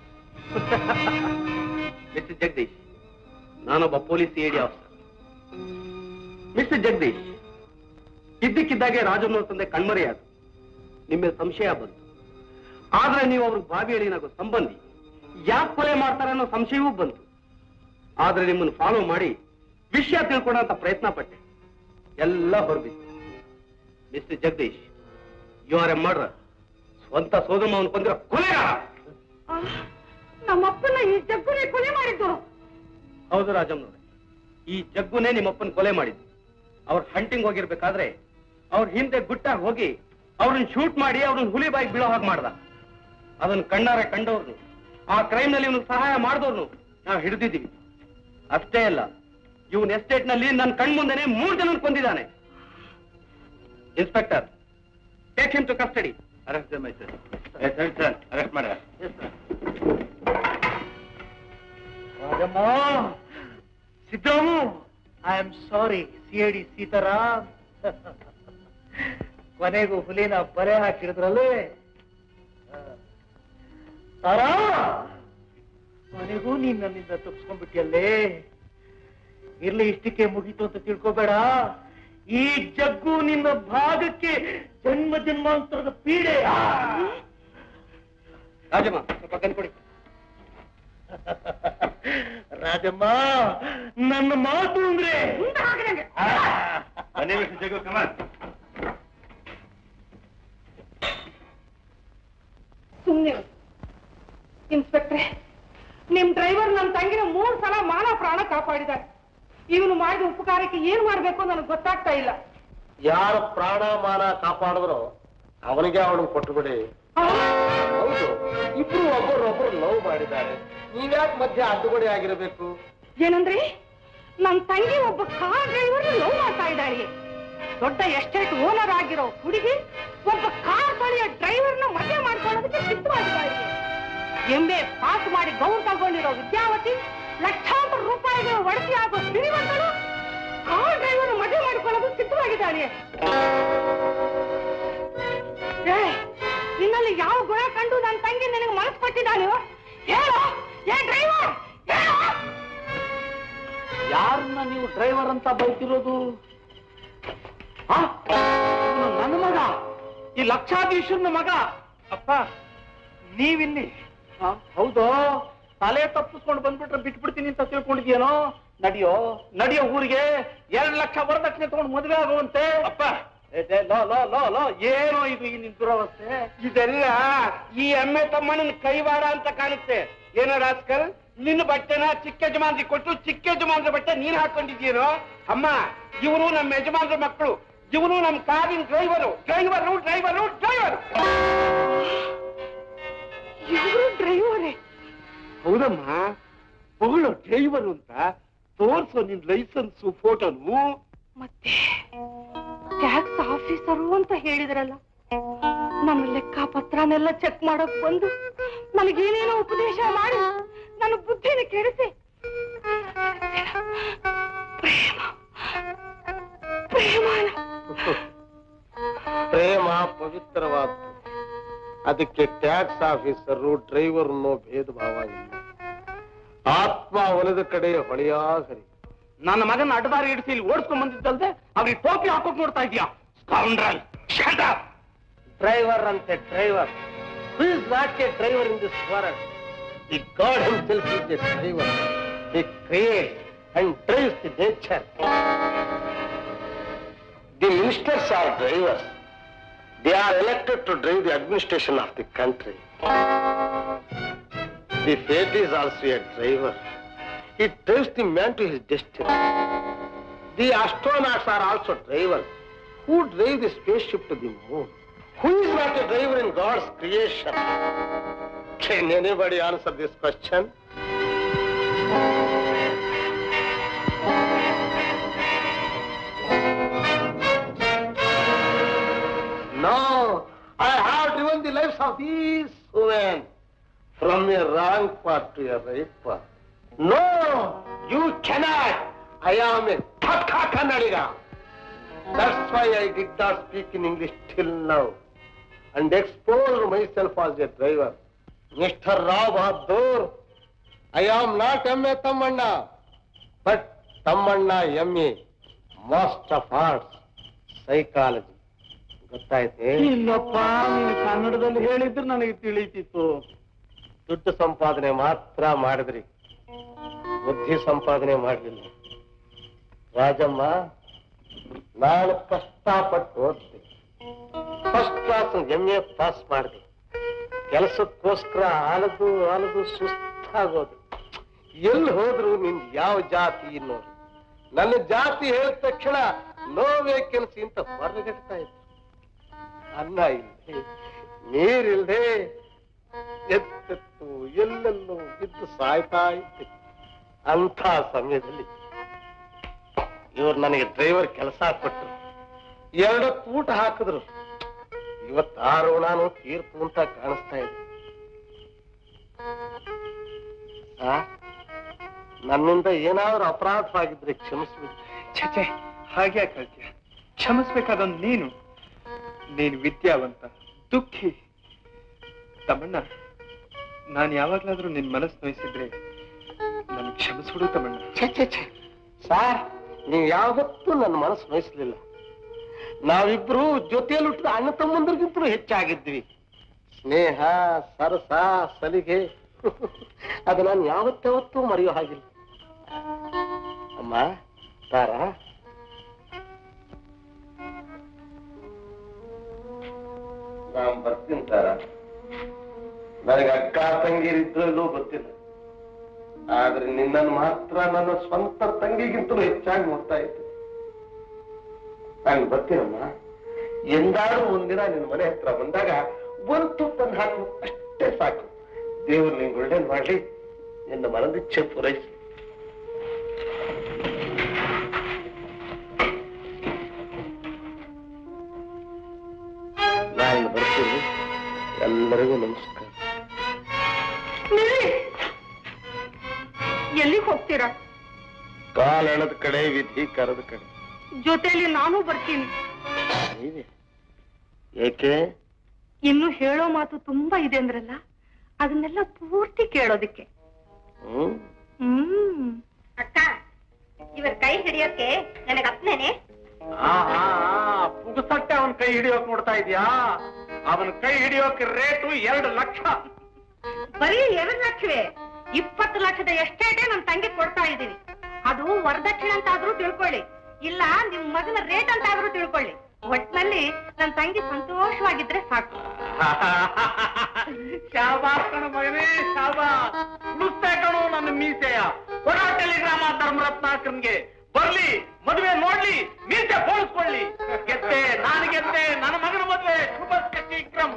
ಮಿಸ್ಟರ್ ಜಗದೀಶ್ ನಾನೊಬ್ಬ ಪೊಲೀಸ್ ಎಡಿ ಆಫೀಸರ್ ಮಿಸ್ಟರ್ ಜಗದೀಶ್ ಇದ್ದಕ್ಕಿದ್ದಾಗೆ ರಾಜಮ್ಮನವ್ರ ತಂದೆ ಕಣ್ಮರೆಯಾದ ನಿಮ್ಮ ಸಂಶಯ ಬಂತು ಆದ್ರೆ ನೀವು ಅವ್ರಿಗೆ ಬಾವಿ ಎಳಿನಾಗೋ ಸಂಬಂಧಿ ಯಾಕೆ ಕೊಲೆ ಮಾಡ್ತಾರೆ ಅನ್ನೋ ಸಂಶಯವೂ ಬಂತು ಆದ್ರೆ ನಿಮ್ಮನ್ನು ಫಾಲೋ ಮಾಡಿ ವಿಷಯ ತಿಳ್ಕೊಡಂತ ಪ್ರಯತ್ನ ಪಟ್ಟೆ ಎಲ್ಲ ಹೊರಬಿತ್ತು mister Jagadish you are a murder ಸ್ವಂತ ಸೋದಮ್ಮವನ್ನು ಕೊಂದಿರೋ ಕೊಲೆಗಾರ ನಮ್ಮಪ್ಪನ ಈ ಜಗ್ಗುನೇ ಕೊಲೆ ಮಾಡಿದ್ದು ಹೌದು ರಾಜಮ್ಮನವ್ರೆ ಈ ಜಗ್ಗುನೇ ನಿಮ್ಮಪ್ಪನ ಕೊಲೆ ಮಾಡಿದ್ದು ಅವ್ರು ಹಂಟಿಂಗ್ ಹೋಗಿರ್ಬೇಕಾದ್ರೆ ಅವ್ರ ಹಿಂದೆ ಗುಟ್ಟಾಗಿ ಹೋಗಿ ಅವ್ರನ್ನ ಶೂಟ್ ಮಾಡಿ ಅವ್ರನ್ನ ಹುಲಿ ಬಾಯಿಗೆ ಬೀಳೋ ಹಾಗೆ ಮಾಡ್ದ ಅದನ್ನ ಕಣ್ಣಾರೆ ಕಂಡವ್ರನ್ನು ಆ ಕ್ರೈಮ್ ನಲ್ಲಿ ಇವನು ಸಹಾಯ ಮಾಡಿದವ್ರನ್ನು ನಾವು ಹಿಡಿದಿದ್ದೀವಿ ಅಷ್ಟೇ ಅಲ್ಲ ಇವನ್ ಎಸ್ಟೇಟ್ ನಲ್ಲಿ ನನ್ನ ಕಣ್ಮುಂದೆನೆ ಮೂರು ಜನ ಕೊಂದಿದ್ದಾನೆ inspector take him to custody arrest arrest ಮಾಡ Rajamma Siddaramu I am sorry C I D Sitaram ಕೊನೆಗೂ ಹುಲಿನ ಬರೆ ಹಾಕಿಡಿದ್ರಲ್ಲಿ ತಾರಾ ಕೊನೆಗೂ ನೀನ್ ನನ್ನಿಂದ ತಪ್ಪಿಸ್ಕೊಂಡ್ಬಿಟ್ಟಿಯಲ್ಲೇ ಇರ್ಲಿ ಇಷ್ಟಕ್ಕೆ ಮುಗೀತು ಅಂತ ತಿಳ್ಕೊಬೇಡ ಈ ಜಗ್ಗು ನಿನ್ನ ಭಾಗಕ್ಕೆ ಜನ್ಮ ಜನ್ಮಾಂತರದ ಪೀಡೆ ರಾಜಮ್ಮ ಸ್ವಲ್ಪ ಕನ್ಕೊಡಿ ರಾಜಮ್ಮ ನನ್ನ ಮಾತು ಅಂದ್ರೆ ಜಗ್ಗು ಕಮಾನ್ ಸುಮ್ನೆ ಇನ್ಸ್ಪೆಕ್ಟ್ರೆ ನಿಮ್ ಡ್ರೈವರ್ ನನ್ನ ತಂಗಿನ ಮೂರ್ ಸಲ ಮಾನ ಪ್ರಾಣ ಕಾಪಾಡಿದ್ದಾರೆ ಇವನು ಮಾಡಿದ ಉಪಕಾರಕ್ಕೆ ಏನ್ ಮಾಡ್ಬೇಕು ನನಗೆ ಗೊತ್ತಾಗ್ತಾ ಇಲ್ಲ ಯಾರು ಪ್ರಾಣ ಮಾನ ಕಾಪಾಡಿದ್ರು ಅವನಿಗೆ ಅವಳನ್ನು ಕೊಟ್ಟುಬಿಡಿ ಹೌದು ಇಬ್ರು ಒಬ್ಬರೊಬ್ಬರು ಲವ್ ಮಾಡಿದ್ದಾರೆ ನೀವ್ಯಾಕೆ ಮಧ್ಯೆ ಅಡ್ಡುಗಡೆ ಆಗಿರಬೇಕು ಏನಂದ್ರೆ ನನ್ ತಂಗಿ ಒಬ್ಬ ಕಾರ್ ಡ್ರೈವರ್ ಲವ್ ಮಾಡ್ತಾ ಇದ್ದಾಳೆ ದೊಡ್ಡ ಎಸ್ಟೇಟ್ ಓನರ್ ಆಗಿರೋ ಹುಡುಗಿ ಒಬ್ಬ ಕಾರ್ ಬಳಿಯ ಡ್ರೈವರ್ನ ಮದುವೆ ಮಾಡ್ಕೊಳ್ಳೋದಕ್ಕೆ ಸಿದ್ಧವಾಗಿದ್ದಾಳೆ ಎಂಬೆ ಪಾಸ್ ಮಾಡಿ ಗೌನ್ ತಗೊಂಡಿರೋ ವಿದ್ಯಾವತಿ ಲಕ್ಷಾಂತರ ರೂಪಾಯಿಗಳ ಒಡತಿ ಆಗೋ ಶ್ರೀಮಂತಳು ಕಾರ್ ಡ್ರೈವರ್ ಮದುವೆ ಮಾಡಿಕೊಳ್ಳೋದಕ್ಕೆ ಸಿದ್ಧವಾಗಿದ್ದಾಳೆ ಏ, ನಿನ್ನಲ್ಲಿ ಯಾವ ಗುಣ ಕಂಡು ನನ್ನ ತಂಗಿ ನಿನಗೆ ಮನಸ್ಸು ಕೊಟ್ಟಿದ್ದಾಳೆ ಹೇಳು ಏ ಡ್ರೈವರ್ ಹೇಳು ಯಾರನ್ನ ನೀವು ಡ್ರೈವರ್ ಅಂತ ಬೈತಿರೋದು ಆ? ಇವ್ನು ನನ್ನ ಮಗ ಈ ಲಕ್ಷಾಧೀಶನ ಮಗ ಅಪ್ಪ ನೀವಿಲ್ಲಿ ಆ, ಹೌದು ತಲೆ ತಪ್ಪಿಸ್ಕೊಂಡು ಬಂದ್ಬಿಟ್ರೆ ಬಿಟ್ಬಿಡ್ತೀನಿ ಅಂತ ತಿಳ್ಕೊಂಡಿದ್ಯೇನೋ ನಡಿಯೋ ನಡಿಯೋ ಊರಿಗೆ ಎರಡ್ ಲಕ್ಷ ವರದಕ್ಷಿಣೆ ತಗೊಂಡು ಮದುವೆ ಆಗುವಂತೆ ಅಪ್ಪ ಏ, ಏ, ಲೋ ಲೋ ಲೋ ಲೋ ಏನೋ ಇದು ಈ ನಿನ್ ದುರವಸ್ಥೆ ಇದೆಲ್ಲ ಈ ಎಮ್ಮೆ ತಮ್ಮನ ಕೈವಾಡ ಅಂತ ಕಾಣುತ್ತೆ ಏನೋ ರಾಸ್ಕಲ್ ನಿನ್ನ ಬಟ್ಟೆನ ಚಿಕ್ಕ ಯಜಮಾನ್ರಿ ಕೊಟ್ಟು ಚಿಕ್ಕ ಯಜಮಾನ್ರ ಬಟ್ಟೆ ನೀನ್ ಹಾಕೊಂಡಿದ್ದೀರೋ ಅಮ್ಮ ಇವರು ನಮ್ಮ ಯಜಮಾನ್ರ ಮಕ್ಕಳು ಇವನು ನಮ್ಮ ಕಾರಿನ ಡ್ರೈವರು ಡ್ರೈವರು ಡ್ರೈವರು ಡ್ರೈವರು ಇವರು ಡ್ರೈವರೇ ಹೌದಮ್ಮ ಮಗಳು ಡ್ರೈವರು ಅಂತ ತೋರ್ಸೋ ನಿನ್ ಲೈಸೆನ್ಸ್ ಫೋಟೋನು ಮತ್ತೆ ಟ್ಯಾಕ್ಸ್ ಆಫೀಸರು ಅಂತ ಹೇಳಿದ್ರಲ್ಲ ನನ್ನ ಲೆಕ್ಕ ಪತ್ರನೆಲ್ಲ ಚೆಕ್ ಮಾಡಕ್ ಬಂದು ನನಗೇನೇನೋ ಉಪದೇಶ ಮಾಡಿ ನನ್ನ ಬುದ್ಧಿನ ಕೆಡಿಸಿ ಪ್ರೇಮ ಪ್ರೇಮಾನ ಪ್ರೇಮ ಪವಿತ್ರವಾದ್ದು ಅದಕ್ಕೆ ಟ್ಯಾಕ್ಸ್ ಆಫೀಸರು ಡ್ರೈವರ್ ಅನ್ನೋ ಭೇದ ಭಾವ ಇಲ್ಲ ಆತ್ಮ ಒಲಿದ ಕಡೆ ಹೊಳೆಯಾ ಹರಿ ನನ್ನ ಮಗನ ಅಡ್ಡದಾರಿ ಇಡಿಸಿ ಇಲ್ಲಿ ಓಡಿಸ್ಕೊಂಡ್ ಬಂದಿದ್ದಲ್ದೆ ಅವ್ರಿಗೆ ಟೋಪಿ ಹಾಕೋಕ್ ನೋಡ್ತಾ ಇದೀಯಾ ಸ್ಕೌಂಡ್ರಲ್ ಡ್ರೈವರ್ ಅಂತೆ driver who is not a driver in this world the god himself is a driver he create and drives the nature the ministers are drivers they are elected to drive the administration of the country the fate is also a driver it drives the man to his destiny the astronauts are also drivers who drive the spaceship to the moon. Who is not a driver in God's creation? Can anybody answer this question? No, I have driven the lives of these women from a wrong path to a right path. No you cannot I am a ಪಕ್ಕ Kannadiga that's why I did not speak in English till now and expose myself as a driver mister Rao Bahadur I am not M A Tammanna but Tammanna M A master of arts psychology ಗೊತ್ತಾಯ್ತೆ ಇಲ್ಲಪ್ಪ ನೀನು ಕನ್ನಡದಲ್ಲಿ ಹೇಳಿದ್ರೆ ನನಗೆ ತಿಳಿತಿತ್ತು ದುಡ್ಡು ಸಂಪಾದನೆ ಮಾತ್ರ ಮಾಡಿದ್ರಿ ಬುದ್ಧಿ ಸಂಪಾದನೆ ಮಾಡಲಿಲ್ಲ ರಾಜಮ್ಮ ನಾನು ಕಷ್ಟಪಟ್ಟು ಓದ್ದೆ first class M A pass ಮಾಡಿದೆ ಕೆಲಸಕ್ಕೋಸ್ಕರ ಆಲದು ಆಲದು ಸುಸ್ತಾಗೋದು ಎಲ್ಲಿ ಹೋದ್ರು ನಿನ್ ಯಾವ ಜಾತಿ ಅನ್ನೋದು ನನ್ನ ಜಾತಿ ಹೇಳಿದ ತಕ್ಷಣ ನೋ ವೇಕೆನ್ಸಿ ಅಂತ ಹೊರಗಡ್ತಾ ಇತ್ತು ಅನ್ನ ಇಲ್ಲದೆ ನೀರಿಲ್ಲದೆ ಎತ್ತೆತ್ತು ಎಲ್ಲೆಲ್ಲೋ ಬಿದ್ದು ಸಾಯ್ತಾ ಇದ್ದೆ ಅಂಥ ಸಮಯದಲ್ಲಿ ಇವ್ರು ನನಗೆ ಡ್ರೈವರ್ ಕೆಲಸ ಕೊಟ್ಟರು ಎರಡು ಊಟ ಹಾಕಿದ್ರು ಇವತ್ತು ಆ ಋಣಾನು ತೀರ್ಪು ಅಂತ ಕಾಣಿಸ್ತಾ ಇದೆ ಆ? ನನ್ನಿಂದ ಏನಾದ್ರೂ ಅಪರಾಧವಾಗಿದ್ರೆ ಕ್ಷಮಿಸ್ಬಿಟ್ಟು ಛೆ ಹಾಗೆ ಕಳ್ತೀಯ ಕ್ಷಮಿಸ್ಬೇಕಾದೊಂದು ನೀನು ನೀನು ವಿದ್ಯಾವಂತ ದುಃಖಿ ತಮ್ಮಣ್ಣ ನಾನು ಯಾವಾಗ್ಲಾದ್ರೂ ನಿನ್ ಮನಸ್ಸು ನೋಯಿಸಿದ್ರೆ ನನ್ ಕ್ಷಮಿಸ್ಬಿಡು ತಮ್ಮಣ್ಣ ಛೆ ಛೆ ಛೆ ಸಾರ್ ನೀವು ಯಾವತ್ತೂ ನನ್ನ ಮನಸ್ಸು ನೋಯಿಸ್ಲಿಲ್ಲ ನಾವಿಬ್ರು ಜೊತೆಯಲ್ಲಿ ಹುಟ್ಟಿದ ಅಣ್ಣ ತಮ್ಮಂದ್ರಿಗಿಂತಲೂ ಹೆಚ್ಚಾಗಿದ್ವಿ ಸ್ನೇಹ ಸರಸ ಸಲಿಗೆ ಅದು ನಾನು ಯಾವತ್ತಾವತ್ತೂ ಮರೆಯೋ ಹಾಗಿಲ್ಲ ಅಮ್ಮ ತಾರ ನಾನ್ ಬರ್ತೀನಿ ತಾರ ನನಗೆ ಅಕ್ಕ ತಂಗಿರಿದ್ರು ಇಲ್ಲೋ ಗೊತ್ತಿಲ್ಲ ಆದ್ರೆ ನಿನ್ನನ್ನು ಮಾತ್ರ ನನ್ನ ಸ್ವಂತ ತಂಗಿಗಿಂತಲೂ ಹೆಚ್ಚಾಗಿ ನೋಡ್ತಾ ಇದ್ದೆ ನಾನು ಬರ್ತೀನಮ್ಮ ಎಂದಾದ್ರೂ ಒಂದಿನ ನಿನ್ನ ಮನೆ ಹತ್ರ ಬಂದಾಗ ಒಂದು ತುಪ್ಪನ್ನು ಹಾಕು ಅಷ್ಟೇ ಸಾಕು ದೇವ್ರು ನಿಂಗೆ ಒಳ್ಳೇದು ಮಾಡ್ಲಿ ನಿನ್ನ ಮನದಿಚ್ಛೆ ಪೂರೈಸಿ ನಾನು ಬರ್ತೀನಿ ಎಲ್ಲರಿಗೂ ನಮಸ್ಕಾರ ಎಲ್ಲಿಗೆ ಹೋಗ್ತೀರಾ ಕಾಲೆಳೆದ ಕಡೆ ವಿಧಿ ಕರೆದ ಕಡೆ ಜೊತೆಲಿ ನಾನು ಬರ್ತೀನಿ ನೀವೇ ಏಕೆ ಇನ್ನು ಹೇಳೋ ಮಾತು ತುಂಬಾ ಇದೆ ಅಂದ್ರಲ್ಲ ಅದನ್ನೆಲ್ಲ ಪೂರ್ತಿ ಕೇಳೋದಿಕ್ಕೆ ಹ್ಮ್ ಹ್ಮ್ ಅಕ್ಕ ಇವರ್ ಕೈ ಹಿಡಿಯೋಕೆ ನನಗೆ ಅಪ್ನೇನೆ ಪುಗುಸಟ್ಟೆ ಅವನ್ ಕೈ ಹಿಡಿಯೋಕ್ ನೋಡ್ತಾ ಇದ್ಯಾ ಅವನ ಕೈ ಹಿಡಿಯೋಕ್ ರೇಟು ಎರಡು ಲಕ್ಷ ಬರೀ ಎರಡು ಲಕ್ಷವೇ ಇಪ್ಪತ್ತು ಲಕ್ಷದ ಎಸ್ಟೇಟೇ ನಮ್ ತಂಗಿ ಕೊಡ್ತಾ ಇದೀನಿ ಅದು ವರದಕ್ಷಿಣೆ ಅಂತಾದ್ರೂ ತಿಳ್ಕೊಳ್ಳಿ ಇಲ್ಲ ನಿಮ್ ಮಗನ ರೇಟ್ ಅಂತಾದ್ರೂ ತಿಳ್ಕೊಳ್ಳಿ ಒಟ್ನಲ್ಲಿ ನನ್ ತಂಗಿ ಸಂತೋಷವಾಗಿದ್ರೆ ಸಾಕು ಶಾಬಾಸ್ ಕಣ ಮಗನೇ ಶಾಬಾಸ್ ಉಳಿಸ್ತೆ ಕಣೋ ನನ್ನ ಮೀಸೆಯ ಕೊಡ ಟೆಲಿಗ್ರಾಮ ಧರ್ಮರತ್ನಾಕರ್ಗೆ ಬರ್ಲಿ ಮದುವೆ ನೋಡ್ಲಿ ಮೀಸೆ ಹೋಲಿಸ್ಕೊಳ್ಳಿ ಗೆದ್ದೆ ನಾನು ಗೆದ್ದೆ ನನ್ನ ಮಗನ ಮದುವೆ ಶುಭ ಶೀಘ್ರಂ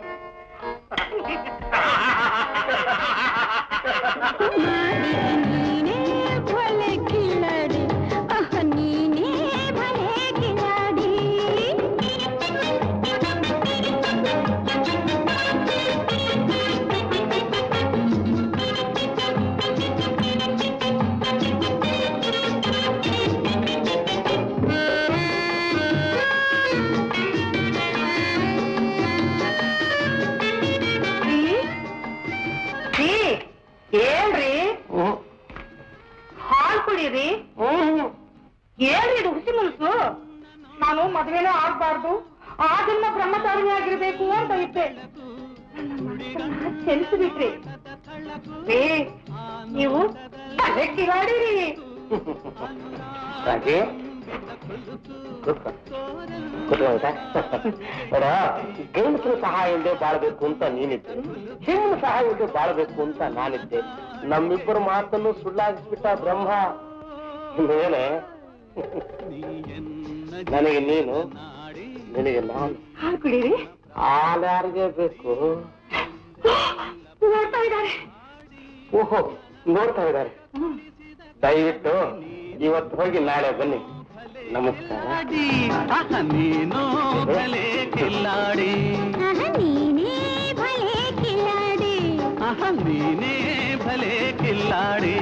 ಏನ್ರಿ ಹಾಲ್ ಕುಡೀರಿ ಏನ್ರಿ ಇದು ಹುಸಿ ಮನಸ್ಸು ನಾನು ಮದ್ವೆನೇ ಆಗ್ಬಾರ್ದು ಆಗನ್ನ ಬ್ರಹ್ಮಚಾರಿಣಿ ಆಗಿರ್ಬೇಕು ಅಂತ ಇದ್ದೆ ಬಿಟ್ರಿ ಏ ನೀವು ತಲೆ ಕಿಗಾಡಿರಿ ರಾಜೇ ಕೂತ್ಕೋ. ಕೂತ್ಕೋ ಆಯ್ತಾ? ನೋಡ ಗಂಡಸರ ಸಹಾಯ ಇಲ್ಲದೆ ಬಾಳ್ಬೇಕು ಅಂತ ನೀನಿದ್ದೆ ಹೆಣ್ಣಿನ ಸಹಾಯ ಇಲ್ಲದೆ ಬಾಳ್ಬೇಕು ಅಂತ ನಾನಿದ್ದೆ ನಮ್ಮಿಬ್ಬರ ಮಾತನ್ನು ಸುಳ್ಳಾಗಿಸ್ಬಿಟ್ಟ ಬ್ರಹ್ಮ ಮೇಲೆ ನನಗೆ ನೀನು ನಿನಗೆ ನಾನು ಹಾಲ್ ಕುಡೀರಿ ಹಾಲು ಯಾರಿಗೆ ಬೇಕು ನೋಡ್ತಾ ಇದ್ದಾರೆ ಓಹೋ ನೋಡ್ತಾ ಇದ್ದಾರೆ ದಯವಿಟ್ಟು ಇವತ್ತು ಹೋಗಿ ನಾಳೆ ಬನ್ನಿ ನಮಸ್ಕಾರ ಆಹ, ನೀನು ಭಲೆ ಕಿಲ್ಲಾಡಿ ನೀನೇ ಭಲೇ ಕಿಲಾಡಿ ಆಹ, ನೀನೇ ಭಲೆ ಕಿಲ್ಲಾಡಿ